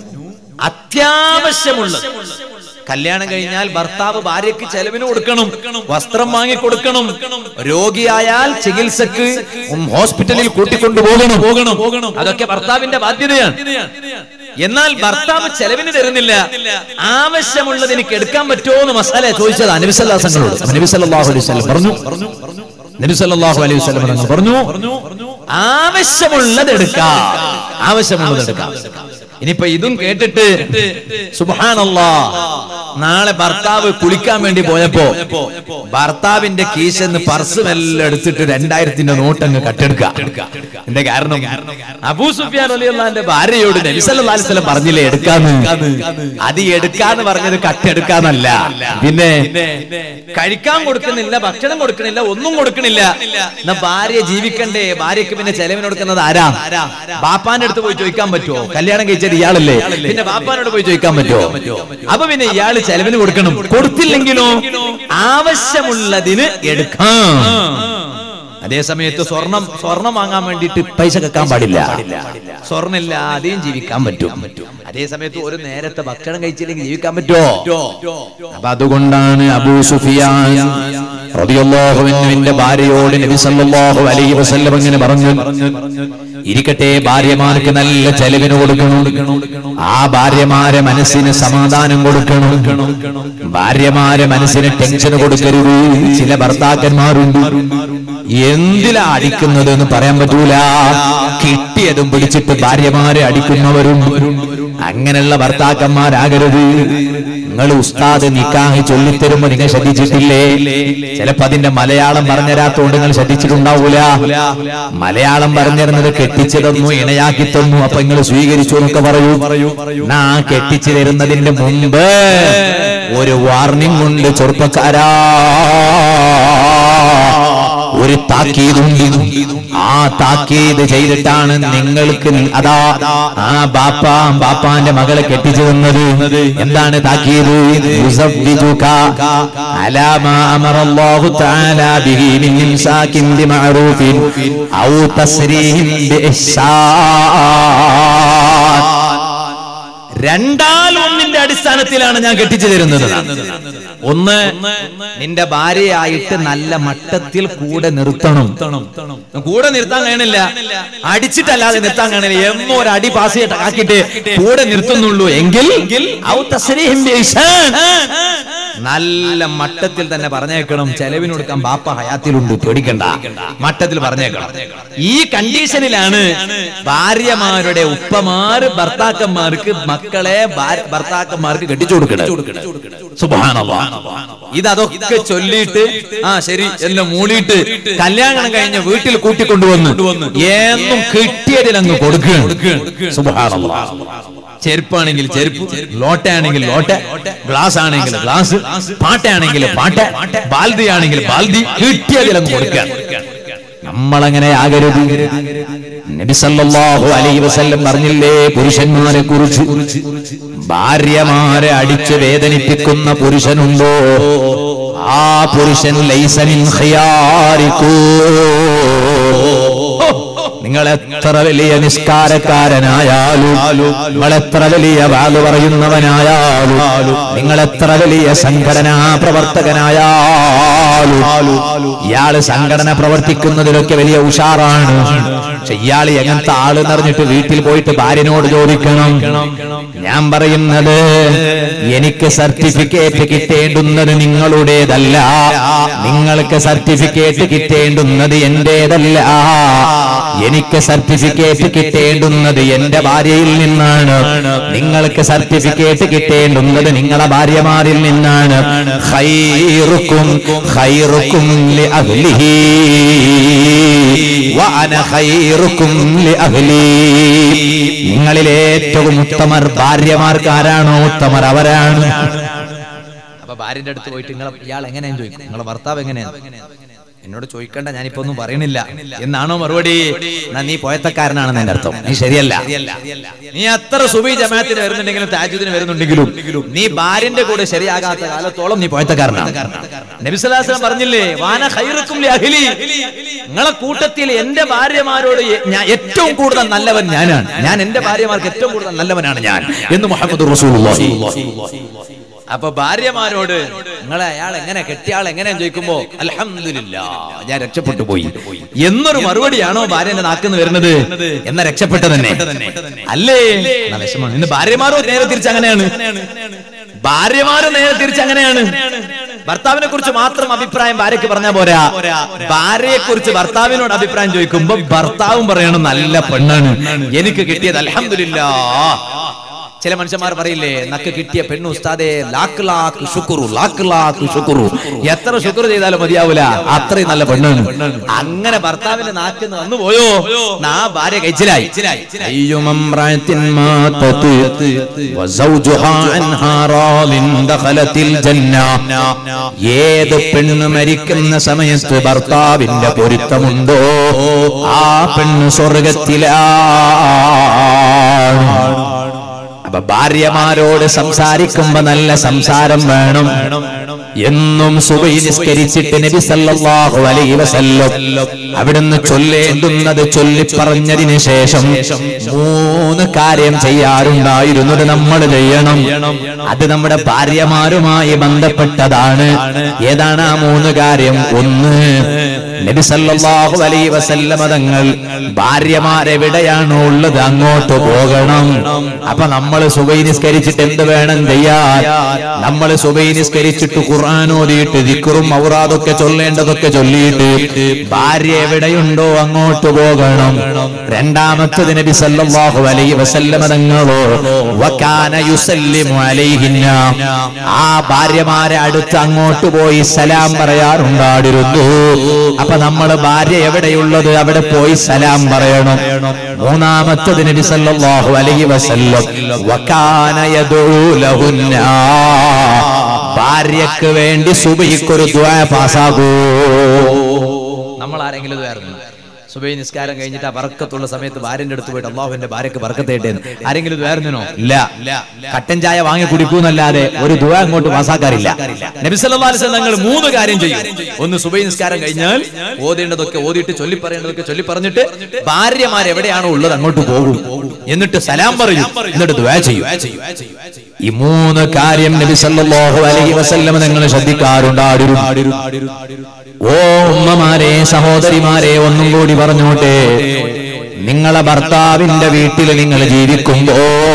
അത്യാവശ്യമുള്ളത് കല്യാണം കഴിഞ്ഞാൽ ഭർത്താവ് ഭാര്യയ്ക്ക് ചെലവിന് കൊടുക്കണം വസ്ത്രം വാങ്ങി കൊടുക്കണം രോഗിയായാൽ ചികിത്സക്ക് ഉം ഹോസ്പിറ്റലിൽ കൂട്ടിക്കൊണ്ടു പോകണം പോകണം പോകണം അതൊക്കെ ഭർത്താവിന്റെ ബാധ്യതയാണ് എന്നാൽ ഭർത്താവ് ചെലവിന് തരുന്നില്ല ആവശ്യമുള്ളത് എനിക്ക് എടുക്കാൻ പറ്റുമോ എന്ന് മസാല ചോദിച്ചത് നബിസല്ലാസങ്ങളോട് നബിസല്ലാഹു അലൈഹി വസല്ലം പറഞ്ഞു നബിസല്ലാഹു അലൈഹി വസല്ലം തങ്ങൾ പറഞ്ഞു ആവശ്യമുള്ളത് എടുക്കാം ആവശ്യമുള്ളത് എടുക്കാം ഇനിയിപ്പോ ഇതും കേട്ടിട്ട് സുബാനല്ലാ നാളെ ഭർത്താവ് കുളിക്കാൻ വേണ്ടി പോയപ്പോ ഭർത്താവിന്റെ കീശന്ന് പർസ് മെല്ലെ എടുത്തിട്ട് രണ്ടായിരത്തിന്റെ നോട്ടങ്ങ് കട്ടെടുക്കുക എന്റെ കാരണം അബൂ സുഫിയാൻ അലിയുള്ള ഭാര്യയോട് നബിസല്ലാസ്ലം പറഞ്ഞില്ലേ എടുക്കാന്ന് അത് എടുക്കാന്ന് പറഞ്ഞത് കട്ടെടുക്കാന്നല്ല പിന്നെ കഴിക്കാൻ കൊടുക്കുന്നില്ല ഭക്ഷണം കൊടുക്കണില്ല ഒന്നും കൊടുക്കണില്ല എന്നാ ഭാര്യ ജീവിക്കണ്ടേ ഭാര്യക്ക് പിന്നെ ചെലവിന് കൊടുക്കുന്നത് ആരാ ബാപ്പാന്റെ അടുത്ത് പോയി ചോദിക്കാൻ പറ്റുമോ കല്യാണം കഴിച്ചത് ഇയാളല്ലേ പിന്നെ ബാപ്പാനോട് പോയി ചോദിക്കാൻ പറ്റുമോ അപ്പൊ പിന്നെ ഇയാള് ചെലവിന് കൊടുക്കണം കൊടുത്തില്ലെങ്കിലോ ആവശ്യമുള്ളതിന് എടുക്കാം അതേ സമയത്ത് സ്വർണം സ്വർണം വാങ്ങാൻ വേണ്ടിയിട്ട് പൈസ വെക്കാൻ പാടില്ല സ്വർണ്ണില്ലാതെയും ജീവിക്കാൻ പറ്റും അതേ സമയത്ത് ഒരു നേരത്തെ ഭക്ഷണം കഴിച്ചില്ലെങ്കിൽ ജീവിക്കാൻ പറ്റുമോ അപ്പൊ അതുകൊണ്ടാണ് അബൂ സുഫിയാൻ റളിയല്ലാഹുവിന്റെ ഭാര്യയോട് നബി സല്ലല്ലാഹു അലൈഹി വസല്ലം ഇങ്ങനെ പറഞ്ഞു ഇരിക്കട്ടെ ഭാര്യമാർക്ക് നല്ല ചെലവിന് കൊടുക്കണം ആ ഭാര്യമാരെ മനസ്സിന് സമാധാനം കൊടുക്കണം ഭാര്യമാരെ മനസ്സിന് ടെൻഷൻ കൊടുക്കരുത് ചില ഭർത്താക്കന്മാരുണ്ട് എന്തിലാ അടിക്കുന്നത് എന്ന് പറയാൻ പറ്റൂല കിട്ടിയതും പിടിച്ചിട്ട് ഭാര്യമാരെ അടിക്കുന്നവരും അങ്ങനെയുള്ള ഭർത്താക്കന്മാരാകരുത് നിങ്ങൾ ഉസ്താദ് നിക്കാഹ് ചൊല്ലിത്തരുമ്പോ നിങ്ങൾ ശ്രദ്ധിച്ചിട്ടില്ലേ ചിലപ്പോ അതിന്റെ മലയാളം പറഞ്ഞുതരാത്തോണ്ട് നിങ്ങൾ ശ്രദ്ധിച്ചിട്ടുണ്ടാവൂല മലയാളം പറഞ്ഞിരുന്നത് കെട്ടിച്ചു തന്നു ഇണയാക്കി തന്നു അപ്പൊ നിങ്ങൾ സ്വീകരിച്ചു എന്നൊക്കെ പറയൂ നാ കെട്ടിച്ചു തരുന്നതിന്റെ മുമ്പ് ഒരു വാർണിംഗ് ഉണ്ട് ചെറുപ്പക്കാരാ ഒരു താക്കീതുണ്ട് ആ താക്കീത് ചെയ്തിട്ടാണ് നിങ്ങൾക്ക് അതാ ആ ബാപ്പ ബാപ്പാന്റെ മകളെ കെട്ടിച്ചു തന്നത് എന്താണ് താക്കീത് യുസവ്വിജുക അലാ മാ അമറല്ലാഹു തആല ബിഹി മിൻ ഇംസാകിൻ ബിമഅറൂഫിൻ ഔ തസ്രീഹിൻ ബിഇഹ്സാൻ രണ്ടാൽ ഒന്നിന്റെ അടിസ്ഥാനത്തിലാണ് ഞാൻ കെട്ടിച്ചു തരുന്നത് ഒന്ന് നിന്റെ ഭാര്യയായിട്ട് നല്ല മട്ടത്തിൽ കൂടെ നിർത്തണം കൂടെ നിർത്താൻ കഴിയണില്ല അടിച്ചിട്ടല്ലാതെ നിർത്താൻ കഴിയണില്ല എന്നോ ഒരു അടി പാസ് ചെയ്തിട്ട് ആക്കിയിട്ട് കൂടെ നിർത്തുന്നുള്ളൂ എങ്കിൽ ഔ തസ്രീഹിൻ ബിഇഹ്സാൻ. നല്ല മട്ടത്തിൽ തന്നെ പറഞ്ഞേക്കണം ചെലവിന് കൊടുക്കാൻ ബാപ്പ ഹയാത്തിലുണ്ട് പേടിക്കണ്ട മട്ടത്തിൽ പറഞ്ഞേക്കണം ഈ കണ്ടീഷനിലാണ് ഭാര്യമാരുടെ ഉപ്പമാര് ഭർത്താക്കന്മാർക്ക് മക്കളെ ഭാര്യ- ഭർത്താക്കന്മാർക്ക് കെട്ടിച്ചു കൊടുക്കണം സുബ്ഹാനല്ലാഹ്. ഇതൊക്കെ ചൊല്ലിയിട്ട് ആ ശരി എന്ന് മൂളിയിട്ട് കല്യാണം കഴിഞ്ഞ് വീട്ടിൽ കൂട്ടിക്കൊണ്ടുവന്ന് എന്നും കിട്ടിയതിലങ്ങ് കൊടുക്കുകയാണ് സുബ്ഹാനല്ലാഹ്. ചെരുപ്പാണെങ്കിൽ ചെരുപ്പ് ലോട്ടയാണെങ്കിൽ ലോട്ട ഗ്ലാസ് ആണെങ്കിൽ ഗ്ലാസ് പാട്ടയാണെങ്കിൽ പാട്ട ബാൽദി ആണെങ്കിൽ ബാൽദി കിട്ടിയതിലങ്ങ് കൊടുക്കുകയാണ് നമ്മളങ്ങനെ ആകരുത് നബി സല്ലല്ലാഹു അലൈഹി വസല്ലം പറഞ്ഞില്ലേ പുരുഷന്മാരെ കുറിച്ച് ഭാര്യമാരെ അടിച്ച് വേദനിപ്പിക്കുന്ന പുരുഷനുണ്ടോ ആ പുരുഷൻ ലൈസമിൻ നിങ്ങൾ എത്ര വലിയ നിസ്കാരക്കാരനായാലും നിങ്ങൾ എത്ര വലിയ വാല് പറയുന്നവനായാലും നിങ്ങൾ എത്ര വലിയ സംഘടനാ പ്രവർത്തകനായാലും ഇയാള് സംഘടന പ്രവർത്തിക്കുന്നതിലൊക്കെ വലിയ ഉഷാറാണ് പക്ഷെ ഇയാൾ എങ്ങനത്തെ ആള് നിറഞ്ഞിട്ട് വീട്ടിൽ പോയിട്ട് ഭാര്യനോട് ചോദിക്കണം ഞാൻ പറയുന്നത് എനിക്ക് സർട്ടിഫിക്കറ്റ് കിട്ടേണ്ടുന്നത് നിങ്ങളുടേതല്ല നിങ്ങൾക്ക് സർട്ടിഫിക്കറ്റ് കിട്ടേണ്ടുന്നത് എന്റേതല്ല എനിക്ക് സർട്ടിഫിക്കറ്റ് കിട്ടേണ്ടുന്നത് എന്റെ ഭാര്യയിൽ നിന്നാണ് നിങ്ങൾക്ക് സർട്ടിഫിക്കറ്റ് കിട്ടേണ്ടുന്നത് നിങ്ങളെ ഭാര്യമാരിൽ നിന്നാണ് ഖൈറുക്കും ഖൈറുക്കും ലി അഹ്ലിഹി വഅന ഖൈറുക്കും ലി അഹ്ലി നിങ്ങളിൽ ഏറ്റവും ഉത്തമർ ഭാര്യമാർക്ക് ആരാണോ ഉത്തമർ അവരാണ് അപ്പൊ ഭാര്യന്റെ അടുത്ത് പോയിട്ട് നിങ്ങൾ ഇയാൾ എങ്ങനെയാന്ന് ചോദിക്കും നിങ്ങളെ ഭർത്താവ് എങ്ങനെയാണ് എന്നോട് ചോദിക്കണ്ട ഞാനിപ്പോ ഒന്നും പറയണില്ല എന്നാണോ മറുപടി എന്നാ നീ പോയത്തക്കാരനാണെന്ന് എന്റെ അർത്ഥം നീ ശരിയല്ല നീ അത്ര സുബി ജമാത്തിന് വരുന്നുണ്ടെങ്കിലും താജുദിന് വരുന്നുണ്ടെങ്കിലും നീ ഭാര്യന്റെ കൂടെ ശരിയാകാത്ത കാലത്തോളം നീ പോയത്തക്കാരനാണ് നബിസ്വലാസ്ലം പറഞ്ഞില്ലേ വാന ഖൈറുക്കും ലി അഹ്ലി നിങ്ങളെ കൂട്ടത്തിൽ എന്റെ ഭാര്യമാരോട് എ- ഞാൻ ഏറ്റവും കൂടുതൽ നല്ലവൻ ഞാനാണ് ഞാൻ എന്റെ ഭാര്യമാർക്ക് ഏറ്റവും കൂടുതൽ നല്ലവനാണ് ഞാൻ എന്ന് മുഹമ്മദ് റസൂലുള്ളാഹി അപ്പൊ ഭാര്യമാരോട് നിങ്ങളെ അയാൾ എങ്ങനെ കെട്ടിയാൾ എങ്ങനെ ചോദിക്കുമ്പോ അൽഹംദുലില്ലാ ഞാൻ രക്ഷപ്പെട്ടു പോയി എന്നൊരു മറുപടിയാണോ ഭാര്യന്റെ നാക്കുന്ന് വരുന്നത് എന്ന രക്ഷപ്പെട്ട തന്നെ അല്ലേ എന്നാ വിഷമമാണ് ഇന്ന് ഭാര്യമാരോ നേരെ തിരിച്ച് അങ്ങനെയാണ് ഭാര്യമാരോ നേരെ തിരിച്ച് അങ്ങനെയാണ് ഭർത്താവിനെ കുറിച്ച് മാത്രം അഭിപ്രായം ഭാര്യക്ക് പറഞ്ഞാ പോരാ ഭാര്യയെ കുറിച്ച് ഭർത്താവിനോട് അഭിപ്രായം ചോദിക്കുമ്പോ ഭർത്താവും പറയണം നല്ല പെണ്ണാണ് എനിക്ക് കിട്ടിയത് അൽഹംദുലില്ലാ ചില മനുഷ്യന്മാർ പറയില്ലേ നക്ക് കിട്ടിയ പെണ്ണു ഉസ്താദെ ലാക്ക് ലാക്ക് ശുക്രു ലാക്ക് ലാക്ക് ശുക്രു എത്ര ശുക്ർ ചെയ്താലും മതിയാവൂല അത്രയും നല്ല പെണ്ണാണ് അങ്ങനെ ഭർത്താവിന്റെ നാക്കിന്ന് വന്നു പോയോ നാ ഭാര്യ കഴിച്ചിലായി അയ്യുമമ്രാത്തിൻ മാതത് വസൗജുഹാ അൻഹാ റാളിൻ ദഖലത്തിൽ ജന്ന ഏത് പെണ്ണ് മരിക്കുന്ന സമയത്ത് ഭർത്താവിന്റെ പൊരുത്തമുണ്ടോ ആ പെണ്ണ് സ്വർഗത്തിലാണ് അപ്പൊ ഭാര്യമാരോട് സംസാരിക്കുമ്പോ നല്ല സംസാരം വേണം എന്നും സുബൈ നിസ്കരിച്ചിട്ട് നബി സല്ലല്ലാഹു അലൈഹി വസല്ലം അവിടുന്ന് ചൊല്ലേണ്ടുന്നത് ചൊല്ലി പറഞ്ഞതിന് ശേഷം മൂന്ന് കാര്യം ചെയ്യാറുണ്ടായിരുന്നത് നമ്മൾ ചെയ്യണം അത് നമ്മുടെ ഭാര്യമാരുമായി ബന്ധപ്പെട്ടതാണ് ഏതാണ് ആ മൂന്ന് കാര്യം ഒന്ന് നബി സല്ലല്ലാഹു അലൈഹി വസല്ലമ തങ്ങൾ ഭാര്യമാരെവിടെയാണോ ഉള്ളത് അങ്ങോട്ട് പോകണം അപ്പൊ നമ്മൾ സുബൈ നിസ്കരിച്ചിട്ട് എന്ത് വേണം ചെയ്യാൻ നമ്മൾ സുബൈ നിസ്കരിച്ചിട്ട് ഖുർആൻ ഓതിയിട്ട് ദിക്റും ഔറാദൊക്കെ ചൊല്ലേണ്ടതൊക്കെ ചൊല്ലിയിട്ട് ഭാര്യ എവിടെയുണ്ടോ അങ്ങോട്ട് പോകണം രണ്ടാമത്തത് നബി സല്ലല്ലാഹു അലൈഹി വസല്ലമ തങ്ങളോ വകാന യുസല്ലിമു അലൈഹിന്ന ആ ഭാര്യമാരെ അടുത്ത് അങ്ങോട്ട് പോയി സലാം പറയാറുണ്ടായിരുന്നു അപ്പൊ നമ്മൾ ഭാര്യ എവിടെയുള്ളത് അവിടെ പോയി സലാം പറയണം മൂന്നാമത്തത് നബി സല്ലല്ലാഹു അലൈഹി വസല്ലം വകാന യദൂ ലഹുന്ന ഭാര്യക്ക് വേണ്ടി സുബഹിക്കൊരു ദ്വാ പാസാകൂ നമ്മൾ ആരെങ്കിലും ഇതായിരുന്നു സുബൈ നിസ്കാരം കഴിഞ്ഞിട്ട് ആ ബർക്കത്തുള്ള സമയത്ത് ഭാര്യന്റെ അടുത്ത് പോയിട്ട് അള്ളാഹുവിന്റെ ഭാര്യക്ക് ബർക്കത്തേട്ടെ ആരെങ്കിലും ഇത് വേർന്നോ ഇല്ല കട്ടൻ ചായ വാങ്ങി കുടിക്കൂന്നല്ലാതെ ഒരു ദുവ അങ്ങോട്ട് പാസാക്കാറില്ല നബിസല്ലാസ് തങ്ങൾ മൂന്ന് കാര്യം ചെയ്യും ഒന്ന് സുബൈ നിസ്കാരം കഴിഞ്ഞാൽ ഓതേണ്ടതൊക്കെ ഓതിയിട്ട് ചൊല്ലി പറയേണ്ടതൊക്കെ ചൊല്ലി പറഞ്ഞിട്ട് ഭാര്യമാർ എവിടെയാണോ ഉള്ളത് അങ്ങോട്ട് പോകും എന്നിട്ട് സലാം പറയും എന്നിട്ട് ദുവ ചെയ്യും ഈ മൂന്ന് കാര്യം നബി സല്ലല്ലാഹു അലൈഹി വസല്ലം നിങ്ങൾ ശ്രദ്ധിക്കാറുണ്ട് ഓ ഉമ്മമാരെ സഹോദരിമാരെ ഒന്നും കൂടി പറഞ്ഞോട്ടെ നിങ്ങളെ ഭർത്താവിന്റെ വീട്ടിൽ നിങ്ങൾ ജീവിക്കുമ്പോ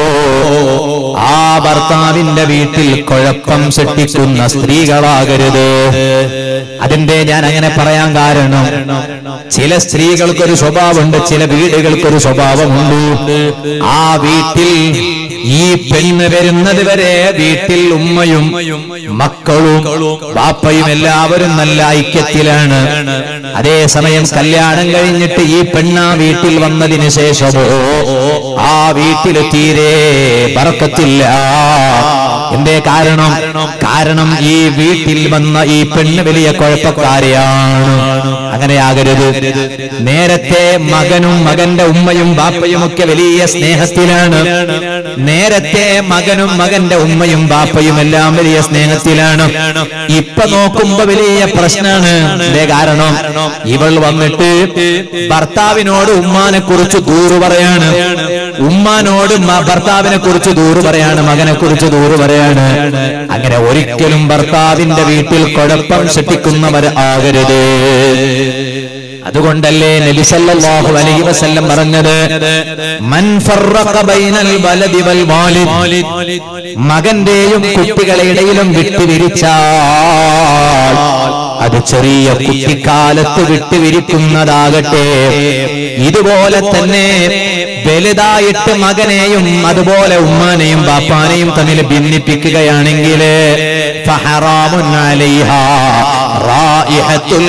ആ ഭർത്താവിന്റെ വീട്ടിൽ കുഴപ്പം സൃഷ്ടിക്കുന്ന സ്ത്രീകളാകരുത് അതിന്റെ ഞാൻ അങ്ങനെ പറയാൻ കാരണം ചില സ്ത്രീകൾക്കൊരു സ്വഭാവമുണ്ട് ചില വീടുകൾക്കൊരു സ്വഭാവമുണ്ട് ആ വീട്ടിൽ ഈ പെണ്ണ് വരുന്നത് വരെ വീട്ടിൽ ഉമ്മയും മക്കളും ബാപ്പയും എല്ലാവരും നല്ല ഐക്യത്തിലാണ് അതേസമയം കല്യാണം കഴിഞ്ഞിട്ട് ഈ പെണ്ണ വീട്ടിൽ വന്നതിന് ശേഷമോ ആ വീട്ടിൽ തീരെ പറക്കത്തില്ല എന്തേ കാരണം കാരണം ഈ വീട്ടിൽ വന്ന ഈ പെണ്ണ് വലിയ കുഴപ്പക്കാരെയാണ് അങ്ങനെയാകരുത് നേരത്തെ മകനും മകന്റെ ഉമ്മയും ബാപ്പയും ഒക്കെ വലിയ സ്നേഹത്തിലാണ് നേരത്തെ മകനും മകന്റെ ഉമ്മയും ബാപ്പയും എല്ലാം വലിയ സ്നേഹത്തിലാണ് ഇപ്പൊ നോക്കുമ്പോ വലിയ പ്രശ്നമാണ് എന്തേ കാരണം ഇവൾ വന്നിട്ട് ഭർത്താവിനോട് ഉമ്മാനെ കുറിച്ച് ദൂറ് പറയാണ് ഉമ്മാനോട് മ- ഭർത്താവിനെ കുറിച്ച് ദൂറ് പറയാണ് മകനെ കുറിച്ച് ദൂറ് പറയാണ് അങ്ങനെ ഒരിക്കലും ഭർത്താവിന്റെ വീട്ടിൽ കുഴപ്പം സൃഷ്ടിക്കുന്നവർ ആകരുത് അതുകൊണ്ടല്ലേ നബി സല്ലല്ലാഹു അലൈഹി വസല്ലം പറഞ്ഞത് മൻ ഫറഖ ബൈനൽ വലദി വൽ വാലിദ് മകന്റെയും കുട്ടികളെ ഇടയിലും വിട്ടുപിരിച്ചാൽ അത് ചെറിയ കുട്ടിക്കാലത്ത് വിട്ടുപിരിക്കുന്നതാകട്ടെ ഇതുപോലെ തന്നെ വലുതായിട്ട് മകനെയും അതുപോലെ ഉമ്മാനെയും ബാപ്പാനെയും തമ്മിൽ ഭിന്നിപ്പിക്കുകയാണെങ്കിൽ ഫഹറാമുൻ അലൈഹാ റായിഹത്തുൽ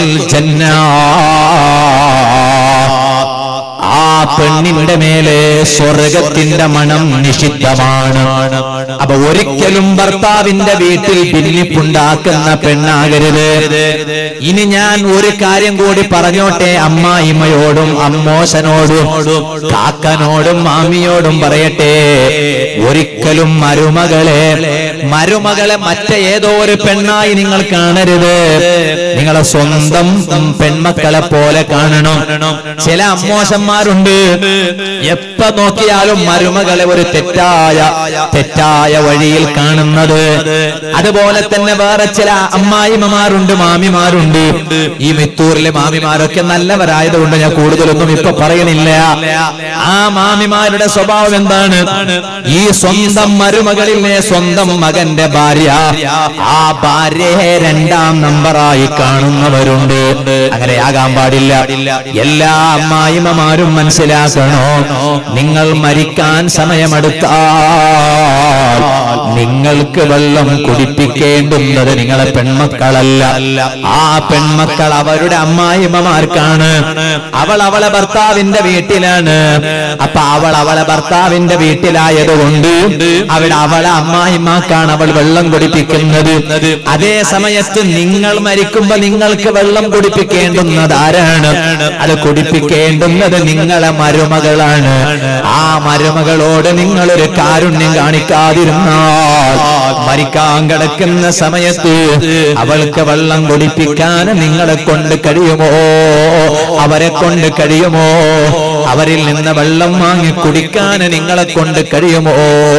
ജന്ന ആ പെണ്ണിന്റെ മേലെ സ്വർഗത്തിന്റെ മണം നിഷിദ്ധമാണ് അപ്പൊ ഒരിക്കലും ഭർത്താവിന്റെ വീട്ടിൽ ഭിന്നിപ്പുണ്ടാക്കുന്ന പെണ്ണാകരുത് ഇനി ഞാൻ ഒരു കാര്യം കൂടി പറഞ്ഞോട്ടെ അമ്മായിമ്മയോടും അമ്മോശനോടും കാക്കനോടും മാമിയോടും പറയട്ടെ ഒരിക്കലും മരുമകളെ മരുമകളെ മറ്റേതോ ഒരു പെണ്ണായി നിങ്ങൾ കാണരുത് നിങ്ങളെ സ്വന്തം പെൺമക്കളെ പോലെ കാണണം ചില അമ്മോശന്മാരുണ്ട് എപ്പ നോക്കിയാലും മരുമകളെ ഒരു തെറ്റായ തെറ്റായ വഴിയിൽ കാണുന്നത് അതുപോലെ തന്നെ വേറെ ചില അമ്മായിമ്മമാരുണ്ട് മാമിമാരുണ്ട് ഈ മിത്തൂരിലെ മാമിമാരൊക്കെ നല്ലവരായതുകൊണ്ട് ഞാൻ കൂടുതലൊന്നും ഇപ്പൊ പറയണില്ല ആ മാമിമാരുടെ സ്വഭാവം എന്താണ് ഈ സ്വന്തം മരുമകളിലെ സ്വന്തം മകന്റെ ഭാര്യ ആ ഭാര്യയെ രണ്ടാം നമ്പറായി കാണുന്നവരുണ്ട് അങ്ങനെയാകാൻ പാടില്ല എല്ലാ അമ്മായിമ്മമാരും മനസ്സിലാക്കണോ നിങ്ങൾ മരിക്കാൻ സമയമെടുത്താൽ നിങ്ങൾക്ക് വെള്ളം കുടിപ്പിക്കേണ്ടുന്നത് നിങ്ങളെ പെൺമക്കളല്ല ആ പെൺമക്കൾ അവരുടെ അമ്മായിമ്മമാർക്കാണ് അവൾ അവളെ ഭർത്താവിന്റെ വീട്ടിലാണ് അപ്പൊ അവൾ അവളെ ഭർത്താവിന്റെ വീട്ടിലായതുകൊണ്ട് അവിടെ അവളെ അമ്മായിമാക്കാണ് അവൾ വെള്ളം കുടിപ്പിക്കുന്നത് അതേ സമയത്ത് നിങ്ങൾ മരിക്കുമ്പോ നിങ്ങൾക്ക് വെള്ളം കുടിപ്പിക്കേണ്ടുന്നത് ആരാണ് അത് കുടിപ്പിക്കേണ്ടുന്നത് നിങ്ങളെ മരുമകളാണ് ആ മരുമകളോട് നിങ്ങളൊരു കാരുണ്യം കാണിക്കാതിരുന്നാൽ മരിക്കാൻ കിടക്കുന്ന സമയത്ത് അവൾക്ക് വെള്ളം കുടിപ്പിക്കാൻ നിങ്ങളെ കൊണ്ട് കഴിയുമോ അവരെ കൊണ്ട് കഴിയുമോ അവരിൽ നിന്ന് വെള്ളം വാങ്ങി കുടിക്കാൻ നിങ്ങളെ കൊണ്ട് കഴിയുമോ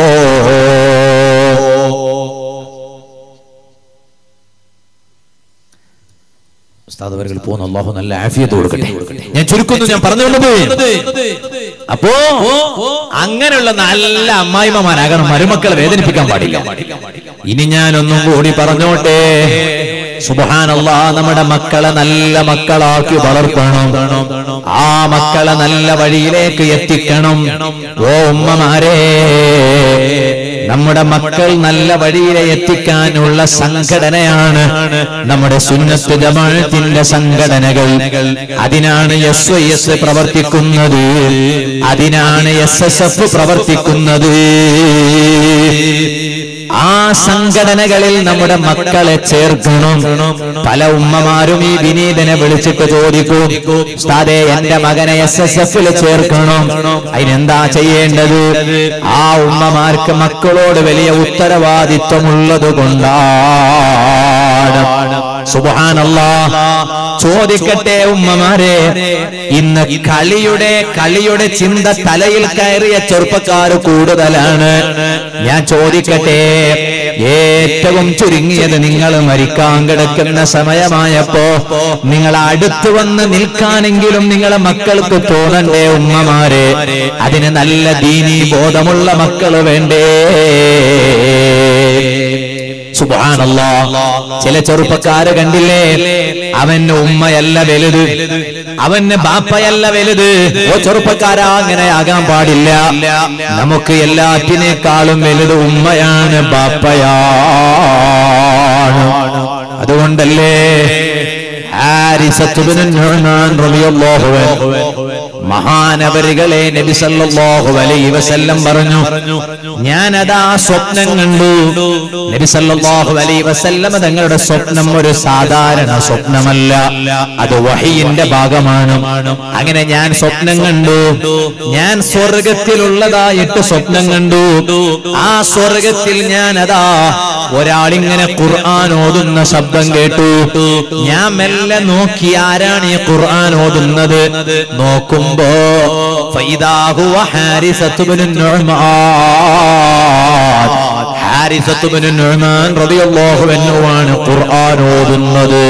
ഉസ്താദ് അവர்கள் പോകുന്ന അള്ളാഹു നല്ല ആഫിയത്ത് കൊടുക്കട്ടെ ഞാൻ ചുരുക്കുന്നു ഞാൻ പറഞ്ഞുകൊണ്ടത് അപ്പോ അങ്ങനെയുള്ള നല്ല അമ്മായിമ്മമാരാകണം മരുമക്കളെ വേദനിപ്പിക്കാൻ പാടില്ല ഇനി ഞാൻ ഒന്നും കൂടി പറഞ്ഞോട്ടെ സുബഹാനല്ലാ നമ്മുടെ മക്കളെ നല്ല മക്കളാക്കി വളർത്തണം ആ മക്കളെ നല്ല വഴിയിലേക്ക് എത്തിക്കണം ഓ ഉമ്മമാരെ നമ്മുടെ മക്കൾ നല്ല വഴിയിലെ എത്തിക്കാനുള്ള സംഘടനയാണ് നമ്മുടെ സുന്നത്ത് ജമാഅത്തിന്റെ സംഘടനകൾ അതിനാണ് എസ് വൈ എസ് പ്രവർത്തിക്കുന്നത് അതിനാണ് എസ് എസ് എഫ് പ്രവർത്തിക്കുന്നത് ആ സംഘടനകളിൽ നമ്മുടെ മക്കളെ ചേർക്കണം പല ഉമ്മമാരും ഈ വിനീതനെ വിളിച്ചിട്ട് ചോദിക്കും ഉസ്താദേ എന്റെ മകനെ എസ് എസ് എഫിൽ ചേർക്കണം അതിനെന്താ ചെയ്യേണ്ടത് ആ ഉമ്മമാർക്ക് മക്കളോട് വലിയ ഉത്തരവാദിത്വമുള്ളത് കൊണ്ടാണ് സുബാനല്ലാ ചോദിക്കട്ടെ ഉമ്മമാരെ ഇന്ന് കളിയുടെ കളിയുടെ ചിന്ത തലയിൽ കയറിയ ചെറുപ്പക്കാർ കൂടുതലാണ് ഞാൻ ചോദിക്കട്ടെ ഏറ്റവും ചുരുങ്ങിയത് നിങ്ങൾ മരിക്കാൻ കിടക്കുന്ന സമയമായപ്പോ നിങ്ങൾ അടുത്തു വന്ന് നിൽക്കാനെങ്കിലും നിങ്ങളെ മക്കൾക്ക് തോന്നണ്ടേ ഉമ്മമാരെ അതിന് നല്ല ദീനീ ബോധമുള്ള മക്കള് വേണ്ടേ സുബാനല്ലാ ചില ചെറുപ്പക്കാര് കണ്ടില്ലേ അവന് ഉമ്മയല്ല വലുത് അവന് ബാപ്പയല്ല വലുത് ഓ ചെറുപ്പക്കാരാ അങ്ങനെ ആകാൻ പാടില്ല നമുക്ക് എല്ലാറ്റിനേക്കാളും വലുത് ഉമ്മയാണ് ബാപ്പയാണ് അതുകൊണ്ടല്ലേ ഹാരിസത്ത് ബിൻ നുഅ്മാൻ റളിയല്ലാഹു അൻഹു മഹാനവരികളെ നബി സല്ലല്ലാഹു അലൈഹി വസല്ലം പറഞ്ഞു ഞാൻ അതാ സ്വപ്നം കണ്ടു നബി സല്ലല്ലാഹു അലൈഹി വസല്ലം തങ്ങളുടെ സ്വപ്നം ഒരു സാധാരണ സ്വപ്നമല്ല അത് വഹിയിന്റെ ഭാഗമാണ് അങ്ങനെ ഞാൻ സ്വപ്നം കണ്ടു ഞാൻ സ്വർഗത്തിലുള്ളതായിട്ട് സ്വപ്നം കണ്ടു ആ സ്വർഗത്തിൽ ഞാൻ അതാ ഒരാളിങ്ങനെ ഖുർആൻ ഓതുന്ന ശബ്ദം കേട്ടു ഞാൻ മെല്ലെ നോക്കി ആരാണ് ഈ ഖുർആൻ ഓതുന്നത് നോക്കുമ്പോ ഫൈദാ ഹുവ ഹാരിസത്ത് ബിൻ നുഅ്മാൻ ഹാരിസത്ത് ബിൻ നുഅ്മാൻ റളിയല്ലാഹു അൻഹു ആണ് ഖുർആൻ ഓതുന്നത്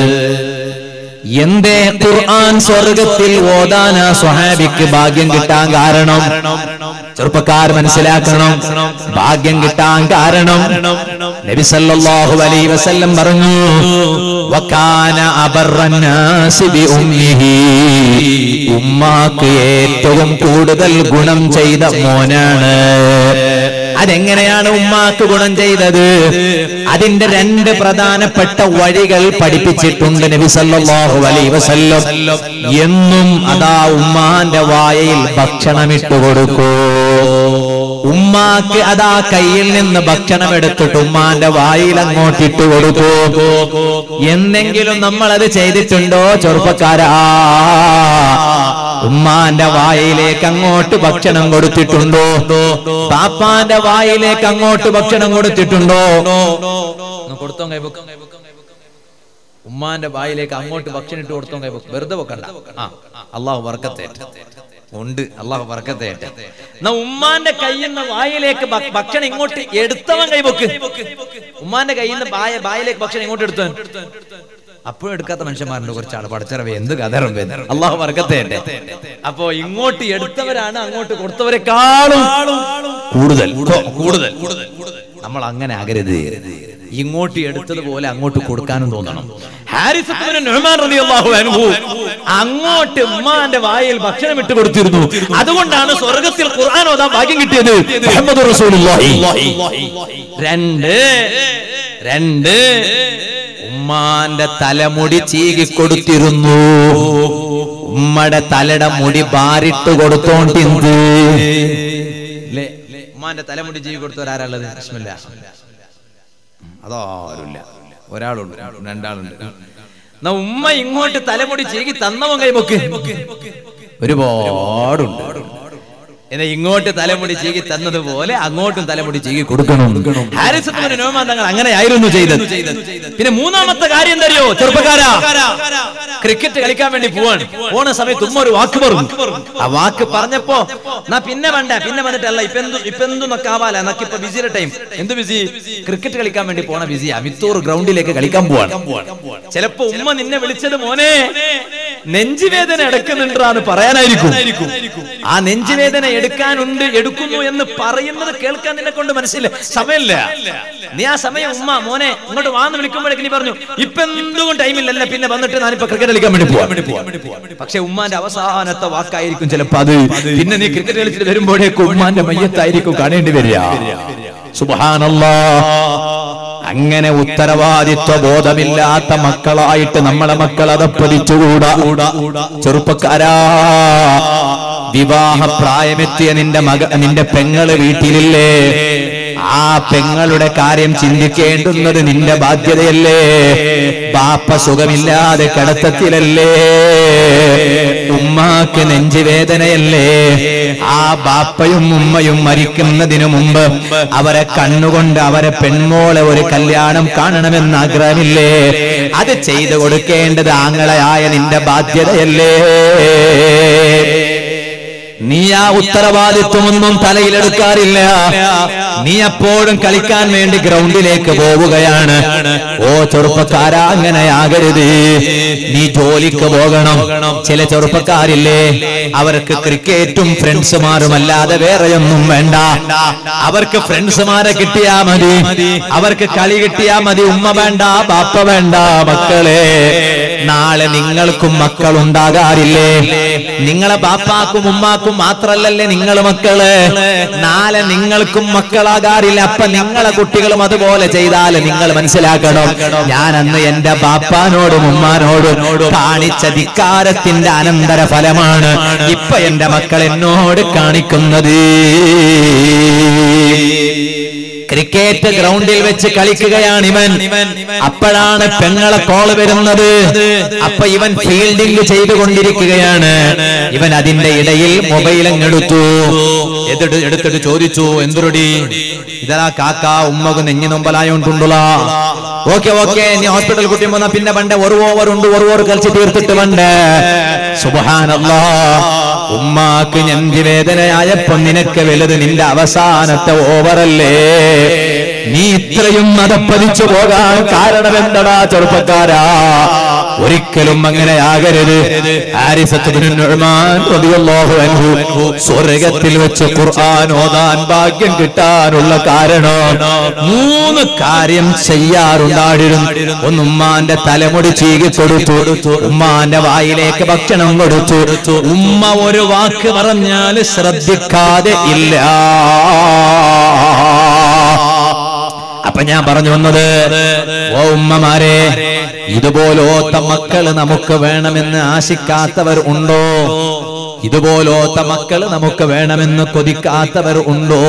എന്തേ ഖുർആൻ സ്വർഗത്തിൽ ഓതാൻ ആ സ്വഹാബിക്ക് ഭാഗ്യം കിട്ടാൻ കാരണം ചെറുപ്പക്കാർ മനസ്സിലാക്കണം ഭാഗ്യം കിട്ടാൻ കാരണം നബി സല്ലല്ലാഹു അലൈഹി വസല്ലം പറഞ്ഞു വകാന അബറന്നാസി ബി ഉമ്മിഹി ഉമ്മാക്ക് ഏറ്റവും കൂടുതൽ ഗുണം ചെയ്ത മോനാണ് അതെങ്ങനെയാണ് ഉമ്മാക്ക് ഗുണം ചെയ്തത് അതിന്റെ രണ്ട് പ്രധാനപ്പെട്ട വഴികൾ പഠിപ്പിച്ചിട്ടുണ്ട് നബി സല്ലല്ലാഹു അലൈഹി വസല്ലം എന്നും അതാ ഉമ്മാന്റെ വായയിൽ ഭക്ഷണം ഇട്ട് കൊടുക്കൂ ഉമ്മാക്ക് അതാ കയ്യിൽ നിന്ന് ഭക്ഷണം എടുത്തിട്ട് ഉമ്മാന്റെ വായിൽ അങ്ങോട്ട് ഇട്ട് കൊടുക്കൂ എന്നെങ്കിലും നമ്മൾ അത് ചെയ്തിട്ടുണ്ടോ ചെറുപ്പക്കാരാ ഉമ്മാന്റെ വായിലേക്ക് അങ്ങോട്ട് ഭക്ഷണം കൊടുത്തിട്ടുണ്ടോ പാപ്പാന്റെ വായിലേക്ക് അങ്ങോട്ട് ഭക്ഷണം കൊടുത്തിട്ടുണ്ടോ കൊടുത്തോ കൈബുക്ക് ഉമ്മാന്റെ വായിലേക്ക് അങ്ങോട്ട് ഭക്ഷണം ഇട്ട് കൊടുത്തോ കൈബുക്ക് വെറുതെ വെക്കണ്ട ആ അള്ളാഹു വർക്കത്തേറ്റ് ഉണ്ട് അള്ളാഹു വർക്കത്തേറ്റ് എന്നാ ഉമ്മാന്റെ കയ്യിൽ നിന്ന് വായിലേക്ക് ഭ- ഭക്ഷണം ഇങ്ങോട്ട് എടുത്തവൻ കൈവക്ക് ഉമ്മാന്റെ കയ്യിൽ നിന്ന് ബായ ബായിലേക്ക് ഭക്ഷണം ഇങ്ങോട്ട് എടുത്തവൻ അപ്പോഴും എടുക്കാത്ത മനുഷ്യന്മാരുണ്ട് കുറച്ചാള് പഠിച്ചറവേ എന്ത് കഥറും അള്ളാഹു വർക്കത്തേറ്റെ അപ്പോ ഇങ്ങോട്ട് എടുത്തവരാണ് അങ്ങോട്ട് കൊടുത്തവരെക്കാളും കൂടുതൽ കൂടുതൽ നമ്മൾ അങ്ങനെ ആകരുത് ഇങ്ങോട്ട് എടുത്തതുപോലെ അങ്ങോട്ട് കൊടുക്കാനും തോന്നണം ഹാരിസ് ഇബ്നു നുഅ്മാൻ റളിയല്ലാഹു അൻഹു അങ്ങോട്ട് ഉമ്മാന്റെ വായിൽ ഭക്ഷണം ഇട്ട് കൊടുത്തിരുന്നു അതുകൊണ്ടാണ് സ്വർഗത്തിൽ ഖുർആൻ ഓതാൻ ഭാഗ്യം കിട്ടിയത് മുഹമ്മദ് റസൂലുള്ളാഹി രണ്ട് രണ്ട് ഉമ്മാന്റെ തലമുടി ചീകി കൊടുത്തിരുന്നു ഉമ്മയുടെ തലയുടെ മുടി ബാരിട്ട് കൊടുത്തോണ്ടിന്ത് ഉമ്മാന്റെ തലമുടി ചീകി കൊടുത്തവരാരുള്ളത് ബിസ്മില്ലാ അതാരുമില്ല ഒരാളുണ്ട് രണ്ടാളുണ്ട് എന്നാ ഉമ്മ ഇങ്ങോട്ട് തലമുടി ചീകി തന്നവൻ കൈമൊക്ക് ഒരുപാടുണ്ട് എന്നാ ഇങ്ങോട്ട് തലമുടി ചീകി തന്നതുപോലെ അങ്ങോട്ടും തലമുടി ചീകി കൊടുക്കണം ഹാരിസ് ഇബ്നു നൂമാൻ തങ്ങൾ അങ്ങനെയായിരുന്നു ചെയ്തത് പിന്നെ മൂന്നാമത്തെ കാര്യം എന്തറിയോ ചെറുപ്പക്കാരാ ക്രിക്കറ്റ് കളിക്കാൻ വേണ്ടി പോവാണ് പോണ സമയത്ത് ഉമ്മ ഒരു വാക്ക് പറഞ്ഞു ആ വാക്ക് പറഞ്ഞപ്പോ നാ പിന്നെ വേണ്ട പിന്നെ വന്നിട്ടല്ല ഇപ്പൊ എന്തു ഇപ്പൊ എന്തു നക്കാവാല നക്കിപ്പോ ബിസിയുടെ ടൈം എന്ത് ബിസി ക്രിക്കറ്റ് കളിക്കാൻ വേണ്ടി പോണ ബിസിയാ മിത്തൂർ ഗ്രൗണ്ടിലേക്ക് കളിക്കാൻ പോവാണ് ചിലപ്പോ ഉമ്മ നിന്നെ വിളിച്ചത് മോനെ നെഞ്ചുവേദന എടുക്കുന്നുണ്ടാന്ന് പറയാനായിരിക്കും ആ നെഞ്ചുവേദന എടുക്കാനുണ്ട് എടുക്കുന്നു എന്ന് പറയുന്നത് കേൾക്കാൻ നിന്നെ കൊണ്ട് മനസ്സില്ല സമയമില്ല നീ ആ സമയം ഉമ്മ മോനെ ഇങ്ങോട്ട് വാന്ന് വിളിക്കുമ്പോഴേക്ക് നീ പറഞ്ഞു ഇപ്പൊ എന്തുകൊണ്ട് ടൈമില്ലല്ല പിന്നെ വന്നിട്ട് ഞാനിപ്പോ ക്രിക്കറ്റ് കളിക്കാൻ വേണ്ടി പോവാം പക്ഷെ ഉമ്മാന്റെ അവസാനത്തെ വാക്കായിരിക്കും ചിലപ്പോ അത് പിന്നെ നീ ക്രിക്കറ്റ് കളിച്ചിട്ട് വരുമ്പോഴേക്കും ഉമ്മാന്റെ മയ്യത്തായിരിക്കും കാണേണ്ടി വരിക സുബഹാനല്ലാ അങ്ങനെ ഉത്തരവാദിത്വ ബോധമില്ലാത്ത മക്കളായിട്ട് നമ്മളെ മക്കൾ അതപ്പതിച്ചുകൂടാ ചെറുപ്പക്കാരാ വിവാഹ പ്രായമെത്തിയ നിന്റെ മക നിന്റെ പെങ്ങള് വീട്ടിലില്ലേ ആ പെങ്ങളുടെ കാര്യം ചിന്തിക്കേണ്ടുന്നത് നിന്റെ ബാധ്യതയല്ലേ ബാപ്പ സുഖമില്ലാതെ കിടത്തത്തിലല്ലേ ഉമ്മാക്ക് നെഞ്ചുവേദനയല്ലേ ആ ബാപ്പയും ഉമ്മയും മരിക്കുന്നതിനു മുമ്പ് അവരെ കണ്ണുകൊണ്ട് അവരെ പെൺമോളെ ഒരു കല്യാണം കാണണമെന്ന് ആഗ്രഹമില്ലേ അത് ചെയ്തു കൊടുക്കേണ്ടത് ആങ്ങളയായ നിന്റെ ബാധ്യതയല്ലേ നീ ആ ഉത്തരവാദിത്വമൊന്നും തലയിലെടുക്കാറില്ല നീ എപ്പോഴും കളിക്കാൻ വേണ്ടി ഗ്രൗണ്ടിലേക്ക് പോവുകയാണ് ഓ ചെറുപ്പക്കാരാ അങ്ങനെയാകരുത് നീ ജോലിക്ക് പോകണം ചില ചെറുപ്പക്കാരില്ലേ അവർക്ക് ക്രിക്കറ്റും ഫ്രണ്ട്സുമാരും അല്ലാതെ വേറെയൊന്നും വേണ്ട അവർക്ക് ഫ്രണ്ട്സുമാരെ കിട്ടിയാ മതി അവർക്ക് കളി കിട്ടിയാ മതി ഉമ്മ വേണ്ട ബാപ്പ വേണ്ട മക്കളെ നാളെ നിങ്ങൾക്കും മക്കൾ ഉണ്ടാകാറില്ലേ നിങ്ങളെ ബാപ്പാക്കും ഉമ്മാക്കും മാത്രല്ലല്ലേ നിങ്ങൾ മക്കള് നാളെ നിങ്ങൾക്കും മക്കളാകാറില്ല അപ്പൊ നിങ്ങളെ കുട്ടികളും അതുപോലെ ചെയ്താൽ നിങ്ങൾ മനസ്സിലാക്കണം ഞാൻ അന്ന് എന്റെ ബാപ്പാനോടും ഉമ്മാനോടും കാണിച്ച ധിക്കാരത്തിന്റെ അനന്തര ഫലമാണ് ഇപ്പൊ എന്റെ മക്കൾ എന്നോട് കാണിക്കുന്നത് ക്രിക്കറ്റ് ഗ്രൗണ്ടിൽ വെച്ച് കളിക്കുകയാണ് ഇവൻ അപ്പോഴാണ് പെങ്ങളെ കോള് വരുന്നത് അപ്പൊ ഇവൻ ഫീൽഡിംഗ് ചെയ്തുകൊണ്ടിരിക്കുകയാണ് ഇവൻ അതിന്റെ ഇടയിൽ മൊബൈൽ എടുത്തു എന്നിട്ട് എടുത്തിട്ട് ചോദിച്ചു എന്തൊരുടി ഇതാ കാക്ക ഉമ്മക്ക് നെഞ്ഞു നൊമ്പലായോണ്ടുള്ള ഓക്കെ ഓക്കെ നീ ഹോസ്പിറ്റൽ കുട്ടി പോന്ന പിന്നെ പണ്ട് ഒരു ഓവർ ഉണ്ട് ഒരു ഓവർ കളിച്ച് തീർത്തിട്ട് പണ്ട് സുബഹാനല്ലാ ഉമ്മാക്ക് നെഞ്ചു വേദനയായപ്പോ നിനക്ക് വലുത് നിന്റെ അവസാനത്തെ ഓവറല്ലേ നീ ഇത്രയും മതപ്പതിച്ചു പോകാൻ കാരണം എന്തടാ ചെറുപ്പക്കാരാ ഒരിക്കലും അങ്ങനെ ആകരുത് ഹാരിസത്ത് ബിൻ നുഅ്മാൻ റളിയല്ലാഹു അൻഹു സ്വർഗത്തിൽ വെച്ച് ഖുർആൻ ഓതാൻ ഭാഗ്യം കിട്ടാനുള്ള കാരണം മൂന്ന് കാര്യം ചെയ്യാറുണ്ടായിരുന്നു ഒന്ന് ഉമ്മാന്റെ തലമുടി ചീകി കൊടുത്തു ഉമ്മാന്റെ വായിലേക്ക് ഭക്ഷണം കൊടുത്തു ഉമ്മ ഒരു വാക്ക് പറഞ്ഞാൽ ശ്രദ്ധിക്കാതെ ഇല്ല അപ്പൊ ഞാൻ പറഞ്ഞു വന്നത് ഓ ഉമ്മമാരെ ഇതുപോലോത്ത മക്കള് നമുക്ക് വേണമെന്ന് ആശിക്കാത്തവർ ഉണ്ടോ ഇതുപോലോത്ത മക്കള് നമുക്ക് വേണമെന്ന് കൊതിക്കാത്തവർ ഉണ്ടോ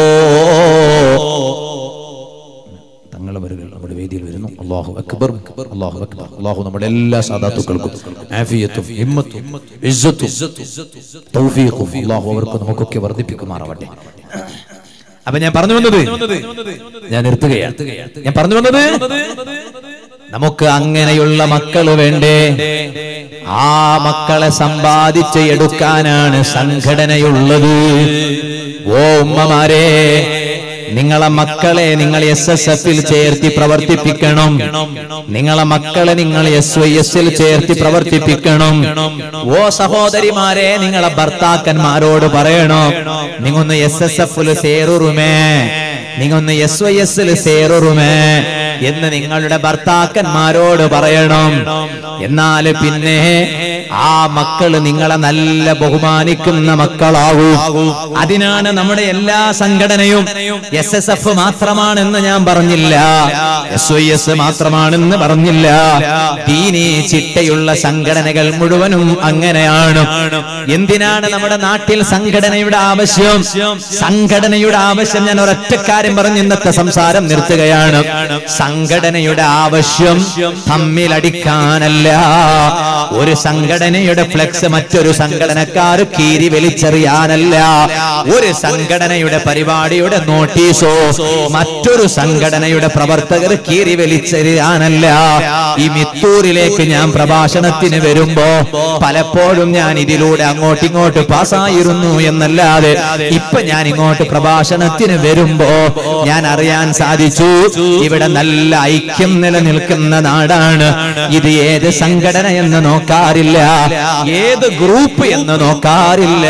തങ്ങൾ വരുകൾ നമ്മുടെ വേദിയിൽ വരുന്നു അള്ളാഹു അക്ബർ അള്ളാഹു അക്ബർ അള്ളാഹു നമ്മുടെ എല്ലാ സാധാത്തുക്കൾക്കും ആഫിയത്തും ഹിമ്മത്തും ഇസ്സത്തും തൗഫീഖും അള്ളാഹു അവർക്ക് നമുക്കൊക്കെ വർദ്ധിപ്പിക്കുമാറാവട്ടെ അപ്പൊ ഞാൻ പറഞ്ഞു വന്നത് ഞാൻ നിർത്തുകയാണ് ഞാൻ പറഞ്ഞു വന്നത് നമുക്ക് അങ്ങനെയുള്ള മക്കള് വേണ്ടേ ആ മക്കളെ സമ്പാദിച്ച് എടുക്കാനാണ് സംഘടനയുള്ളത് ഓ ഉമ്മമാരെ നിങ്ങളെ മക്കളെ നിങ്ങൾ എസ് എസ് എഫിൽ ചേർത്തി പ്രവർത്തിപ്പിക്കണം നിങ്ങളെ മക്കളെ നിങ്ങൾ എസ് വൈ എസിൽ ചേർത്തി പ്രവർത്തിപ്പിക്കണം ഓ സഹോദരിമാരെ നിങ്ങളെ ഭർത്താക്കന്മാരോട് പറയണോ നിങ്ങൊന്ന് എസ് എസ് എഫിൽ ചേറുറുമേ നിങ്ങൊന്ന് എസ് വൈ എസിൽ ചേറുറുമേ എന്ന് നിങ്ങളുടെ ഭർത്താക്കന്മാരോട് പറയണം എന്നാല് പിന്നെ ആ മക്കള് നിങ്ങളെ നല്ല ബഹുമാനിക്കുന്ന മക്കളാകൂ അതിനാണ് നമ്മുടെ എല്ലാ സംഘടനയും എസ് എസ് എഫ് മാത്രമാണെന്ന് ഞാൻ പറഞ്ഞില്ല എസ് ഐ എസ് മാത്രമാണെന്ന് പറഞ്ഞില്ല ദീനി ചിട്ടയുള്ള സംഘടനകൾ മുഴുവനും അങ്ങനെയാണ് എന്തിനാണ് നമ്മുടെ നാട്ടിൽ സംഘടനയുടെ ആവശ്യം സംഘടനയുടെ ആവശ്യം ഞാൻ ഒരൊറ്റ കാര്യം പറഞ്ഞ് ഇന്നത്തെ സംസാരം നിർത്തുകയാണ് സംഘടനയുടെ ആവശ്യം തമ്മിലടിക്കാനല്ല ഒരു സംഘടനയുടെ ഫ്ലെക്സ് മറ്റൊരു സംഘടനക്കാർ കീരി വലിച്ചെറിയാനല്ല ഒരു സംഘടനയുടെ പരിപാടിയുടെ നോട്ടീസോ മറ്റൊരു സംഘടനയുടെ പ്രവർത്തകർ കീറി വലിച്ചെറിയാനല്ല ഈ മിത്തൂരിലേക്ക് ഞാൻ പ്രഭാഷണത്തിന് വരുമ്പോ പലപ്പോഴും ഞാൻ ഇതിലൂടെ അങ്ങോട്ടിങ്ങോട്ട് പാസ്സായിരുന്നു എന്നല്ലാതെ ഇപ്പൊ ഞാൻ ഇങ്ങോട്ട് പ്രഭാഷണത്തിന് വരുമ്പോ ഞാൻ അറിയാൻ സാധിച്ചു ഇവിടെ നല്ല ഐക്യം നിലനിൽക്കുന്ന നാടാണ് ഇത് ഏത് സംഘടന എന്ന് നോക്കാറില്ല ഏത് ഗ്രൂപ്പ് എന്ന് നോക്കാറില്ല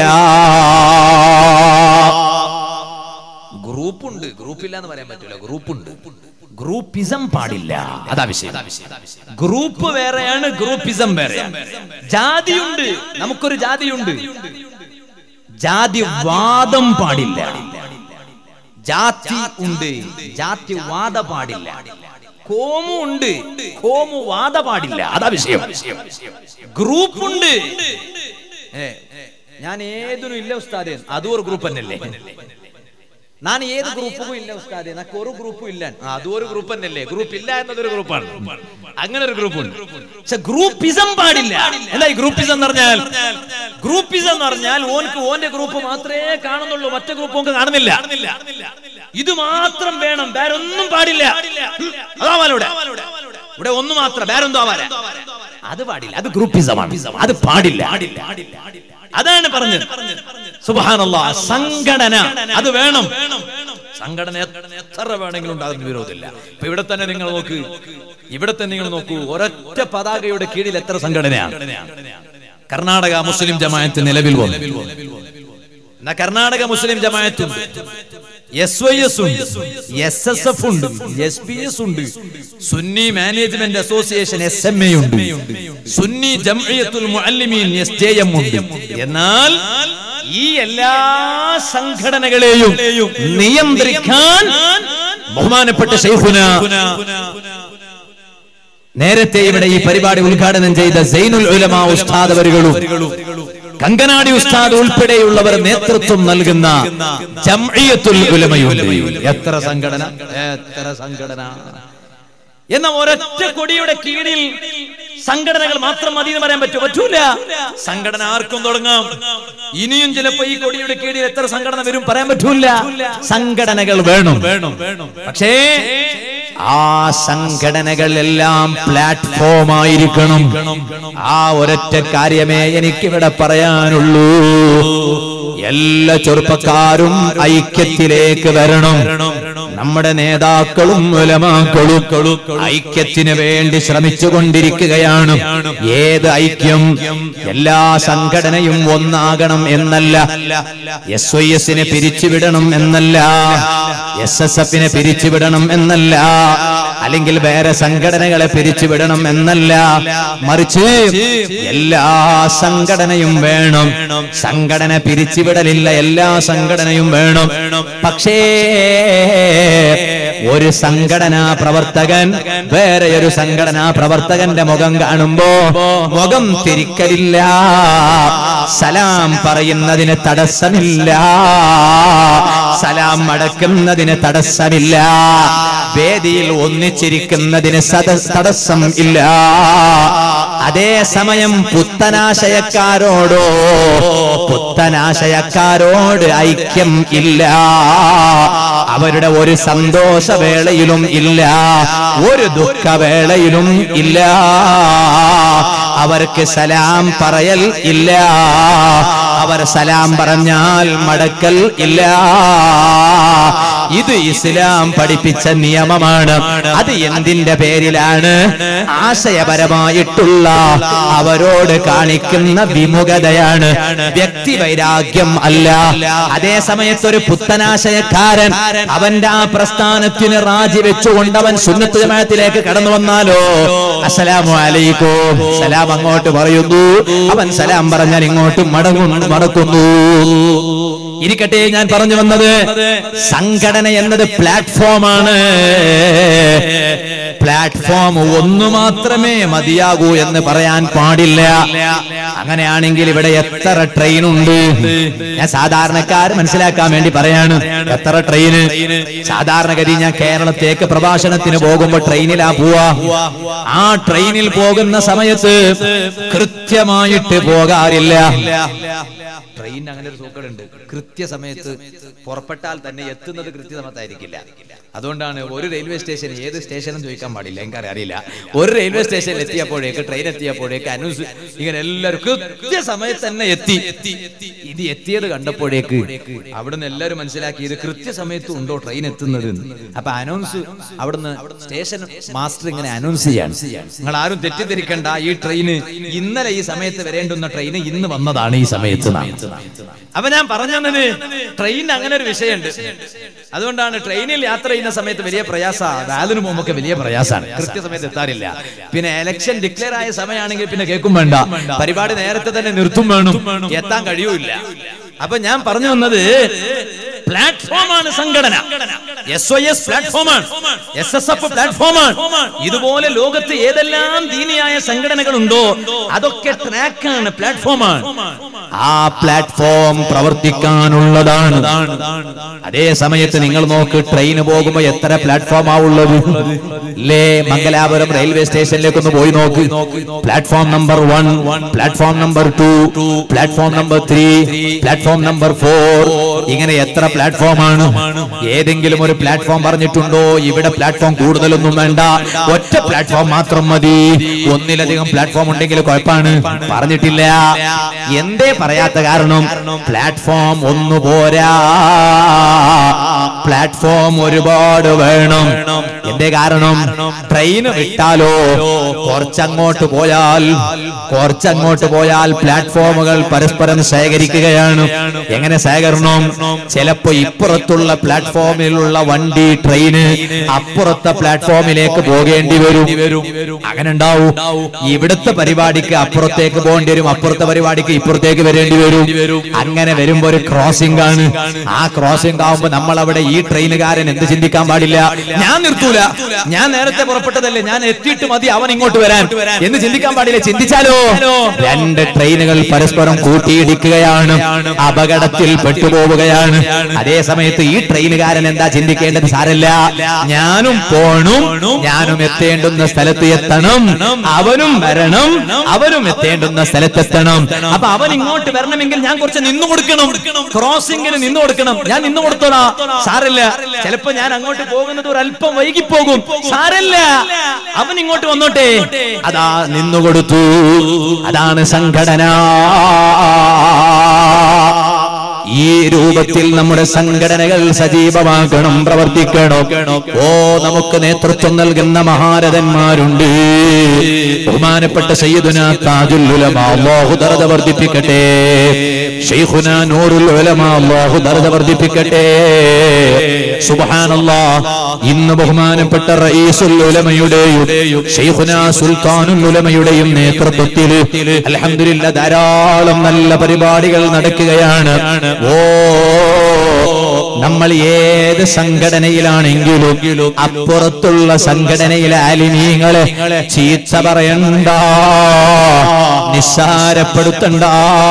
ഗ്രൂപ്പുണ്ട് ഗ്രൂപ്പില്ല എന്ന് പറയാൻ പറ്റില്ല ഗ്രൂപ്പുണ്ട് ഗ്രൂപ്പിസം പാടില്ല അതാ വിഷയം ഗ്രൂപ്പ് വേറെയാണ് ഗ്രൂപ്പിസം വേറെയാണ് ജാതിയുണ്ട് നമുക്കൊരു ജാതിയുണ്ട് ജാതി വാദം പാടില്ല ജാതി ഉണ്ട് ജാതി വാദ പാടില്ല കോമു ഉണ്ട് കോമു വാദ പാടില്ല അതാ വിഷയം ഗ്രൂപ്പ് ഉണ്ട് ഏ, ഞാൻ ഏതിനും ഇല്ല ഉസ്താദേ അതും ഒരു ഗ്രൂപ്പ് തന്നെയല്ലേ ഞാൻ ഏത് ഗ്രൂപ്പും ഇല്ല ഉസ്താദെ നക്ക് ഒരു ഗ്രൂപ്പും ഇല്ല ആ, അതും ഒരു ഗ്രൂപ്പ് തന്നെയല്ലേ ഗ്രൂപ്പ് ഇല്ല എന്നതൊരു ഗ്രൂപ്പാണ് അങ്ങനെ ഒരു ഗ്രൂപ്പ് ഉണ്ട് പക്ഷെ ഗ്രൂപ്പിസം പാടില്ല എന്താ ഈ ഗ്രൂപ്പിസം എന്ന് പറഞ്ഞാൽ ഗ്രൂപ്പിസം എന്ന് പറഞ്ഞാൽ ഓനക്ക് ഓന്റെ ഗ്രൂപ്പ് മാത്രമേ കാണുന്നുള്ളൂ മറ്റേ ഗ്രൂപ്പ് ഓർക്ക് കാണുന്നില്ല ഇത് മാത്രം വേണം വേറെ ഒന്നും പാടില്ല ഉം, അതാവാലോ ഇവിടെ ഇവിടെ ഒന്ന് മാത്രം വേറെ എന്തോ ആവാല അത് പാടില്ല അത് ഗ്രൂപ്പിസമാണ് അത് പാടില്ല അതാണ് പറഞ്ഞത് സുബാനല്ലാ സംഘടന അത് വേണം സംഘടന എത്ര വേണമെങ്കിലും ഉണ്ടാകുന്ന വിരോധമില്ല ഇപ്പൊ ഇവിടെ തന്നെ നിങ്ങൾ നോക്ക് ഇവിടെ തന്നെ നിങ്ങൾ നോക്കൂ ഒരൊറ്റ പതാകയുടെ കീഴിൽ എത്ര സംഘടനയാണ് കർണാടക മുസ്ലിം ജമാഅത്ത് നിലവിൽ വന്നു എന്നാ കർണാടക മുസ്ലിം ജമാഅത്തുണ്ട് എസ് വൈ എസ് ഉണ്ട് എസ് എസ് എഫ് ഉണ്ട് എസ് പി എസ് ഉണ്ട് Sunni management association S M A ഉണ്ട് സുന്നി ജംഇയ്യത്തുൽ മുഅല്ലിമീൻ എസ് ജെ എം ഉണ്ട് എന്നാൽ ഈ എല്ലാ സംഘടനകളെയും നിയന്ത്രിക്കാൻ ബഹുമാനപ്പെട്ട ശൈഖുന നേരത്തെ ഇവിടെ ഈ പരിപാടി ഉദ്ഘാടനം ചെയ്ത സൈനുൽ ഉലമ ഉസ്താദ് അവരുകളും കങ്കനാടി ഉസ്താദ് ഉൾപ്പെടെയുള്ളവർ നേതൃത്വം നൽകുന്ന ജംഇയ്യത്തുൽ ഉലമയുണ്ട് എത്ര സംഘടന എത്ര സംഘടന എന്ന ഒരൊറ്റ കൊടിയുടെ കീഴിൽ സംഘടനകൾ മാത്രം മതി എന്ന് പറയാൻ പറ്റുമോ പറ്റൂല സംഘടന ആർക്കും തുടങ്ങാം ഇനിയും ചിലപ്പോ ഈ കൊടിയുടെ കീഴിൽ എത്ര സംഘടന വരും പറയാൻ പറ്റൂല സംഘടനകൾ വേണം വേണം പക്ഷേ ആ സംഘടനകളെല്ലാം പ്ലാറ്റ്ഫോം ആയിരിക്കണം ആ ഒരൊറ്റ കാര്യമേ എനിക്കിവിടെ പറയാനുള്ളൂ എല്ലാ ചെറുപ്പക്കാരും ഐക്യത്തിലേക്ക് വരണം നമ്മുടെ നേതാക്കളും ഉലമാക്കളും ഐക്യത്തിന് വേണ്ടി ശ്രമിച്ചു കൊണ്ടിരിക്കുകയാണ് ഏത് ഐക്യം എല്ലാ സംഘടനയും ഒന്നാകണം എന്നല്ല എസ് വൈ എസിനെ പിരിച്ചുവിടണം എന്നല്ല എസ് എസ് എഫിനെ പിരിച്ചുവിടണം എന്നല്ല അല്ലെങ്കിൽ വേറെ സംഘടനകളെ പിരിച്ചുവിടണം എന്നല്ല മറിച്ച് എല്ലാ സംഘടനയും വേണം സംഘടന പിരിച്ചുവിടലില്ല എല്ലാ സംഘടനയും വേണം പക്ഷേ ഒരു സംഘടനാ പ്രവർത്തകൻ വേറെ ഒരു സംഘടനാ പ്രവർത്തകന്റെ മുഖം കാണുമ്പോ മുഖം തിരിക്കലില്ല സലാം പറയുന്നതിന് തടസ്സമില്ല സലാം അടക്കുന്നതിന് തടസ്സമില്ല വേദിയിൽ ഒന്നിച്ചിരിക്കുന്നതിന് സദ- തടസ്സം ഇല്ല അതേസമയം പുത്തനാശയക്കാരോടോ പുത്തനാശയക്കാരോട് ഐക്യം ഇല്ല അവരുടെ ഒരു സന്തോഷവേളയിലും ഇല്ല ഒരു ദുഃഖവേളയിലും ഇല്ല അവർക്ക് സലാം പറയൽ ഇല്ല അവർ സലാം പറഞ്ഞാൽ മടക്കൽ ഇല്ല ഇത് ഇസ്ലാം പഠിപ്പിച്ച നിയമമാണ് അത് എന്തിന്റെ പേരിലാണ് ആശയപരമായിട്ടുള്ള അവരോട് കാണിക്കുന്ന വിമുഖതയാണ് വ്യക്തി വൈരാഗ്യം അല്ല അതേ സമയത്ത് ഒരു പുത്തനാശയക്കാരൻ അവന്റെ ആ പ്രസ്ഥാനത്തിന് റാജി വെച്ചുകൊണ്ട് അവൻ സുന്നത്ത് ജമാഅത്തിലേക്ക് കടന്നു വന്നാലോ അസ്സലാമു അലൈക്കും സലാം അങ്ങോട്ട് പറയുന്നു അവൻ സലാം പറഞ്ഞാൽ ഇങ്ങോട്ട് മടങ്ങുന്നു മടക്കുന്നു ഇരിക്കട്ടെ ഞാൻ പറഞ്ഞു വന്നത് സംഘടന എന്നത് പ്ലാറ്റ്ഫോമാണ് പ്ലാറ്റ്ഫോം ഒന്നു മാത്രമേ മതിയാകൂ എന്ന് പറയാൻ പാടില്ല അങ്ങനെയാണെങ്കിൽ ഇവിടെ എത്ര ട്രെയിൻ ഉണ്ട് ഞാൻ സാധാരണക്കാർ മനസ്സിലാക്കാൻ വേണ്ടി പറയാണ് എത്ര ട്രെയിന് സാധാരണഗതി ഞാൻ കേരളത്തേക്ക് പ്രഭാഷണത്തിന് പോകുമ്പോ ട്രെയിനിലാ പോവാ ആ ട്രെയിനിൽ പോകുന്ന സമയത്ത് കൃത്യമായിട്ട് പോകാറില്ല ട്രെയിൻ അങ്ങനെ ഒരു സൂക്കടുണ്ട് കൃത്യസമയത്ത് പുറപ്പെട്ടാൽ തന്നെ എത്തുന്നത് കൃത്യസമയത്തായിരിക്കില്ല അതുകൊണ്ടാണ് ഒരു റെയിൽവേ സ്റ്റേഷൻ ഏത് സ്റ്റേഷനും ചോദിക്കാൻ പാടില്ല എനിക്ക് അറിയില്ല ഒരു റെയിൽവേ സ്റ്റേഷനിൽ എത്തിയപ്പോഴേക്ക് ട്രെയിൻ എത്തിയപ്പോഴേക്ക് അനൗൺസ് ഇങ്ങനെ എല്ലാവരും കൃത്യസമയത്ത് തന്നെ എത്തി ഇത് എത്തിയത് കണ്ടപ്പോഴേക്ക് അവിടുന്ന് എല്ലാവരും മനസ്സിലാക്കി ഇത് കൃത്യസമയത്ത് ഉണ്ടോ ട്രെയിൻ എത്തുന്നത് എന്ന്. അപ്പൊ അനൗൺസ് അവിടുന്ന് സ്റ്റേഷൻ മാസ്റ്റർ ഇങ്ങനെ അനൗൺസ് ചെയ്യാണ് നിങ്ങൾ ആരും തെറ്റിദ്ധരിക്കണ്ട ഈ ട്രെയിന് ഇന്നലെ ഈ സമയത്ത് വരേണ്ടുന്ന ട്രെയിൻ ഇന്ന് വന്നതാണ് ഈ സമയത്ത് എന്നാണ്. അപ്പൊ ഞാൻ പറഞ്ഞു തന്നത് ട്രെയിൻ അങ്ങനെ ഒരു വിഷയമുണ്ട് അതുകൊണ്ടാണ് ട്രെയിനിൽ യാത്ര ചെയ്യുന്ന സമയത്ത് വലിയ പ്രയാസ വാലിന് പോകുമ്പോ വലിയ പ്രയാസമാണ് കൃത്യസമയത്ത് എത്താറില്ല പിന്നെ എലക്ഷൻ ഡിക്ലെയർ ആയ സമയമാണെങ്കിൽ പിന്നെ കേൾക്കും വേണ്ട പരിപാടി നേരത്തെ തന്നെ നിർത്തും വേണം എത്താൻ കഴിയൂല അപ്പൊ ഞാൻ പറഞ്ഞു വന്നത് പ്ലാറ്റ്ഫോമാണ് സംഘടന എസ് ഒ എസ് പ്ലാറ്റ്ഫോമാണ് എസ് എസ് എഫ് പ്ലാറ്റ്ഫോമാണ് ഇതുപോലെ ലോകത്ത് ഏതെല്ലാം ദീനിയായ സംഘടനകളുണ്ടോ അതൊക്കെ ട്രാക്കാണ് പ്ലാറ്റ്ഫോമാണ് ആ പ്ലാറ്റ്ഫോം പ്രവർത്തിക്കാനുള്ളതാണ് അതേ സമയത്ത് നിങ്ങൾ നോക്ക് ട്രെയിൻ പോകുമ്പോ എത്ര പ്ലാറ്റ്ഫോമാ ഉള്ളത് ഇല്ലേ മംഗലാപുരം റെയിൽവേ സ്റ്റേഷനിലേക്ക് ഒന്ന് പോയി നോക്ക് platform number one platform number two platform number three platform number four ഇങ്ങനെ എത്ര പ്ലാറ്റ്ഫോമാണ് ഏതെങ്കിലും ഒരു പ്ലാറ്റ്ഫോം പറഞ്ഞിട്ടുണ്ടോ ഇവിടെ പ്ലാറ്റ്ഫോം കൂടുതലൊന്നും വേണ്ട ഒറ്റ പ്ലാറ്റ്ഫോം മാത്രം മതി ഒന്നിലധികം പ്ലാറ്റ്ഫോം ഉണ്ടെങ്കിൽ കുഴപ്പമാണ് പറഞ്ഞിട്ടില്ല എന്തേ പറയാത്ത കാരണം പ്ലാറ്റ്ഫോം ഒന്നു പോരാ പ്ലാറ്റ്ഫോം ഒരുപാട് വേണം എന്തേ കാരണം ട്രെയിൻ വിട്ടാലോ കുറച്ചങ്ങോട്ട് പോയാൽ കുറച്ചങ്ങോട്ട് പോയാൽ പ്ലാറ്റ്ഫോമുകൾ പരസ്പരം ശേഖരിക്കുകയാണ് എങ്ങനെ ശേഖരണം ചിലപ്പോ ഇപ്പുറത്തുള്ള പ്ലാറ്റ്ഫോമിലുള്ള വണ്ടി ട്രെയിന് അപ്പുറത്തെ പ്ലാറ്റ്ഫോമിലേക്ക് പോകേണ്ടി വരും അങ്ങനെ ഉണ്ടാവും ഇവിടുത്തെ പരിപാടിക്ക് അപ്പുറത്തേക്ക് പോകേണ്ടി വരും അപ്പുറത്തെ പരിപാടിക്ക് ഇപ്പുറത്തേക്ക് വരേണ്ടി വരും അങ്ങനെ വരുമ്പോ ഒരു ക്രോസിംഗ് ആണ് ആ ക്രോസിംഗ് ആവുമ്പോ നമ്മൾ അവിടെ ഈ ട്രെയിനുകാരൻ എന്ത് ചിന്തിക്കാൻ പാടില്ല ഞാൻ നിർത്തൂല ഞാൻ നേരത്തെ പുറപ്പെട്ടതല്ലേ ഞാൻ എത്തിയിട്ട് മതി അവൻ ഇങ്ങോട്ട് വരാൻ എന്ന് ചിന്തിക്കാൻ പാടില്ല ചിന്തിച്ചാലോ രണ്ട് ട്രെയിനുകൾ പരസ്പരം കൂട്ടിയിടിക്കുകയാണ് അപകടത്തിൽ പെട്ടുപോവുകയാണ് അതേ സമയത്ത് ഈ ട്രെയിനുകാരൻ എന്താ ചിന്തിക്കേണ്ടത് സാരല്ല ഞാനും പോണും ഞാനും എത്തേണ്ടുന്ന സ്ഥലത്ത് എത്തണം അവനും വരണം അവനും എത്തേണ്ടുന്ന സ്ഥലത്തെത്തണം അപ്പൊ അവൻ ഇങ്ങോട്ട് വരണമെങ്കിൽ ഞാൻ കുറച്ച് നിന്നു കൊടുക്കണം ക്രോസിംഗിന് നിന്നു കൊടുക്കണം ഞാൻ നിന്നു കൊടുത്തോളാ സാരല്ല ചിലപ്പോ ഞാൻ അങ്ങോട്ട് പോകുന്നത് ഒരു അല്പം വൈകിപ്പോകും സാരല്ല അവൻ ഇങ്ങോട്ട് വന്നോട്ടെ അതാ നിന്നു കൊടുത്തു അതാണ് സംഘടന ഈ രൂപത്തിൽ നമ്മുടെ സംഘടനകൾ സജീവമാക്കണം പ്രവർത്തിക്കണം ഓ നമുക്ക് നേതൃത്വം നൽകുന്ന മഹാരഥന്മാരുണ്ട് ബഹുമാനപ്പെട്ട സയ്യിദുന താജുൽ ഉലമ അല്ലാഹു ദർജ വർദ്ധിപ്പിക്കട്ടെ ഷെയ്ഖുന നൂറുൽ ഉലമ അല്ലാഹു ദർജ വർദ്ധിപ്പിക്കട്ടെ സുബ്ഹാനല്ലാഹ് ഇന്ന് ബഹുമാനപ്പെട്ട റഈസുൽ ഉലമയുടെയും ഷെയ്ഖുന സുൽത്താനുൽ ഉലമയുടെയും നേതൃത്വത്തിൽ അൽഹംദുലില്ലാ ധാരാളം നല്ല പരിപാടികൾ നടക്കുകയാണ് ഓ നമ്മൾ ഏത് സംഘടനയിലാണെങ്കിലും അപ്പുറത്തുള്ള സംഘടനയിലെ അലിമീങ്ങളെ ചീത്ത പറയണ്ട നിസ്സാരപ്പെടുത്തണ്ട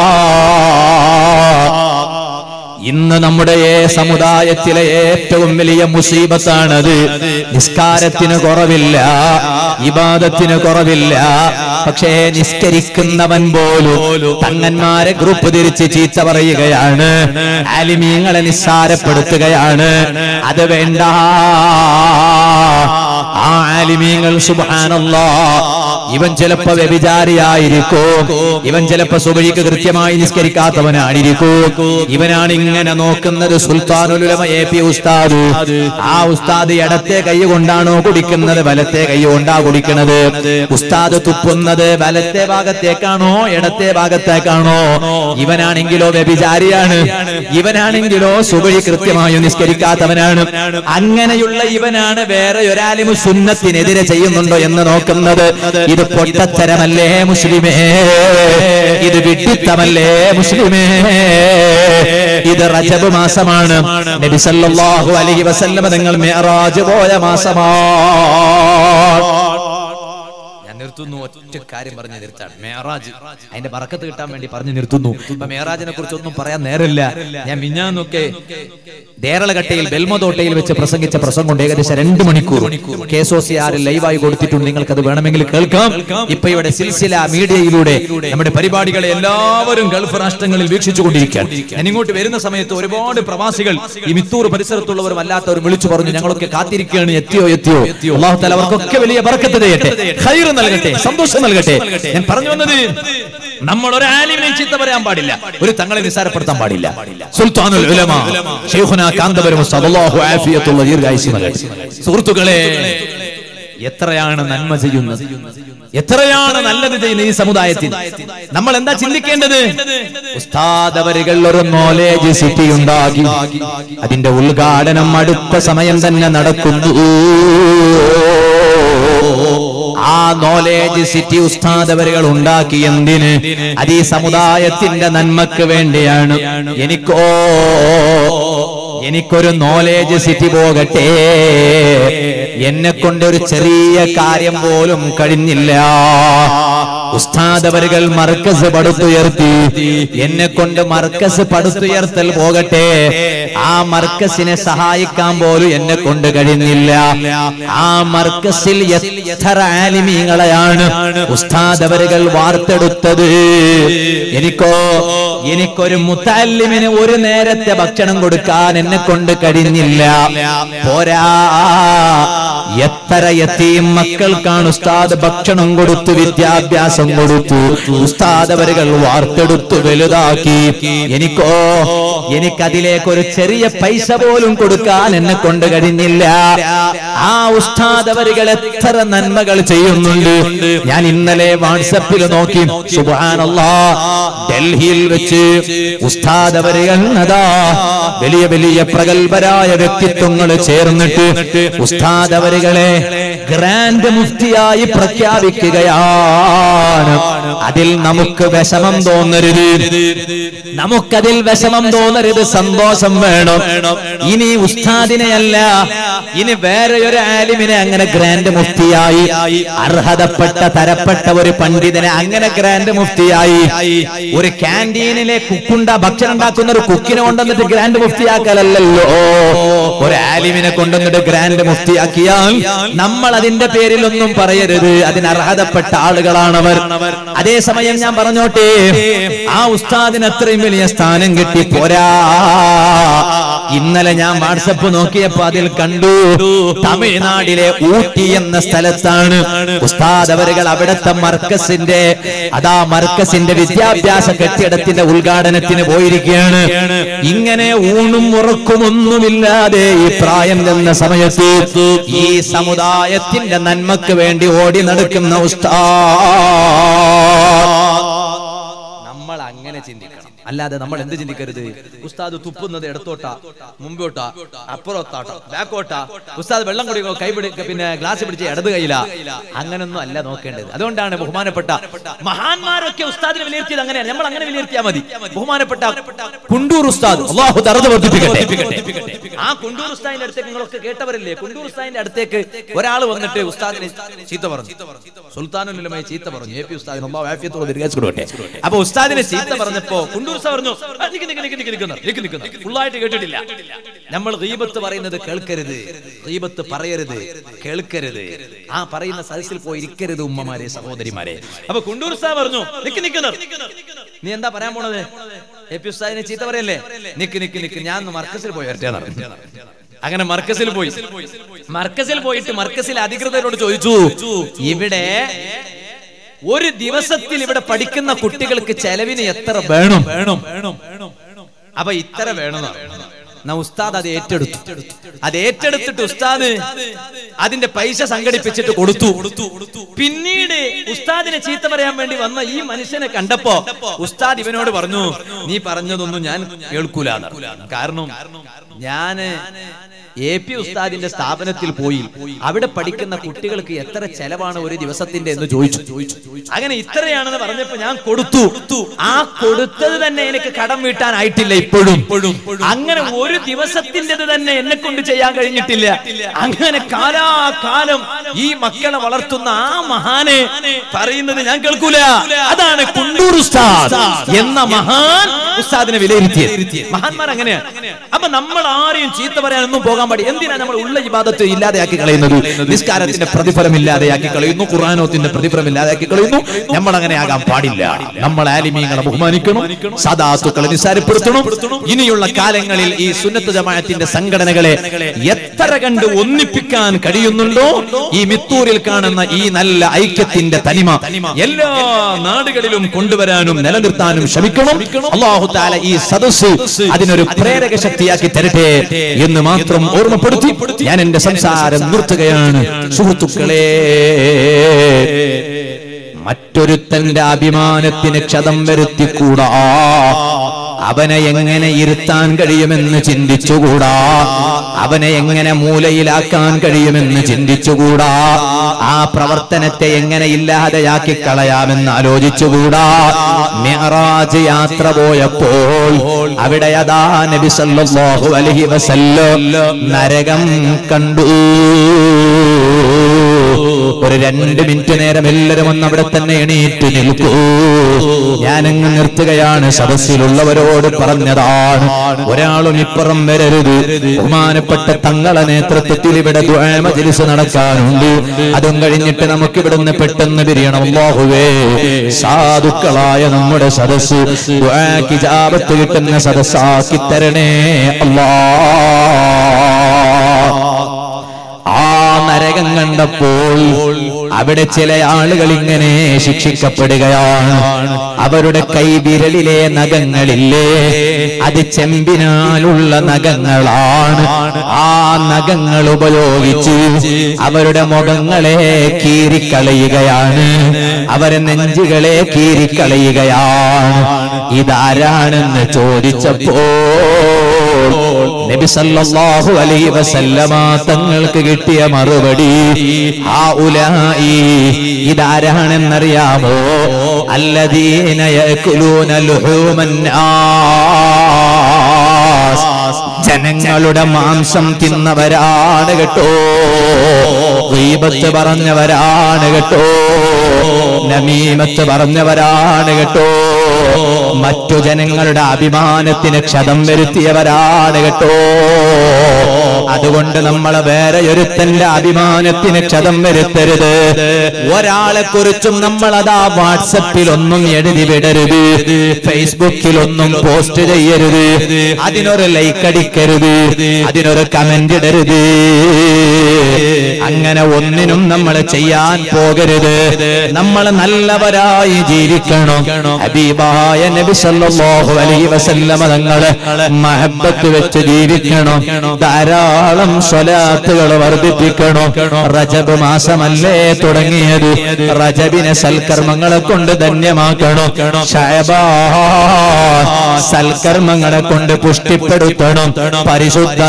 ഇന്ന് നമ്മുടെ സമുദായത്തിലെ ഏറ്റവും വലിയ മുസീബത്താണത് നിസ്കാരത്തിന് കുറവില്ല ഇബാദത്തിന് കുറവില്ല പക്ഷേ നിസ്കരിക്കുന്നവൻ പോലും തങ്ങന്മാരെ ഗ്രൂപ്പ് തിരിച്ച് ചീത്ത പറയുകയാണ് ആലിമീങ്ങളെ നിസ്സാരപ്പെടുത്തുകയാണ് അത് വേണ്ട ആ ആലിമീങ്ങൾ സുബാനല്ലാ ഇവൻ ചിലപ്പോ വ്യഭിചാരിയായിരിക്കും ഇവൻ ചിലപ്പോ സുബഴിക്ക് കൃത്യമായി നിസ്കരിക്കാത്തവനായിരിക്കും ഇവനാണ് ഇങ്ങനെ നോക്കുന്നത് സുൽത്താനുലുലമ എ പി ഉസ്താദ് ആ ഉസ്താദ് ഇടത്തെ കൈ കൊണ്ടാണോ കുടിക്കുന്നത് വലത്തെ കൈ കൊണ്ടാ കുടിക്കുന്നത് ഉസ്താദ് തുപ്പുന്നത് വലത്തെ ഭാഗത്തേക്കാണോ ഇടത്തെ ഭാഗത്തേക്കാണോ ഇവനാണെങ്കിലോ വ്യഭിചാരിയാണ് ഇവനാണെങ്കിലോ സുബഴി കൃത്യമായി നിസ്കരിക്കാത്തവനാണ് അങ്ങനെയുള്ള ഇവനാണ് വേറെ ഒരാലിമു സുന്നത്തിനെതിരെ ചെയ്യുന്നുണ്ടോ എന്ന് നോക്കുന്നത് ഇത് പൊട്ടത്തരമല്ലേ മുസ്ലിമേ ഇത് വിഡിത്തമല്ലേ മുസ്ലിമേ ഇത് റജബ് മാസമാണ് നബി സല്ലല്ലാഹു അലൈഹി വസല്ലമ നിങ്ങൾ മിഅറാജ് പോയ മാസമാണ് ഞാൻ നിർത്തുന്നു ഒറ്റ കാര്യം പറഞ്ഞ് നിർത്താണ് മേറാജ് അതിന്റെ ബറക്കത്ത് കിട്ടാൻ വേണ്ടി പറഞ്ഞു നിർത്തുന്നു ഇപ്പൊ മേറാജിനെ കുറിച്ച് ഒന്നും പറയാൻ നേരമില്ല ഞാൻ മിഞ്ഞാന്നൊക്കെ ദേരളകട്ടയിൽ ബെൽമതോട്ടയിൽ വെച്ച് പ്രസംഗിച്ച പ്രസംഗം കൊണ്ട് ഏകദേശം രണ്ട് മണിക്കൂർ കെ എസ് ഒ സി ആറിൽ ലൈവായി കൊടുത്തിട്ടുണ്ട് നിങ്ങൾക്ക് അത് വേണമെങ്കിൽ കേൾക്കാം ഇപ്പൊ ഇവിടെ സിൽസില മീഡിയയിലൂടെ നമ്മുടെ പരിപാടികളെ എല്ലാവരും ഗൾഫ് രാഷ്ട്രങ്ങളിൽ വീക്ഷിച്ചു കൊണ്ടിരിക്കുകയാണ് ഞാൻ ഇങ്ങോട്ട് വരുന്ന സമയത്ത് ഒരുപാട് പ്രവാസികൾ ഈ മിത്തൂർ പരിസരത്തുള്ളവരും അല്ലാത്തവരും വിളിച്ചു പറഞ്ഞു ഞങ്ങളൊക്കെ കാത്തിരിക്കുകയാണ് എത്തിയോ എത്തിയോ അള്ളാഹു താല അവർക്കൊക്കെ വലിയ ബർക്കത്ത് ചെയ്യട്ടെ ഖൈർ നൽകട്ടെ സന്തോഷം നൽകട്ടെ ഞാൻ പറഞ്ഞു വന്നത് നമ്മൾ ഒരു ആലിമിനെ ചീത്ത പറയാൻ പാടില്ല ഒരു തങ്ങളെ നിസ്സാരപ്പെടുത്താൻ പാടില്ല സുൽത്താനുൽ ഉലമ ശൈഖുന കാന്തപുരം സല്ലല്ലാഹു ആഫിയത്തുള്ള ദീർഘായുസ് നൽകട്ടെ സുഹൃത്തുക്കളെ എത്രയാണ് നന്മ ചെയ്യുന്നത് എത്രയാണ് നല്ലത് ചെയ്യുന്ന ഈ സമുദായത്തിൽ നമ്മൾ എന്താ ചിന്തിക്കേണ്ടത് ഉസ്താദവരുകൾ ഒരു നോളേജ് സിറ്റി ഉണ്ടാക്കി അതിന്റെ ഉദ്ഘാടനം അടുത്ത സമയം തന്നെ നടക്കുന്നു ആ നോളേജ് സിറ്റി ഉസ്താദവരുകൾ ഉണ്ടാക്കി എന്തിന് അത് ഈ സമുദായത്തിന്റെ നന്മക്ക് വേണ്ടിയാണ് എനിക്കോ എനിക്കൊരു നോലേജ് സിറ്റി പോകട്ടെ എന്നെ കൊണ്ട് ഒരു ചെറിയ കാര്യം പോലും കഴിഞ്ഞില്ല ഉസ്താദവരുകൾ മർക്കസ് പടുത്തുയർത്തി എന്നെ കൊണ്ട് മർക്കസ് പടുത്തുയർത്തൽ പോകട്ടെ ആ മർക്കസിനെ സഹായിക്കാൻ പോലും എന്നെ കൊണ്ട് കഴിഞ്ഞില്ല ആ മർക്കസിൽ എത്ര ആലിമീങ്ങളെയാണ് ഉസ്താദവരുകൾ വാർത്തെടുത്തത് എനിക്കോ എനിക്കൊരു മുത്താലിമിന് ഒരു നേരത്തെ ഭക്ഷണം കൊടുക്കാൻ എന്നെ കൊണ്ട് കഴിഞ്ഞില്ല പോരാ എത്ര എത്തിയും മക്കൾക്കാണ് ഉസ്താദ് ഭക്ഷണം കൊടുത്തു വിദ്യാഭ്യാസം കൊടുത്തു ഉസ്താദ് അവരുകൾ വാർത്തെടുത്തു വലുതാക്കി എനിക്കോ എനിക്കതിലേക്ക് ഒരു ചെറിയ പൈസ പോലും കൊടുക്കാൻ എന്നെ കൊണ്ട് കഴിഞ്ഞില്ല ആ ഉസ്താദ് അവരുകൾ എത്ര നന്മകൾ ചെയ്യുന്നുണ്ട് ഞാൻ ഇന്നലെ വാട്സപ്പിൽ നോക്കി സുബാനല്ലാ ഡൽഹിയിൽ വെച്ച് ഉസ്താദ് അവരുകൾ അതാ വലിയ വലിയ പ്രഗത്ഭരായ വ്യക്തിത്വങ്ങൾ ചേർന്നിട്ട് ഉസ്താദ് അവരുകളെ ഗ്രാൻഡ് മുഫ്തിയായി പ്രഖ്യാപിക്കുകയാണ് അതിൽ നമുക്ക് വിഷമം തോന്നരുത് നമുക്കതിൽ വിഷമം തോന്നരുത് സന്തോഷം വേണം ഇനി ഉസ്താദിനെയല്ല ഇനി വേറെ ഒരു ആലിമിനെ അങ്ങനെ ഗ്രാൻഡ് മുഫ്തിയായി അർഹതപ്പെട്ട തരപ്പെട്ട ഒരു പണ്ഡിതനെ അങ്ങനെ ഗ്രാൻഡ് മുഫ്തിയായി ഒരു ക്യാൻറ്റീനിലെ കുക്കുണ്ട ഭക്ഷണം ഉണ്ടാക്കുന്ന ഒരു കുക്കിനെ കൊണ്ടുവന്നിട്ട് ഗ്രാൻഡ് മുഫ്തിയാക്കലല്ലോ ഒരു ആലിമിനെ കൊണ്ടുവന്നിട്ട് ഗ്രാൻഡ് മുഫ്തിയാക്കിയാൽ നമ്മൾ അതിന്റെ പേരിലൊന്നും പറയരുത് അതിന് അർഹതപ്പെട്ട ആളുകളാണവർ അതേസമയം ഞാൻ പറഞ്ഞോട്ടെ ആ ഉസ്താദിന് അത്രയും വലിയ സ്ഥാനം കിട്ടി പോരാ ഇന്നലെ ഞാൻ വാട്സപ്പ് നോക്കിയപ്പോ അതിൽ കണ്ടു തമിഴ്നാടിലെ ഊട്ടി എന്ന സ്ഥലത്താണ് ഉസ്താദ് അവരുകൾ അവിടുത്തെ മർക്കസിന്റെ അതാ മർക്കസിന്റെ വിദ്യാഭ്യാസ കെട്ടിടത്തിന്റെ ഉദ്ഘാടനത്തിന് പോയിരിക്കുകയാണ് ഇങ്ങനെ ഊണും ഉറക്കും ഒന്നുമില്ലാതെ ഈ പ്രായം എന്ന സമയത്ത് ഈ സമുദായത്തിന്റെ നന്മക്ക് വേണ്ടി ഓടി നടക്കുന്ന ഉസ്താദ് നമ്മൾ അങ്ങനെ ചിന്തിക്കണം അല്ലാതെ നമ്മൾ എന്ത് ചിന്തിക്കരുത് ഉസ്താദ് തുപ്പുന്നത് ഇടത്തോട്ടാ മുമ്പോട്ടാ അപ്പുറത്തോട്ടാ ബാക്കോട്ടാ ഉസ്താദ് വെള്ളം കുടിക്കോ കൈ പിടി പിന്നെ ഗ്ലാസ് പിടിച്ച് ഇടത് കയ്യില അങ്ങനൊന്നും അല്ല നോക്കേണ്ടത് അതുകൊണ്ടാണ് ബഹുമാനപ്പെട്ട മഹാന്മാരൊക്കെ ഉസ്താദിനെ വിലയിരുത്തിയത് അങ്ങനെയാണ് നമ്മൾ അങ്ങനെ വിലയിരുത്തിയാൽ മതി ബഹുമാനപ്പെട്ട കുണ്ടൂർ ഉസ്താദ് അള്ളാഹു ദറത് വർദ്ധിപ്പിക്കട്ടെ ആ കുണ്ടൂർ ഉസ്താദിന്റെ അടുത്തേക്ക് നിങ്ങളൊക്കെ കേട്ടവരില്ലേ കുണ്ടൂർ ഉസ്താദിന്റെ അടുത്തേക്ക് ഒരാൾ വന്നിട്ട് ഉസ്താദിനെ ചീത്ത പറഞ്ഞു സുൽത്താനുലമായി ചീത്ത പറഞ്ഞു എ പി ഉസ്താദിന് അള്ളാഹു ആഫിയത്തോട് ദീർഘായുസ്സ് കൊടുക്കട്ടെ അപ്പൊ ഉസ്താദിനെ ചീത്ത പറഞ്ഞപ്പോ കുണ്ടൂർ ഉസ്താദ് പറഞ്ഞു "ആ, നിക്ക് നിക്ക് നിക്ക് നിക്ക് നിക്കുന്നു, നിക്ക് നിക്കുന്നു." ഫുള്ളായിട്ട് കേട്ടിട്ടില്ല നമ്മൾ ഗീബത്ത് പറയുന്നത് കേൾക്കരുത് ഗീബത്ത് പറയരുത് കേൾക്കരുത് ആ പറയുന്ന സദസ്സിൽ പോയി ഇരിക്കരുത് ഉമ്മമാരെ സഹോദരിമാരെ അപ്പൊ കുണ്ടൂർ ഉസ്താദ് പറഞ്ഞു നിക്ക് നിക്കുന്നു നീ എന്താ പറയാൻ പോണത് എ പി ഉസ്താദിനെ ചീത്ത പറയല്ലേ നിക്ക് നിക്ക് നിക്ക് ഞാൻ ഒന്ന് മർക്കസിൽ പോയി വരട്ടെ എന്ന് പറഞ്ഞു. അങ്ങനെ മർക്കസിൽ പോയി മർക്കസിൽ പോയിട്ട് മർക്കസിൽ അധികൃതരോട് ചോദിച്ചു ഇവിടെ ഒരു ദിവസത്തിൽ ഇവിടെ പഠിക്കുന്ന കുട്ടികൾക്ക് ചെലവിന് എത്ര വേണം വേണം അപ്പൊ ഇത്ര വേണം എന്നാ ഉസ്താദ് അത് ഏറ്റെടുത്തു അത് ഏറ്റെടുത്തിട്ട് ഉസ്താദ് അതിന്റെ പൈസ സംഘടിപ്പിച്ചിട്ട് കൊടുത്തു പിന്നീട് ഉസ്താദിനെ ചീത്ത പറയാൻ വേണ്ടി വന്ന ഈ മനുഷ്യനെ കണ്ടപ്പോ ഉസ്താദ് ഇവനോട് പറഞ്ഞു നീ പറഞ്ഞതൊന്നും ഞാൻ കേൾക്കൂല കാരണം ഞാന് എ പി ഉസ്താദിന്റെ സ്ഥാപനത്തിൽ പോയി അവിടെ പഠിക്കുന്ന കുട്ടികൾക്ക് എത്ര ചെലവാണ് ഒരു ദിവസത്തിന്റെ എന്ന് ചോദിച്ചു അങ്ങനെ ഇത്രയാണെന്ന് പറഞ്ഞപ്പോ ഞാൻ കൊടുത്തു ആ കൊടുത്തത് തന്നെ എനിക്ക് കടം വീട്ടാനായിട്ടില്ല ഇപ്പോഴും അങ്ങനെ ഒരു ദിവസത്തിൻ്റെത് തന്നെ എന്നെ കൊണ്ട് ചെയ്യാൻ കഴിഞ്ഞിട്ടില്ല അങ്ങനെ കാലാകാലം ഈ മക്കളെ വളർത്തുന്ന ആ മഹാനെ പറയുന്നത് ഞാൻ കേൾക്കൂല അതാണ് കുണ്ടൂർ ഉസ്താദ് എന്ന മഹാൻ ഉസ്താദിനെ വിലയിരുത്തിയത് മഹാന്മാർ അങ്ങനെയാണ് അപ്പൊ നമ്മൾ ആരെയും ചീത്ത പറയാനൊന്നും പോകാൻ പാടി എന്തിനാ നമ്മൾ ഉള്ള ഇബാദത്ത് ഇല്ലാതെയാക്കി കളയുന്നത് നിസ്കാരത്തിന്റെ പ്രതിഫലം ഇല്ലാതെയാക്കി കളയുന്നു ഖുറാനോത്തിന്റെ പ്രതിഫലം ഇല്ലാതെയാക്കി കളയുന്നു നമ്മൾ അങ്ങനെ ആകാൻ പാടില്ല നമ്മൾ ആലിമീങ്ങളെ ബഹുമാനിക്കണം സദാത്തുക്കളെ നിസ്സാരപ്പെടുത്തണം ഇനിയുള്ള കാലങ്ങളിൽ ഈ സുന്നത്ത് ജമാഅത്തിന്റെ സംഘടനകളെ എത്ര കണ്ട് ഒന്നിപ്പിക്കാൻ കഴിയുന്നുണ്ടോ ഈ മിത്തൂരിൽ കാണുന്ന ഈ നല്ല ഐക്യത്തിന്റെ തനിമ എല്ലാ നാടുകളിലും കൊണ്ടുവരാനും നിലനിർത്താനും ശ്രമിക്കണം അള്ളാഹു താല ഈ സദസ് അതിനൊരു പ്രേരക ശക്തിയാക്കി തരട്ടെ എന്ന് മാത്രം ഓർമ്മപ്പെടുത്തി ഞാൻ എന്റെ സംസാരം നിർത്തുകയാണ് സുഹൃത്തുക്കളെ മറ്റൊരുത്തന്റെ അഭിമാനത്തിന് ക്ഷതം വരുത്തിക്കൂടാ അവനെ എങ്ങനെ ഇരുത്താൻ കഴിയുമെന്ന് ചിന്തിച്ചുകൂടാ അവനെ എങ്ങനെ മൂലയിലാക്കാൻ കഴിയുമെന്ന് ചിന്തിച്ചുകൂടാ ആ പ്രവർത്തനത്തെ എങ്ങനെ ഇല്ലാതെയാക്കി കളയാമെന്ന് ആലോചിച്ചുകൂടാ മെഹറാജ് യാത്ര പോയപ്പോൾ അവിടെ അതാ നബി സല്ലല്ലാഹു അലൈഹി വസല്ലം നരകം കണ്ടു ഒരു രണ്ട് മിനിറ്റ് നേരം എല്ലാവരും ഒന്ന് അവിടെ തന്നെ എണീറ്റ് നിൽക്കൂ ഞാനങ്ങ് നിർത്തുകയാണ് സദസ്സിലുള്ളവരോട് പറഞ്ഞതാണ് ഒരാളും ഇപ്പുറം വരരുത് ബഹുമാനപ്പെട്ട തങ്ങളെ നേതൃത്വത്തിൽ ഇവിടെ ദുആ മജ്ലിസ് നടക്കാനുണ്ട് അതും കഴിഞ്ഞിട്ട് നമുക്ക് ഇവിടുന്ന് പെട്ടെന്ന് പിരിയണം അല്ലാഹുവേ സാധുക്കളായ നമ്മുടെ സദസ്സ് ദുആക്ക് ഇജാബത്ത് കിട്ടുന്ന സദസ്സാക്കി തരണേ അല്ലാ ആ നരകം കണ്ടപ്പോൾ അവിടെ ചില ആളുകൾ ഇങ്ങനെ ശിക്ഷിക്കപ്പെടുകയാണ് അവരുടെ കൈവിരലിലെ നഖങ്ങളില്ലേ അത് ചെമ്പിനാലുള്ള നഖങ്ങളാണ് ആ നഖങ്ങൾ ഉപയോഗിച്ച് അവരുടെ മുഖങ്ങളെ കീറിക്കളയുകയാണ് അവരെ നെഞ്ചുകളെ കീറിക്കളയുകയാണ് ഇതാരാണെന്ന് ചോദിച്ചപ്പോൾ നബി സല്ലല്ലാഹു അലൈഹി വസല്ലമ തങ്ങൾക്ക് കിട്ടിയ മറുപടി ആ ഉലായി ഇതാരാണെന്നറിയാമോ അല്ലദീന യഅകുലൂന ലുഹൂമൻ നാസ് ജനങ്ങളുടെ മാംസം തിന്നവരാണ് കേട്ടോ ഗീബത്ത് പറഞ്ഞവരാണ് കേട്ടോ നമീമത്ത് പറഞ്ഞവരാണ് കേട്ടോ മറ്റു ജനങ്ങളുടെ അഭിമാനത്തിന് ക്ഷതം വരുത്തിയവരാണ് കേട്ടോ അതുകൊണ്ട് നമ്മൾ വേറെ ഒരുത്തന്റെ അഭിമാനത്തിന് ക്ഷതം വരുത്തരുത് ഒരാളെ കുറിച്ചും നമ്മൾ അതാ വാട്സപ്പിൽ ഒന്നും എഴുതി വിടരുത് ഫേസ്ബുക്കിൽ ഒന്നും പോസ്റ്റ് ചെയ്യരുത് അതിനൊരു ലൈക്ക് അടിക്കരുത് അതിനൊരു കമന്റ് ഇടരുത് അങ്ങനെ ഒന്നിനും നമ്മൾ ചെയ്യാൻ പോകരുത് നമ്മൾ നല്ലവരായി ജീവിക്കണം ഹബീബായ നബി സല്ലല്ലാഹു അലൈഹി വസല്ലമ തങ്ങളെ മഹബത്ത് വെച്ച് ജീവിക്കണം ധാരാളം സ്വലാത്തുകൾ വർദ്ധിപ്പിക്കണം റജബ് മാസമല്ലേ തുടങ്ങിയത് റജബിനെ സൽക്കർമ്മങ്ങളെ കൊണ്ട് ധന്യമാക്കണം ഷഅബാൻ സൽക്കർമ്മങ്ങളെ കൊണ്ട് പുഷ്ടിപ്പെടുത്തണം പരിശുദ്ധ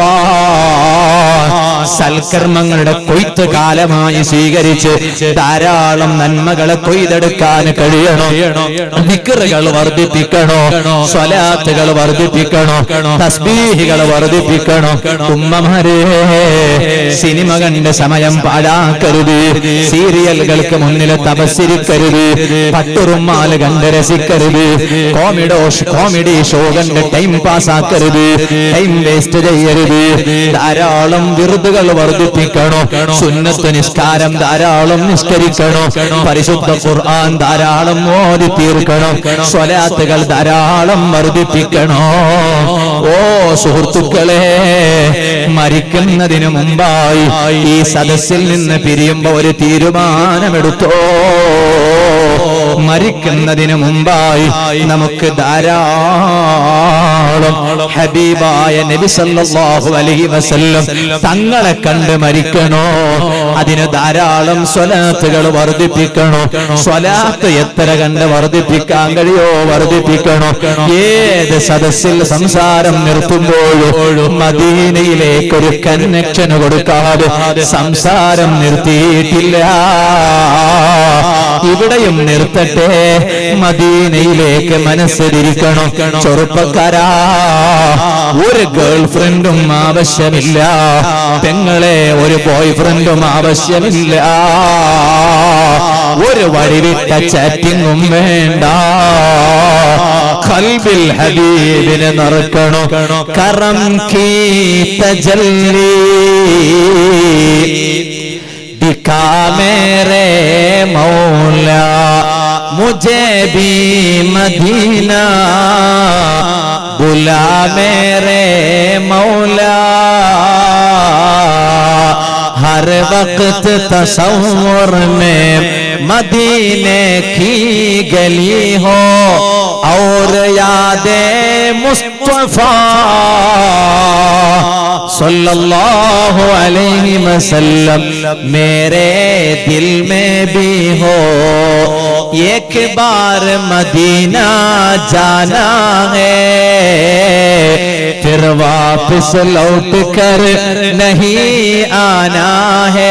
റമളാൻ സൽക്കർമ്മങ്ങളുടെ കൊയ്ത്ത് കാലമായി സ്വീകരിച്ച് ധാരാളം നന്മകളെ കൊയ്തെടുക്കാൻ കഴിയണം നിക്കറുകൾ വർദ്ധിപ്പിക്കണോ സ്വലാത്തുകൾ വർദ്ധിപ്പിക്കണോ തസ്ബീഹികൾ വർദ്ധിപ്പിക്കണോ ഉമ്മമാരെ സിനിമ കണ്ട സമയം പാഴാക്കരുത് സീരിയലുകൾക്ക് മുന്നിൽ തപസ്സിരിക്കരുത് പട്ടുറുമാല് കണ്ട് രസിക്കരുത് കോമിഡോ കോമഡി ഷോ കണ്ട് ടൈം പാസ്സാക്കരുത് ടൈം വേസ്റ്റ് ചെയ്യരുത് ധാരാളം വിറുതുകൾ വർദ്ധിപ്പിക്കണോ സുന്നത്ത് നിസ്കാരം ധാരാളം നിസ്കരിക്കണോ പരിശുദ്ധ ഖുർആൻ ധാരാളം ഓതി തീർക്കണം സ്വലാത്തുകൾ ധാരാളം വർദ്ധിപ്പിക്കണോ ഓ സുഹൃത്തുക്കളെ മരിക്കുന്നതിന് മുമ്പായി ഈ സദസ്സിൽ നിന്ന് പിരിയുമ്പോ ഒരു തീരുമാനമെടുത്തോ മരിക്കുന്നതിന് മുമ്പായി നമുക്ക് ധാരാളം ഹബീബായ നബി സല്ലല്ലാഹു അലൈഹി വസല്ലം തങ്ങളെ കണ്ട് മരിക്കണോ അതിന് ധാരാളം സ്വലാത്തുകൾ വർദ്ധിപ്പിക്കണോ സ്വലാത്ത് എത്ര കണ്ട് വർദ്ധിപ്പിക്കാൻ കഴിയോ വർദ്ധിപ്പിക്കണോ ഏത് സദസ്സിൽ സംസാരം നിർത്തുമ്പോഴും മദീനയിലേക്ക് ഒരു കന്നക്ഷൻ കൊടുക്കാതെ സംസാരം നിർത്തിയിട്ടില്ല ഇവിടെയും നിർത്തട്ടെ മദീനയിലേക്ക് മനസ്സിരിക്കണം ചെറുപ്പക്കാരാ ഒരു ഗേൾ ഫ്രണ്ടും ആവശ്യമില്ല പെങ്ങളെ ഒരു ബോയ് ഫ്രണ്ടും ആവശ്യമില്ല ഒരു വഴിവിട്ട ചാറ്റിങ്ങും വേണ്ട കൽബിൽ ഹബീബിനെ നിറക്കണോ കറം കീ തജല്ലി दिखा मेरे मौला मुझे भी मदीना बुला मेरे मौला हर वक्त तस्वुर में मदीने की गली हो और यादें मुस्तफा सल्लल्लाहु अलैहि वसल्लम मेरे दिल में भी हो एक बार मदीना जाना है फिर वापस लौट कर नहीं आना है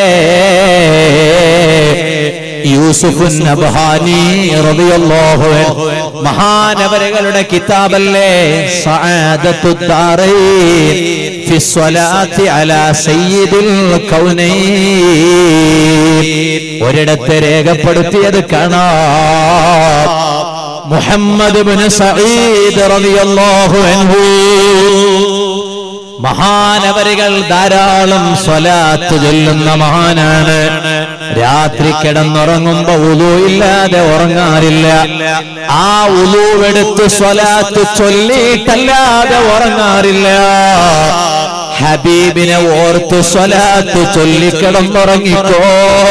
യൂസുഫ് നബ്ഹാനി റളിയല്ലാഹു അൻഹു മഹാനവരകളുടെ കിതാബല്ലേ സഅദത്തു ദാറൈൻ ഫി സ്വലാത്തി അലാ സയ്യിദിൽ കൗനൈൻ ഒരിടത്ത് രേഖപ്പെടുത്തിയത് കാണാം മുഹമ്മദ് ബിൻ സഈദ് റളിയല്ലാഹു അൻഹു മഹാനവരികൾ ധാരാളം സ്വലാത്ത് ചൊല്ലുന്ന മഹാനാണ് രാത്രി കിടന്നുറങ്ങുമ്പോ ഉലു ഇല്ലാതെ ഉറങ്ങാറില്ല ആ ഉലുവെടുത്ത് സ്വലാത്ത് ചൊല്ലിയിട്ടല്ലാതെ ഉറങ്ങാറില്ല ഹബീബിനെ ഓർത്ത് സ്വലാത്ത് ചൊല്ലിക്കിടന്നുറങ്ങിക്കോ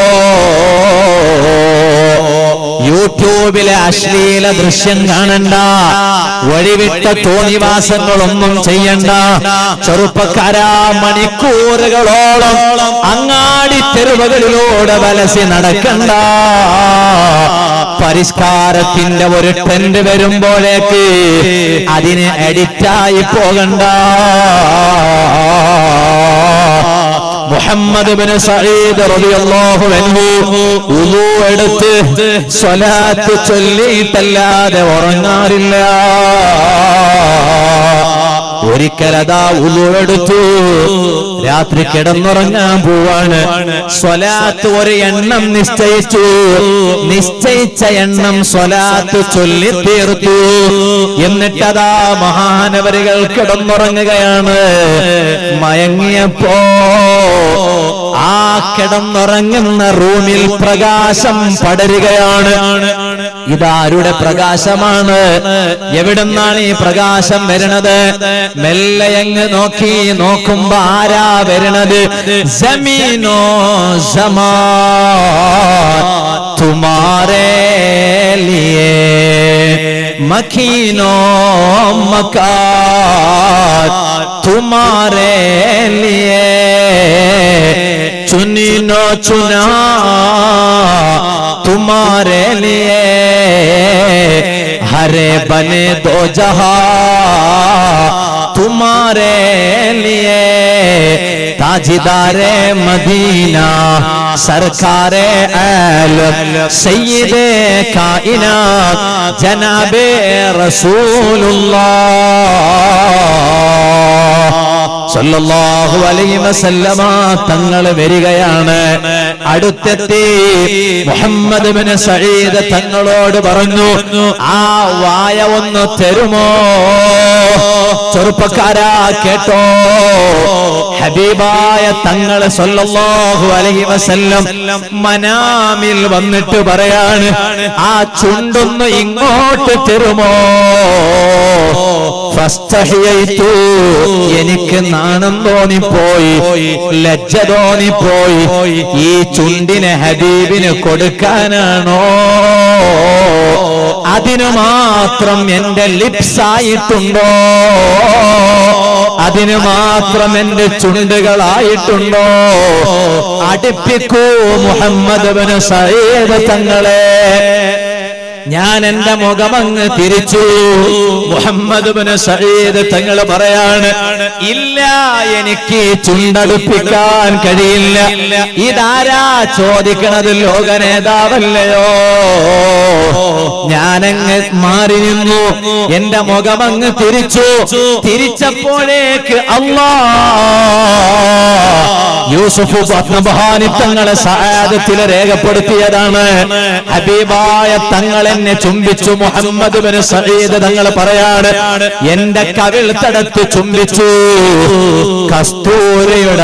യൂട്യൂബിലെ അശ്ലീല ദൃശ്യം കാണണ്ട വഴിവിട്ട തോന്നിവാസങ്ങളൊന്നും ചെയ്യണ്ട ചെറുപ്പക്കാരാ മണിക്കൂറുകളോളം അങ്ങാടി തെരുവുകളിലൂടെ വലസി നടക്കണ്ട പരിഷ്കാരത്തിന്റെ ഒരു ട്രെൻഡ് വരുമ്പോഴേക്ക് അതിന് എഡിറ്റായി പോകണ്ട മുഹമ്മദ് ബിൻ സഈദ് റളിയല്ലാഹു അൻഹു ഉളു എടുത്ത് സ്വലാത്ത് ചൊല്ലിയിട്ടല്ലാതെ ഉറങ്ങാറില്ല ഒരിക്കലതാ ഉളു എടുത്തു രാത്രി കിടന്നുറങ്ങാൻ പോവാണ് സ്വലാത്ത് ഒരു എണ്ണം നിശ്ചയിച്ചു നിശ്ചയിച്ച എണ്ണം സ്വലാത്ത് ചൊല്ലി തീർത്തു എന്നിട്ടതാ മഹാനവരികൾ കിടന്നുറങ്ങുകയാണ് മയങ്ങിയപ്പോ ആ കിടന്നുറങ്ങുന്ന റൂമിൽ പ്രകാശം പടരുകയാണ് ഇതാരുടെ പ്രകാശമാണ് എവിടുന്നാണ് ഈ പ്രകാശം വരുന്നത് മെല്ലയങ്ങ് നോക്കി നോക്കുമ്പോ ആരാ വരുന്നത് ജമീനോ സമാ തുമാരേ ലിയേ മഖീനോ മക്കാ तुम्हारे लिए चुनी नो चुना तुम्हारे लिए हरे बने दो जहा तुम्हारे लिए ताजदारे मदीना सरकारे आलम सैयदे काइना जनाबे रसूलुल्लाह സല്ലല്ലാഹു അലൈഹി വസല്ലമ തങ്ങൾ വരികയാണ് അടുത്തെത്തി മുഹമ്മദ് ബിൻ സഈദ് തങ്ങളോട് പറഞ്ഞു ആ വായ ഒന്ന് തരുമോ ചെറുപ്പക്കാരാ കേട്ടോ ഹബീബായ തങ്ങൾ സല്ലല്ലാഹു അലൈഹി വസല്ലം മനാമിൽ വന്നിട്ട് പറയാണ് ആ ചുണ്ടൊന്ന് ഇങ്ങോട്ട് തരുമോ ഫസ്തഹിയൈതു എനിക്ക് നാണം തോന്നിപ്പോയി ലജ്ജ തോന്നിപ്പോയി ഈ ചുണ്ടിന് ഹബീബിന് കൊടുക്കാനാണോ അതിനു മാത്രം എന്റെ ലിപ്സ് ആയിട്ടുണ്ടോ അതിന് മാത്രം എന്റെ ചുണ്ടുകളായിട്ടുണ്ടോ അടുപ്പിക്കൂ മുഹമ്മദ് ബിൻ സയ്യിദ് തങ്ങളെ ഞാൻ എന്റെ മുഖമങ്ങ് തിരിച്ചു മുഹമ്മദ് ബിൻ സയ്യിദ് തങ്ങൾ പറയാണ് ഇല്ല എനിക്ക് ചുണ്ടടുപ്പിക്കാൻ കഴിയില്ല ഇതാരാ ചോദിക്കണത് ലോക നേതാവല്ലയോ ഞാനങ്ങ് മാറി നിന്നു എന്റെ മുഖമങ്ങ് തിരിച്ചു തിരിച്ചപ്പോഴേക്ക് അള്ളാ യൂസുഫ് പത്മബഹാനി തങ്ങളെ സഹായത്തില് രേഖപ്പെടുത്തിയതാണ് ഹബീബായ തങ്ങൾ എന്നെ ചുംബിച്ചു മുഹമ്മദ് ബിൻ സഈദ് തങ്ങൾ പറയാണ് എന്റെ കവിൾ തടത്ത് ചുംബിച്ചു കസ്തൂരിയുടെ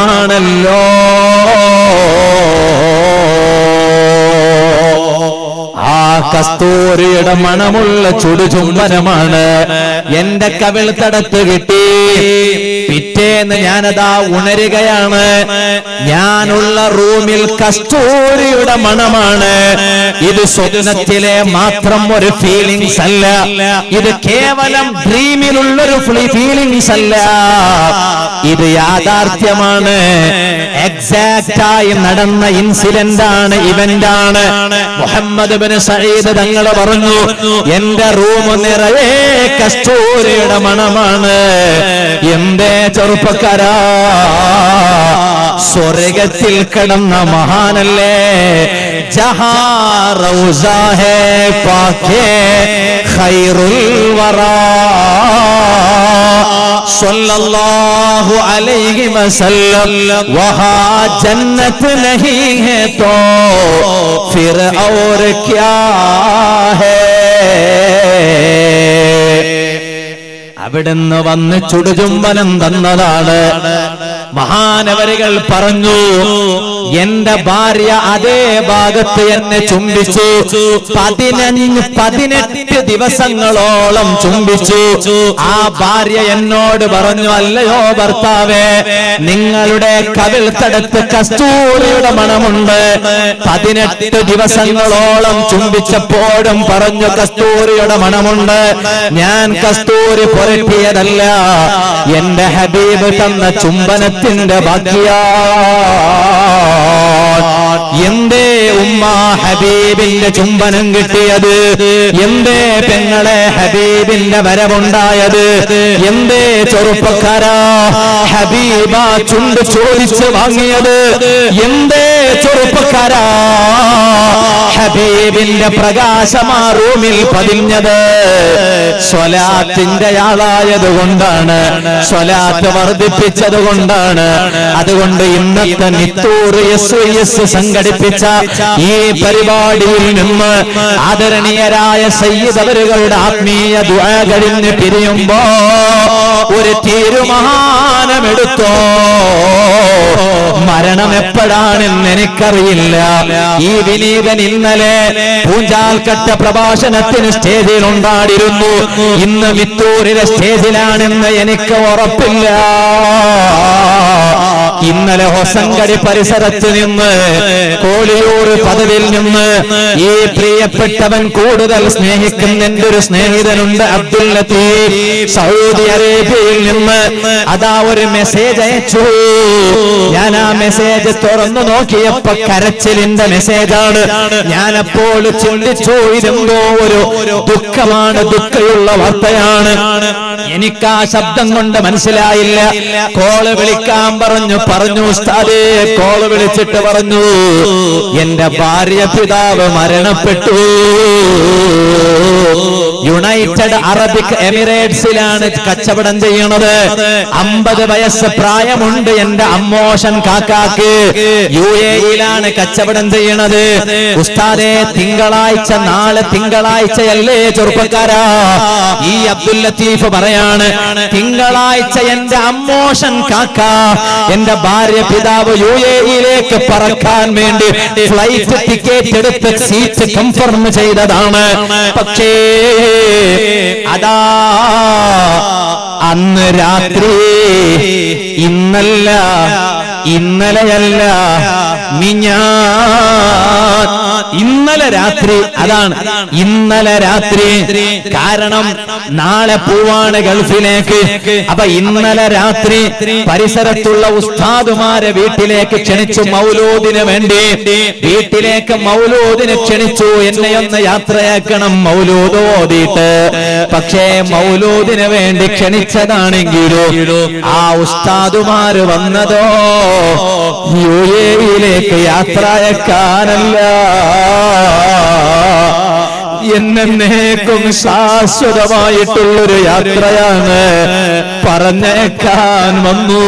മണമാണല്ലോ ആ കസ്തൂരിയുടെ മണമുള്ള ചുടുചുംബനമാണ് എന്റെ കവിൾ തടത്ത് കിട്ടി പിറ്റേന്ന് ഞാനതാ ഉണരുകയാണ് ഞാനുള്ള റൂമിൽ കസ്തൂരിയുടെ മണമാണ് ഇത് സ്വപ്നത്തിലെ മാത്രം ഒരു ഫീലിങ്സ് അല്ല ഇത് കേവലം ഡ്രീമിലുള്ളൊരു ഫീലിങ്സ് അല്ല ഇത് യാഥാർത്ഥ്യമാണ് എക്സാക്റ്റ് ആയി നടന്ന ഇൻസിഡന്റ് ആണ് ഇവന്റ് ആണ് മുഹമ്മദ് ബിൻ സയ്യിദ് തങ്ങൾ പറഞ്ഞു എന്റെ റൂം നിറയെ കസ്തൂരിയുടെ മണമാണ് എന്റെ ചെറുപ്പക്കാരാ സ്വർഗത്തിൽ കിടന്ന മഹാനല്ലേ ജഹാ റൗസാ ഹേ പാക്കേ ഖൈറുൽ വറാ सल्लल्लाहु अलैहि वसल्लम वहाँ जन्नत नहीं है तो फिर और क्या है അവിടുന്ന് വന്ന് ചുടുചുംബനം തന്നതാണ് മഹാനവരുകൾ പറഞ്ഞു എന്റെ ഭാര്യ അതേ ഭാഗത്ത് എന്നെ ചുംബിച്ചു പതിനഞ്ച് പതിനെട്ട് ദിവസങ്ങളോളം ചുംബിച്ചു ആ ഭാര്യ എന്നോട് പറഞ്ഞു അല്ലയോ ഭർത്താവേ നിങ്ങളുടെ കവിൾ തടത്ത് കസ്തൂരിയുടെ മണമുണ്ട് പതിനെട്ട് ദിവസങ്ങളോളം ചുംബിച്ചപ്പോഴും പറഞ്ഞു കസ്തൂരിയുടെ മണമുണ്ട് ഞാൻ കസ്തൂരി പുരട്ടിയതല്ല എന്റെ ഹബീബ് തന്ന ചുംബനത്തിന്റെ ബാക്കിയാ എന്തേ ഉമ്മ ഹബീബിന്റെ ചുംബനം കിട്ടിയത് എന്തേ പെങ്ങളെ ഹബീബിന്റെ വരവുണ്ടായത് എന്തേ ചെറുപ്പക്കാരാ ഹബീബ ചുണ്ട് ചോദിച്ച് വാങ്ങിയത് എന്തേ ചെറുപ്പക്കാരാ ഹബീബിന്റെ പ്രകാശമാ റൂമിൽ പതിഞ്ഞത് സ്വലാത്തിന്റെ ആളായത് കൊണ്ടാണ് സ്വലാത്ത് വർദ്ധിപ്പിച്ചത് കൊണ്ടാണ് അതുകൊണ്ട് ഇന്നത്തെ നിത്തൂർ എസ് എസ് സംഘടിപ്പിച്ച ഈ പരിപാടിയിൽ നിന്ന് ആദരണീയരായ സയ്യിദ് അവരുകളുടെ ആത്മീയ ദുആ കഴിഞ്ഞ് പിരിയുമ്പോ ഒരു തീരുമാനമെടുത്തോ മരണം എപ്പോഴാണെന്ന് എനിക്കറിയില്ല ഈ വിനീതൻ ഇന്നലെ പൂഞ്ചാൽക്കട്ട പ്രഭാഷണത്തിന് സ്റ്റേജിൽ ഉണ്ടാടിയിരുന്നു ഇന്ന് മിത്തൂരിലെ സ്റ്റേജിലാണെന്ന് എനിക്ക് ഉറപ്പില്ല ഇന്നലെ ഹൊസങ്കടി പരിസരത്ത് നിന്ന് കോളിയൂർ പദവിൽ നിന്ന് ഈ പ്രിയപ്പെട്ടവൻ കൂടുതൽ സ്നേഹിക്കുന്ന എന്റെ ഒരു സ്നേഹിതനുണ്ട് അബ്ദുൽ ലത്തീഫ് സൗദി അറേബ്യയിൽ നിന്ന് അതാ ഒരു മെസ്സേജ് അയച്ചു ഞാൻ ആ മെസ്സേജ് തുറന്നു നോക്കിയപ്പോ കരച്ചിലിന്റെ മെസ്സേജാണ് ഞാൻ അപ്പോൾ ചിന്തിച്ചു ഇതെന്തോ ഒരു ദുഃഖമാണ് ദുഃഖയുള്ള വാർത്തയാണ് എനിക്ക് ആ ശബ്ദം കൊണ്ട് മനസ്സിലായില്ല കോള് വിളിക്കാൻ പറഞ്ഞു പറഞ്ഞു ഉസ്താദേ കോള് വിളിച്ചിട്ട് പറഞ്ഞു എന്റെ ഭാര്യ പിതാവ് മരണപ്പെട്ടു യുണൈറ്റഡ് അറബിക് എമിറേറ്റ്സിലാണ് കച്ചവടം ചെയ്യണത് അമ്പത് വയസ്സ് പ്രായമുണ്ട് എന്റെ അമ്മോഷൻ കാക്കാക്ക് യു എയിലാണ് കച്ചവടം ചെയ്യണത് ഉസ്താദെ തിങ്കളാഴ്ച നാളെ തിങ്കളാഴ്ചയല്ലേ ചെറുപ്പക്കാരാ ഈ അബ്ദുൽ ലത്തീഫ് പറയാണ് തിങ്കളാഴ്ച എന്റെ അമ്മോഷൻ കാക്ക എന്റെ ഭാര്യ പിതാവ് യു എയിലേക്ക് പറക്കാൻ വേണ്ടി ഫ്ലൈറ്റ് ടിക്കറ്റ് എടുത്ത് സീറ്റ് കൺഫേം ചെയ്തതാണ് പക്ഷേ അതാ അന്ന് രാത്രി ഇന്നല്ല ഇന്നലെയല്ല മിഞ്ഞാ ഇന്നലെ രാത്രി അതാണ് ഇന്നലെ രാത്രി കാരണം നാളെ പോവാണ് ഗൾഫിലേക്ക് അപ്പൊ ഇന്നലെ രാത്രി പരിസരത്തുള്ള ഉസ്താദുമാരെ വീട്ടിലേക്ക് ക്ഷണിച്ചു മൗലൂദിന് വേണ്ടി വീട്ടിലേക്ക് മൗലൂദിന് ക്ഷണിച്ചു എന്നെ ഒന്ന് യാത്രയാക്കണം മൗലൂദ് ഓതിയിട്ട് പക്ഷേ മൗലൂദിന് വേണ്ടി ക്ഷണിച്ചതാണെങ്കിലോ ആ ഉസ്താദുമാര് വന്നതോ യു എയിലേക്ക് യാത്രയക്കാനല്ല എന്നേക്കും ശാശ്വതമായിട്ടുള്ളൊരു യാത്രയാണ് പറഞ്ഞേക്കാൻ വന്നു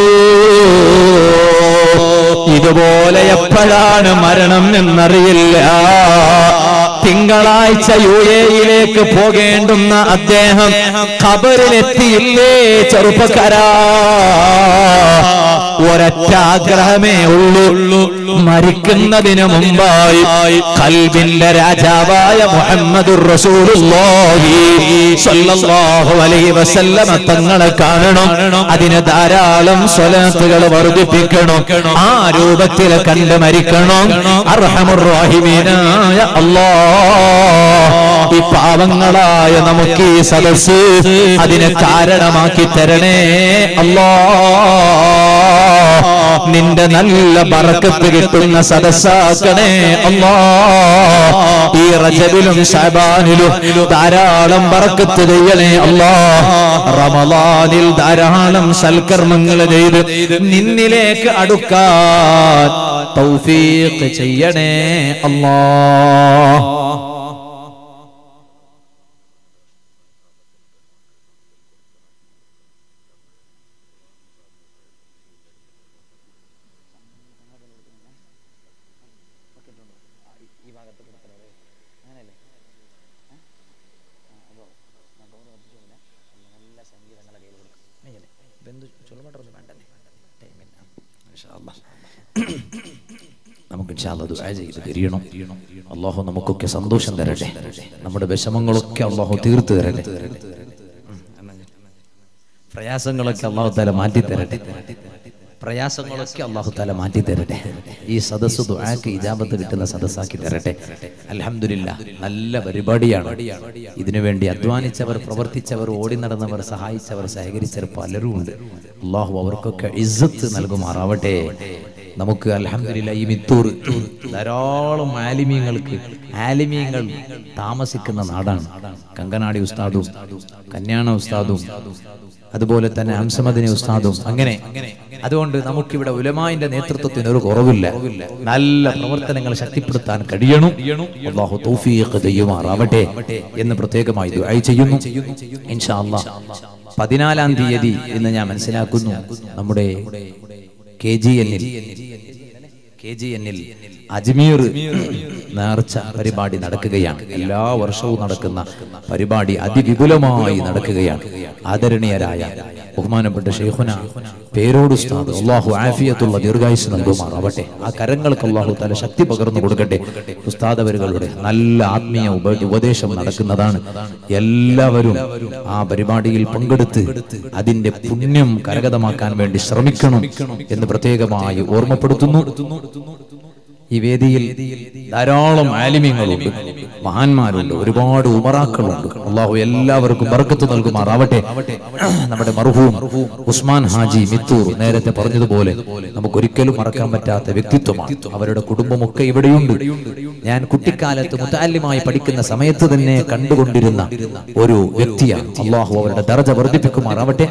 ഇതുപോലെ എപ്പോഴാണ് മരണം എന്നറിയില്ല തിങ്കളാഴ്ച യു എയിലേക്ക് പോകേണ്ടുന്ന അദ്ദേഹം ഖബറിലെത്തിയില്ലേ ചെറുപ്പക്കാരാ ഒരൊറ്റ ആഗ്രഹമേ ഉള്ളൂ മരിക്കുന്നതിന് മുമ്പായി കൽബിന്റെ രാജാവായ മുഹമ്മദുർ റസൂലുള്ളാഹി സ്വല്ലല്ലാഹു അലൈഹി വസല്ലമ തങ്ങളെ കാണണം അതിന് ധാരാളം സ്വലാത്തുകൾ വർദ്ധിപ്പിക്കണം ആ രൂപത്തിൽ കണ്ട് മരിക്കണം അർഹമുർ റഹീമീനായ അല്ലാഹ് ഈ പാവങ്ങളായ നമുക്ക് ഈ സദസ്സ് അതിന് കാരണമാക്കി തരണേ അല്ലാ നിന്റെ നല്ല ബറക്കത്ത് കിട്ടുന്ന സദസ്സാക്കണേ അല്ലാ ഈ റജബിലും ഷാബാനിലും ധാരാളം ബറക്കത്ത് ചെയ്യണേ അല്ലാ റമളാനിൽ ധാരാളം സൽക്കർമ്മങ്ങൾ ചെയ്ത് നിന്നിലേക്ക് അടുക്കാൻ തൗഫീഖ് ചെയ്യണേ അല്ലാ നമുക്ക് ഇൻഷാല്ലാ ദുആ ചെയ്ത് തിരിയണം അള്ളാഹു നമുക്കൊക്കെ സന്തോഷം തരട്ടെ നമ്മുടെ വിഷമങ്ങളൊക്കെ അള്ളാഹു തീർത്തു തരട്ടെ പ്രയാസങ്ങളൊക്കെ അള്ളാഹു താല മാറ്റി തരട്ടെ പ്രയാസങ്ങളൊക്കെ അള്ളാഹു താല മാറ്റി തരട്ടെ ഈ സദസ്സ് ദുആക്ക് ഇജാബത്ത് കിട്ടുന്ന സദസ്സാക്കി തരട്ടെ അൽഹംദുലില്ലാ നല്ല പരിപാടിയാണ് ഇതിനുവേണ്ടി അധ്വാനിച്ചവർ പ്രവർത്തിച്ചവർ ഓടി നടന്നവർ സഹായിച്ചവർ സഹകരിച്ചവർ പലരും ഉണ്ട് അള്ളാഹു അവർക്കൊക്കെ ഇസ്സത്ത് നൽകുമാറാവട്ടെ നമുക്ക് അൽഹംദുലില്ലാ ഈ മിത്തൂർ ധാരാളം ആലിമീങ്ങൾക്ക് ആലിമീങ്ങൾ താമസിക്കുന്ന നാടാണ് കങ്കനാടി ഉസ്താദും കന്യാണ ഉസ്താദും അതുപോലെ തന്നെ ഹംസമദിനി ഉസ്താദും അങ്ങനെ അതുകൊണ്ട് നമുക്കിവിടെ ഉലമാന്റെ നേതൃത്വത്തിന് ഒരു കുറവില്ല നല്ല പ്രവർത്തനങ്ങൾ ശക്തിപ്പെടുത്താൻ കഴിയണം അള്ളാഹു തൗഫീഖ് ചെയ്യുമാറാവട്ടെ എന്ന് പ്രത്യേകമായി ദുആ ചെയ്യുന്നു ഇൻഷാ അല്ലാഹ് പതിനാലാം തീയതി എന്ന് ഞാൻ മനസ്സിലാക്കുന്നു നമ്മുടെ കെ ജി എന്നിൽ കെ ജി എന്നിൽ അജ്മീർ നേർച്ച പരിപാടി നടക്കുകയാണ് എല്ലാ വർഷവും നടക്കുന്ന പരിപാടി അതിവിപുലമായി നടക്കുകയാണ് ആദരണീയരായ ബഹുമാനപ്പെട്ട ഷെയ്ഖുന പേരോട് ഉസ്താദ് അള്ളാഹു ആഫിയത്തുള്ള ദീർഘായുസ് നൽകുമാറാവട്ടെ ആ കരങ്ങൾക്ക് അള്ളാഹു തല ശക്തി പകർന്നു കൊടുക്കട്ടെ ഉസ്താദ് അവരുകളുടെ നല്ല ആത്മീയ ഉപ ഉപദേശം നടക്കുന്നതാണ് എല്ലാവരും ആ പരിപാടിയിൽ പങ്കെടുത്ത് അതിന്റെ പുണ്യം കരഗതമാക്കാൻ വേണ്ടി ശ്രമിക്കണം എന്ന് പ്രത്യേകമായി ഓർമ്മപ്പെടുത്തുന്നു ഈ വേദിയിൽ ധാരാളം ആലിമ്യങ്ങളുണ്ട് മഹാന്മാരുണ്ട് ഒരുപാട് ഉമറാക്കളുണ്ട് അള്ളാഹു എല്ലാവർക്കും ബർക്കത്ത് നൽകുമാറാവട്ടെ നമ്മുടെ മർഹൂം ഉസ്മാൻ ഹാജി മിത്തൂർ നേരത്തെ പറഞ്ഞതുപോലെ നമുക്ക് ഒരിക്കലും മറക്കാൻ പറ്റാത്ത വ്യക്തിത്വമാണ് അവരുടെ കുടുംബമൊക്കെ ഇവിടെയുണ്ട് ഞാൻ കുട്ടിക്കാലത്ത് മുത്താല്യമായി പഠിക്കുന്ന സമയത്ത് തന്നെ കണ്ടുകൊണ്ടിരുന്ന ഒരു വ്യക്തിയാണ് അള്ളാഹു അവരുടെ ദർജ വർദ്ധിപ്പിക്കുമാറാവട്ടെ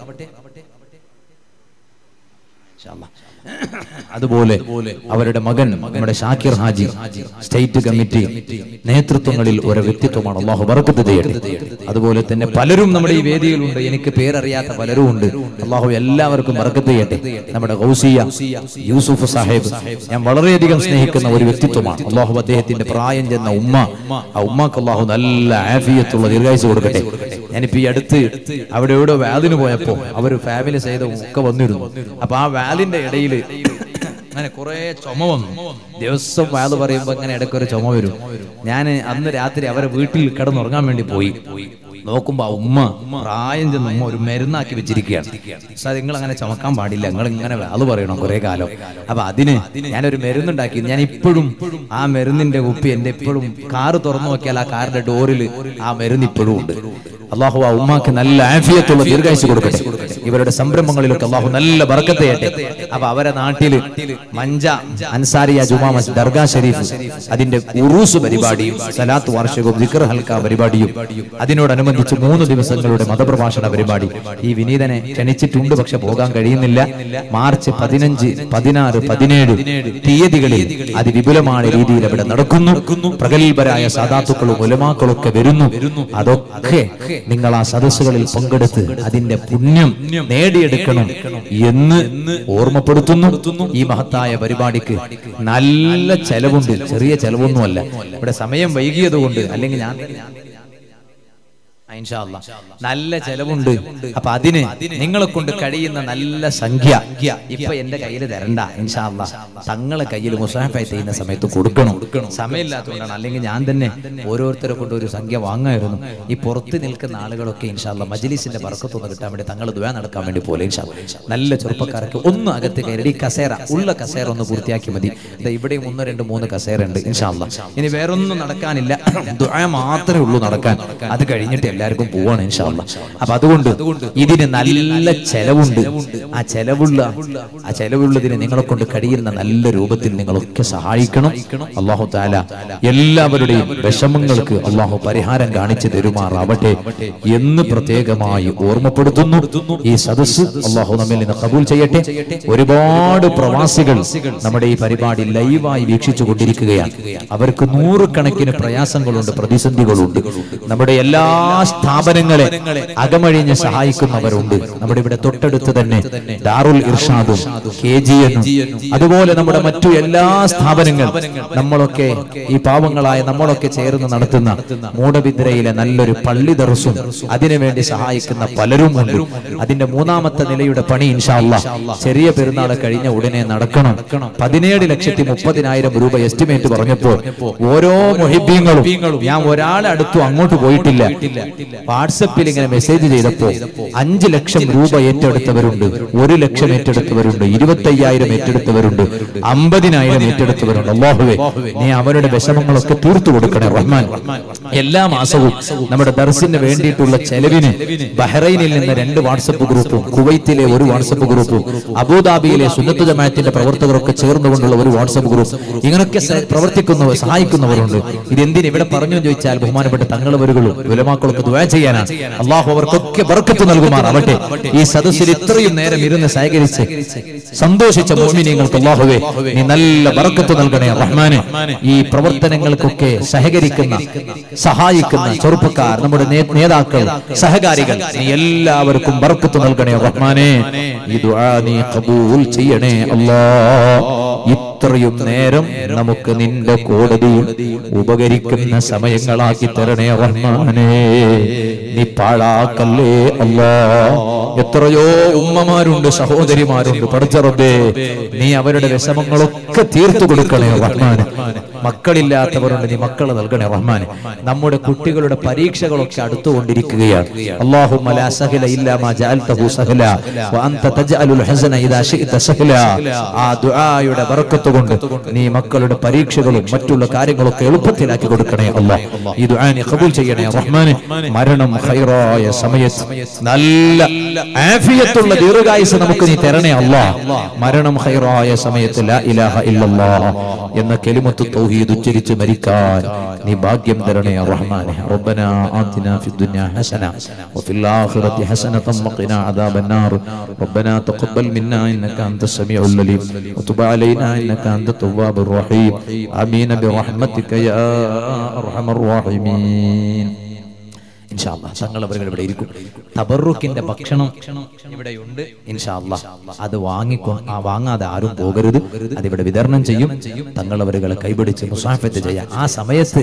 അതുപോലെ അവരുടെ മകൻ നമ്മുടെ ഷാക്കിർ ഹാജി സ്റ്റേറ്റ് കമ്മിറ്റി നേതൃത്വങ്ങളിൽ ഒരു വ്യക്തിത്വമാണ് അള്ളാഹു ബർക്കത്ത് ചെയ്യട്ടെ അതുപോലെ തന്നെ പലരും നമ്മുടെ ഈ വേദിയിലുണ്ട് എനിക്ക് പേരറിയാത്ത പലരും ഉണ്ട് അള്ളാഹു എല്ലാവർക്കും ബർക്കത്ത് ചെയ്യട്ടെ നമ്മുടെ ഗൗസിയ യൂസുഫ് സാഹിബ് ഞാൻ വളരെയധികം സ്നേഹിക്കുന്ന ഒരു വ്യക്തിത്വമാണ് അള്ളാഹു അദ്ദേഹത്തിന്റെ പ്രായം ചെന്ന ഉമ്മ ആ ഉമ്മക്ക് അള്ളാഹു നല്ല ആഫിയത്തുള്ള ദീർഘായുസ് കൊടുക്കട്ടെ ഞാനിപ്പോ ഈ അടുത്ത് അവിടെ എവിടെ വാലിന് പോയപ്പോ അവർ ഫാമിലി സഹിതം ഒക്കെ വന്നിരുന്നു അപ്പൊ ആ വാലിന്റെ ഇടയിൽ അങ്ങനെ കുറെ ചുമ വന്നു ദിവസം വാല് പറയുമ്പോ അങ്ങനെ ഇടയ്ക്കൊരു ചുമ വരും ഞാൻ അന്ന് രാത്രി അവരെ വീട്ടിൽ കിടന്നുറങ്ങാൻ വേണ്ടി പോയി നോക്കുമ്പോ ആ ഉമ്മ പ്രായം ചെന്ന ഉമ്മ ഒരു മരുന്നാക്കി വെച്ചിരിക്കുകയാണ് പക്ഷെ നിങ്ങൾ അങ്ങനെ ചുമക്കാൻ പാടില്ല നിങ്ങൾ ഇങ്ങനെ വാല് പറയണം കുറെ കാലം അപ്പൊ അതിന് ഞാനൊരു മരുന്നുണ്ടാക്കി ഞാൻ ഇപ്പോഴും ആ മരുന്നിന്റെ കുപ്പി എന്റെ ഇപ്പോഴും കാറ് തുറന്നു നോക്കിയാൽ ആ കാറിന്റെ ഡോറിൽ ആ മരുന്ന് ഇപ്പോഴും ഉണ്ട് അള്ളാഹു ആ ഉമ്മാക്ക് നല്ല ആഫിയത്തുള്ള ദീർഘായുസ് കൊടുക്കട്ടെ ഇവരുടെ സംരംഭങ്ങളിലൊക്കെ അള്ളാഹു നല്ല ബർക്കത്ത് ചെയ്യട്ടെ അപ്പൊ അവരെ നാട്ടില് മഞ്ച അൻസാരിയ ജുമാ മസ്ജിദ് ദർഗാ ഷരീഫ് അതിന്റെ ഉറൂസ് പരിപാടിയും സലാത്ത് വാർഷികവും ദിക്ർ ഹൽക്ക പരിപാടിയും അതിനോടനുബന്ധിച്ച് മൂന്ന് ദിവസങ്ങളുടെ മതപ്രഭാഷണ പരിപാടി ഈ വിനീതനെ ക്ഷണിച്ചിട്ടുണ്ട് പക്ഷെ പോകാൻ കഴിയുന്നില്ല മാർച്ച് പതിനഞ്ച് പതിനാറ് പതിനേഴ് തീയതികളിൽ അതിവിപുലമായ രീതിയിൽ അവിടെ നടക്കുന്നു പ്രഗത്ഭരായ സാധാത്തുക്കളും ഉലമാക്കളും ഒക്കെ വരുന്നു അതൊക്കെ നിങ്ങൾ ആ സദസ്സുകളിൽ പങ്കെടുത്ത് അതിന്റെ പുണ്യം നേടിയെടുക്കണം എന്ന് ഓർമ്മപ്പെടുത്തുന്നു ഈ മഹത്തായ പരിപാടിക്ക് നല്ല ചെലവുണ്ട് ചെറിയ ചെലവൊന്നുമല്ല ഇവിടെ സമയം വൈകിയത് കൊണ്ട് അല്ലെങ്കിൽ ഞാൻ ആ, ഇൻഷാ അല്ലാ. നല്ല ചെലവുണ്ട് അപ്പൊ അതിന് നിങ്ങളെ കൊണ്ട് കഴിയുന്ന നല്ല സംഖ്യ ഇപ്പൊ എന്റെ കയ്യിൽ തരണ്ട ഇൻഷാ അല്ലാ. തങ്ങളെ കയ്യിൽ മുസാഫായി ചെയ്യുന്ന സമയത്ത് കൊടുക്കണം സമയമില്ലാത്തതുകൊണ്ടാണ് അല്ലെങ്കിൽ ഞാൻ തന്നെ ഓരോരുത്തരെ കൊണ്ട് ഒരു സംഖ്യ വാങ്ങായിരുന്നു ഈ പുറത്ത് നിൽക്കുന്ന ആളുകളൊക്കെ ഇൻഷാല്ല മജ്ലിസിന്റെ പറക്കത്തൊന്ന് കിട്ടാൻ വേണ്ടി തങ്ങൾ ദ്വയ നടക്കാൻ വേണ്ടി പോലെ ഇൻഷാ അല്ലാ. നല്ല ചെറുപ്പക്കാർക്ക് ഒന്ന് അകത്ത് കയറി ഈ കസേര ഉള്ള കസേര ഒന്ന് പൂർത്തിയാക്കി മതി ദാ ഇവിടെയും ഒന്ന് രണ്ട് മൂന്ന് കസേര ഉണ്ട് ഇൻഷാല്ല ഇനി വേറൊന്നും നടക്കാനില്ല ദുആ മാത്രമേ ഉള്ളൂ നടക്കാൻ അത് കഴിഞ്ഞിട്ട് എല്ലാവർക്കും പോവാണ് ഇൻഷാല്ല അപ്പൊ അതുകൊണ്ട് ഇതിന് നല്ല ചെലവുണ്ട് ആ ചെലവുള്ള ആ ചെലവുള്ളതിന് നിങ്ങളെ കൊണ്ട് കഴിയുന്ന നല്ല രൂപത്തിൽ നിങ്ങളൊക്കെ സഹായിക്കണം അള്ളാഹു താല എല്ലാവരുടെയും വിഷമങ്ങൾക്ക് അള്ളാഹു പരിഹാരം കാണിച്ചു തരുമാറാവട്ടെ എന്ന് പ്രത്യേകമായി ഓർമ്മപ്പെടുത്തുന്നു ഈ സദസ്സ് അള്ളാഹു നമ്മിൽ നിന്ന് കബൂൽ ചെയ്യട്ടെ ഒരുപാട് പ്രവാസികൾ നമ്മുടെ ഈ പരിപാടി ലൈവായി വീക്ഷിച്ചു കൊണ്ടിരിക്കുകയാണ് അവർക്ക് നൂറുകണക്കിന് പ്രയാസങ്ങളുണ്ട് പ്രതിസന്ധികളുണ്ട് നമ്മുടെ എല്ലാ സ്ഥാപനങ്ങളെ അകമഴിഞ്ഞ് സഹായിക്കുന്നവരുണ്ട് നമ്മുടെ ഇവിടെ തൊട്ടടുത്ത് തന്നെ ദാറുൽ ഇർഷാദും കെ ജി എന്നും അതുപോലെ നമ്മുടെ മറ്റു എല്ലാ സ്ഥാപനങ്ങൾ നമ്മളൊക്കെ ഈ പാവങ്ങളായ നമ്മളൊക്കെ ചേർന്ന് നടത്തുന്ന മൂടബിദ്രയിലെ നല്ലൊരു പള്ളി ദർസും അതിനുവേണ്ടി സഹായിക്കുന്ന പലരും ഉണ്ട് അതിന്റെ മൂന്നാമത്തെ നിലയുടെ പണി ഇൻഷാല്ല ചെറിയ പെരുന്നാൾ കഴിഞ്ഞ ഉടനെ നടക്കണം പതിനേഴ് ലക്ഷത്തി മുപ്പതിനായിരം രൂപ എസ്റ്റിമേറ്റ് പറഞ്ഞപ്പോ ഓരോ മൊഹിബ്യങ്ങളും ഞാൻ ഒരാളെ അടുത്തും അങ്ങോട്ട് പോയിട്ടില്ല വാട്സപ്പിൽ ഇങ്ങനെ മെസ്സേജ് ചെയ്തപ്പോ അഞ്ച് ലക്ഷം രൂപ ഏറ്റെടുത്തവരുണ്ട് ഒരു ലക്ഷം ഏറ്റെടുത്തവരുണ്ട് ഇരുപത്തയ്യായിരം ഏറ്റെടുത്തവരുണ്ട് അമ്പതിനായിരം ഏറ്റെടുത്തവരുണ്ട് അള്ളാഹുവേ നീ അവരുടെ വിഷമങ്ങളൊക്കെ തീർത്തു കൊടുക്കണേ റഹ്മാൻ എല്ലാ മാസവും നമ്മുടെ ദർസിന് വേണ്ടിയിട്ടുള്ള ചെലവിന് ബഹ്റൈനിൽ നിന്ന് രണ്ട് വാട്സപ്പ് ഗ്രൂപ്പും കുവൈത്തിലെ ഒരു വാട്സപ്പ് ഗ്രൂപ്പും അബുദാബിയിലെ സുന്നത്ത് ജമാഅത്തിന്റെ പ്രവർത്തകരൊക്കെ ചേർന്നുകൊണ്ടുള്ള ഒരു വാട്സപ്പ് ഗ്രൂപ്പ് ഇങ്ങനൊക്കെ സ- പ്രവർത്തിക്കുന്നവർ സഹായിക്കുന്നവരുണ്ട് ഇതെന്തിന് ഇവിടെ പറഞ്ഞു എന്ന് ചോദിച്ചാൽ ബഹുമാനപ്പെട്ട തങ്ങളവരുകളും വിലമാക്കളൊക്കെ ദുആ ചെയ്യാനാണ് അള്ളാഹു അവർക്കൊക്കെ ബർക്കത്ത് നൽകുമാറാവട്ടെ ഈ സദസ്സിൽ ഇത്രയും നേരം ഇരുന്ന് സഹകരിച്ച് സന്തോഷിച്ച മോമിനിയങ്ങൾക്ക് അള്ളാഹുവേ നീ നല്ല ബർക്കത്ത് നൽകണേ റഹ്മാനെ ഈ പ്രവർത്തനങ്ങൾക്കൊക്കെ സഹകരിക്കുന്ന സഹായിക്കുന്ന ചെറുപ്പക്കാർ നമ്മുടെ നേ- നേതാക്കൾ സഹകാരികൾ നീ എല്ലാവർക്കും ബർക്കത്ത് നൽകണേ റഹ്മാനെ ഈ ദുആ നീ കബൂൽ ചെയ്യണേ അല്ലാ ഇത്രയും നേരം നമുക്ക് നിന്റെ കോടതിയിൽ ഉപകരിക്കുന്ന സമയങ്ങളാക്കി തരണേ റഹ്മാനേ നീ പാഴാക്കല്ലേ അല്ലാ എത്രയോ ഉമ്മമാരുണ്ട് സഹോദരിമാരുണ്ട് പഠിച്ചറബേ നീ അവരുടെ വിഷമങ്ങളൊക്കെ തീർത്തു കൊടുക്കണേ റഹ്മാന് മക്കളില്ലാത്തവരുണ്ട് നീ മക്കളെ നൽകണേ റഹ്മാന് നമ്മുടെ കുട്ടികളുടെ പരീക്ഷകളൊക്കെ അടുത്തുകൊണ്ടിരിക്കുകയാണ് അല്ലാഹുമ്മ ലാ സഹല ഇല്ലാ മാ ജഅൽതഹു സഹല വഅൻത തജ്അലുൽ ഹസന ഇദാ ശിഅത സഹല ആ ദുആയുടെ ബർക്കത്ത് കൊണ്ട് നീ മക്കളുടെ പരീക്ഷകളും മറ്റുള്ള കാര്യങ്ങളൊക്കെ എളുപ്പത്തിലാക്കി കൊടുക്കണേ അല്ലാഹ് ഈ ദുആ നീ ഖബൂൽ ചെയ്യണേ റഹ്മാനെ മരണം ഖൈറായ സമയത്ത് നല്ല ആഫിയത്തുള്ള ദീർഘായുസ് നമുക്ക് നീ തരണേ അല്ലാഹ് മരണം ഖൈറായ സമയത്ത് ലാ ഇലാഹ ഇല്ലല്ലാഹ് എന്ന കെലിമത്ത് തൗഹീദ് ഉച്ചരിച്ച് മരിക്കാൻ നീ ഭാഗ്യം തരണേ റഹ്മാനെ റബ്ബനാ ആതിനാ ഫിദ്ദുനിയാ ഹസന വഫിൽ ആഖിറതി ഹസനതൻ വഖിനാ അദാബന്നാർ റബ്ബനാ തഖബ്ബൽ മിന്നാ ഇന്നക അൻത സമീഉൽ അലീം وتب علينا انك انت التواب الرحيم امين برحمتك يا ارحم الراحمين ഇൻഷാല്ലാ തങ്ങൾ അവர்கள் ഇവിടെ ഇരിക്കും തബറുക്കിന്റെ ഭക്ഷണം ഇവിടെയുണ്ട് ഇൻഷാല്ലാ അത് വാങ്ങിക്കോ ആ വാങ്ങാതെ ആരും പോകരുത് അതിവിടെ വിതരണം ചെയ്യും തങ്ങൾ അവരുകളെ കൈപിടിച്ച് മുസാഫത്ത് ചെയ്യാം ആ സമയത്ത്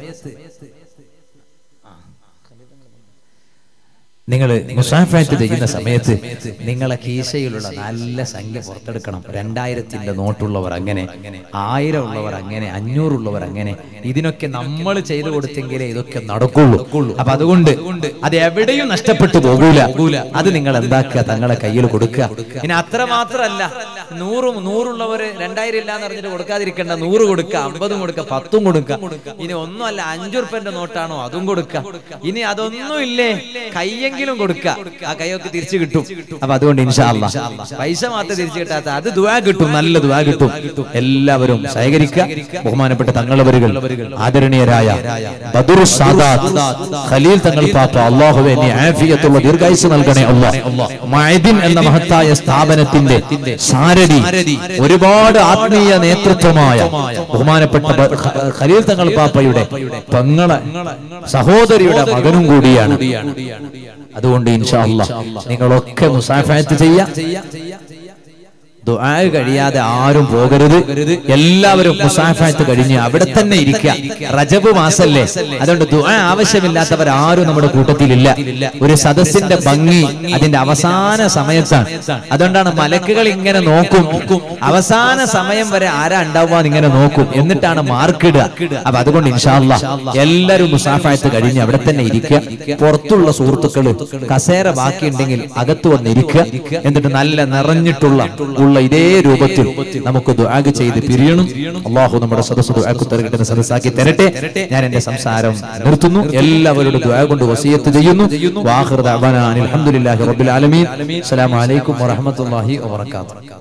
നിങ്ങൾ മുസാഫാറ്റ് ചെയ്യുന്ന സമയത്ത് നിങ്ങളെ കീശയിലുള്ള നല്ല സംഖ്യ പുറത്തെടുക്കണം രണ്ടായിരത്തിന്റെ നോട്ടുള്ളവർ അങ്ങനെ ആയിരം ഉള്ളവർ അങ്ങനെ അഞ്ഞൂറുള്ളവർ അങ്ങനെ ഇതിനൊക്കെ നമ്മൾ ചെയ്തു കൊടുത്തെങ്കിലേ ഇതൊക്കെ നടക്കുള്ളൂ അപ്പൊ അതുകൊണ്ട് അത് എവിടെയും നഷ്ടപ്പെട്ടു പോകൂല അത് നിങ്ങൾ എന്താക്കുക തങ്ങളെ കയ്യിൽ കൊടുക്കുക ഇനി അത്ര മാത്രമല്ല നൂറും നൂറുള്ളവര് രണ്ടായിരം ഇല്ലാന്ന് പറഞ്ഞിട്ട് കൊടുക്കാതിരിക്കണ്ട നൂറ് കൊടുക്കുക അമ്പതും കൊടുക്കുക പത്തും കൊടുക്കുക ഇനി ഒന്നുമല്ല അഞ്ചു റുപ്യന്റെ നോട്ടാണോ അതും കൊടുക്കുക ഇനി അതൊന്നും ഇല്ലേ കയ്യെങ്കിലും കൊടുക്കുക ആ കൈയൊക്കെ തിരിച്ചു കിട്ടും അപ്പൊ അതുകൊണ്ട് ഇൻഷാല്ല പൈസ മാത്രം തിരിച്ചു കിട്ടാത്ത അത് ദുവാ കിട്ടും നല്ല ദുവാ കിട്ടും എല്ലാവരും സഹകരിക്കുക ബഹുമാനപ്പെട്ട തങ്ങളവരുകൾ ആദരണീയരായ ബദുർ സാദാത്ത് ഖലീൽ തങ്ങൾ പാപ്പ അള്ളാഹുവെ നീ ആഫിയത്തുള്ള ദീർഘായുസ് നൽകണേ അള്ളാഹ് മഅദിൻ എന്ന മഹത്തായ സ്ഥാപനത്തിന്റെ സാര സാരഥി ഒരുപാട് ആത്മീയ നേതൃത്വമായ ബഹുമാനപ്പെട്ട ബ- ഖ- ഖലീൽ തങ്ങൾ പാപ്പയുടെ പെങ്ങളെ സഹോദരിയുടെ മകനും കൂടിയാണ് അതുകൊണ്ട് ഇൻഷാ അല്ലാ നിങ്ങളൊക്കെ മുസാഫാത്ത് ചെയ്യാം ദുആ കഴിയാതെ ആരും പോകരുത് എല്ലാവരും മുസാഫാത്ത് കഴിഞ്ഞ് അവിടെ തന്നെ ഇരിക്കുക റജബ് മാസല്ലേ അതുകൊണ്ട് ദുആ ആവശ്യമില്ലാത്തവർ ആരും നമ്മുടെ കൂട്ടത്തിലില്ല ഒരു സദസ്സിന്റെ ഭംഗി അതിന്റെ അവസാന സമയത്താണ് അതുകൊണ്ടാണ് മലക്കുകൾ ഇങ്ങനെ നോക്കും അവസാന സമയം വരെ ആരാ ഉണ്ടാവുക ഇങ്ങനെ നോക്കും എന്നിട്ടാണ് മാർക്കിടുക അപ്പൊ അതുകൊണ്ട് ഇൻഷാല്ല എല്ലാവരും മുസാഫാത്ത് കഴിഞ്ഞ് അവിടെ തന്നെ ഇരിക്കുക പുറത്തുള്ള സുഹൃത്തുക്കള് കസേര ബാക്കിയുണ്ടെങ്കിൽ അകത്ത് വന്നിരിക്കുക എന്നിട്ട് നല്ല നിറഞ്ഞിട്ടുള്ള ഉള്ള ഇതേ രൂപത്തിൽ നമുക്ക് ദുആഗ് ചെയ്ത് പിരിയണം അള്ളാഹു നമ്മുടെ സദസ്സ് ദുആക്ക് തരട്ടെ സദസ്സാക്കി തരട്ടെ ഞാൻ എന്റെ സംസാരം നിർത്തുന്നു എല്ലാവരുടെ ദുആ കൊണ്ട് വസിയത്ത് ചെയ്യുന്നു വാഹിർ ദഅവാന അനിൽ ഹംദുലില്ലാഹി റബ്ബിൽ ആലമീൻ അസ്സലാമു അലൈക്കും വറഹ്മത്തുള്ളാഹി വബറകാതുഹു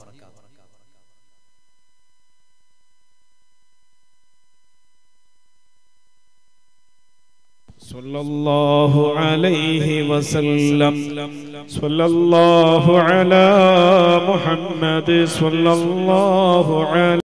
صلى الله عليه وسلم صلى الله على محمد صلى الله عليه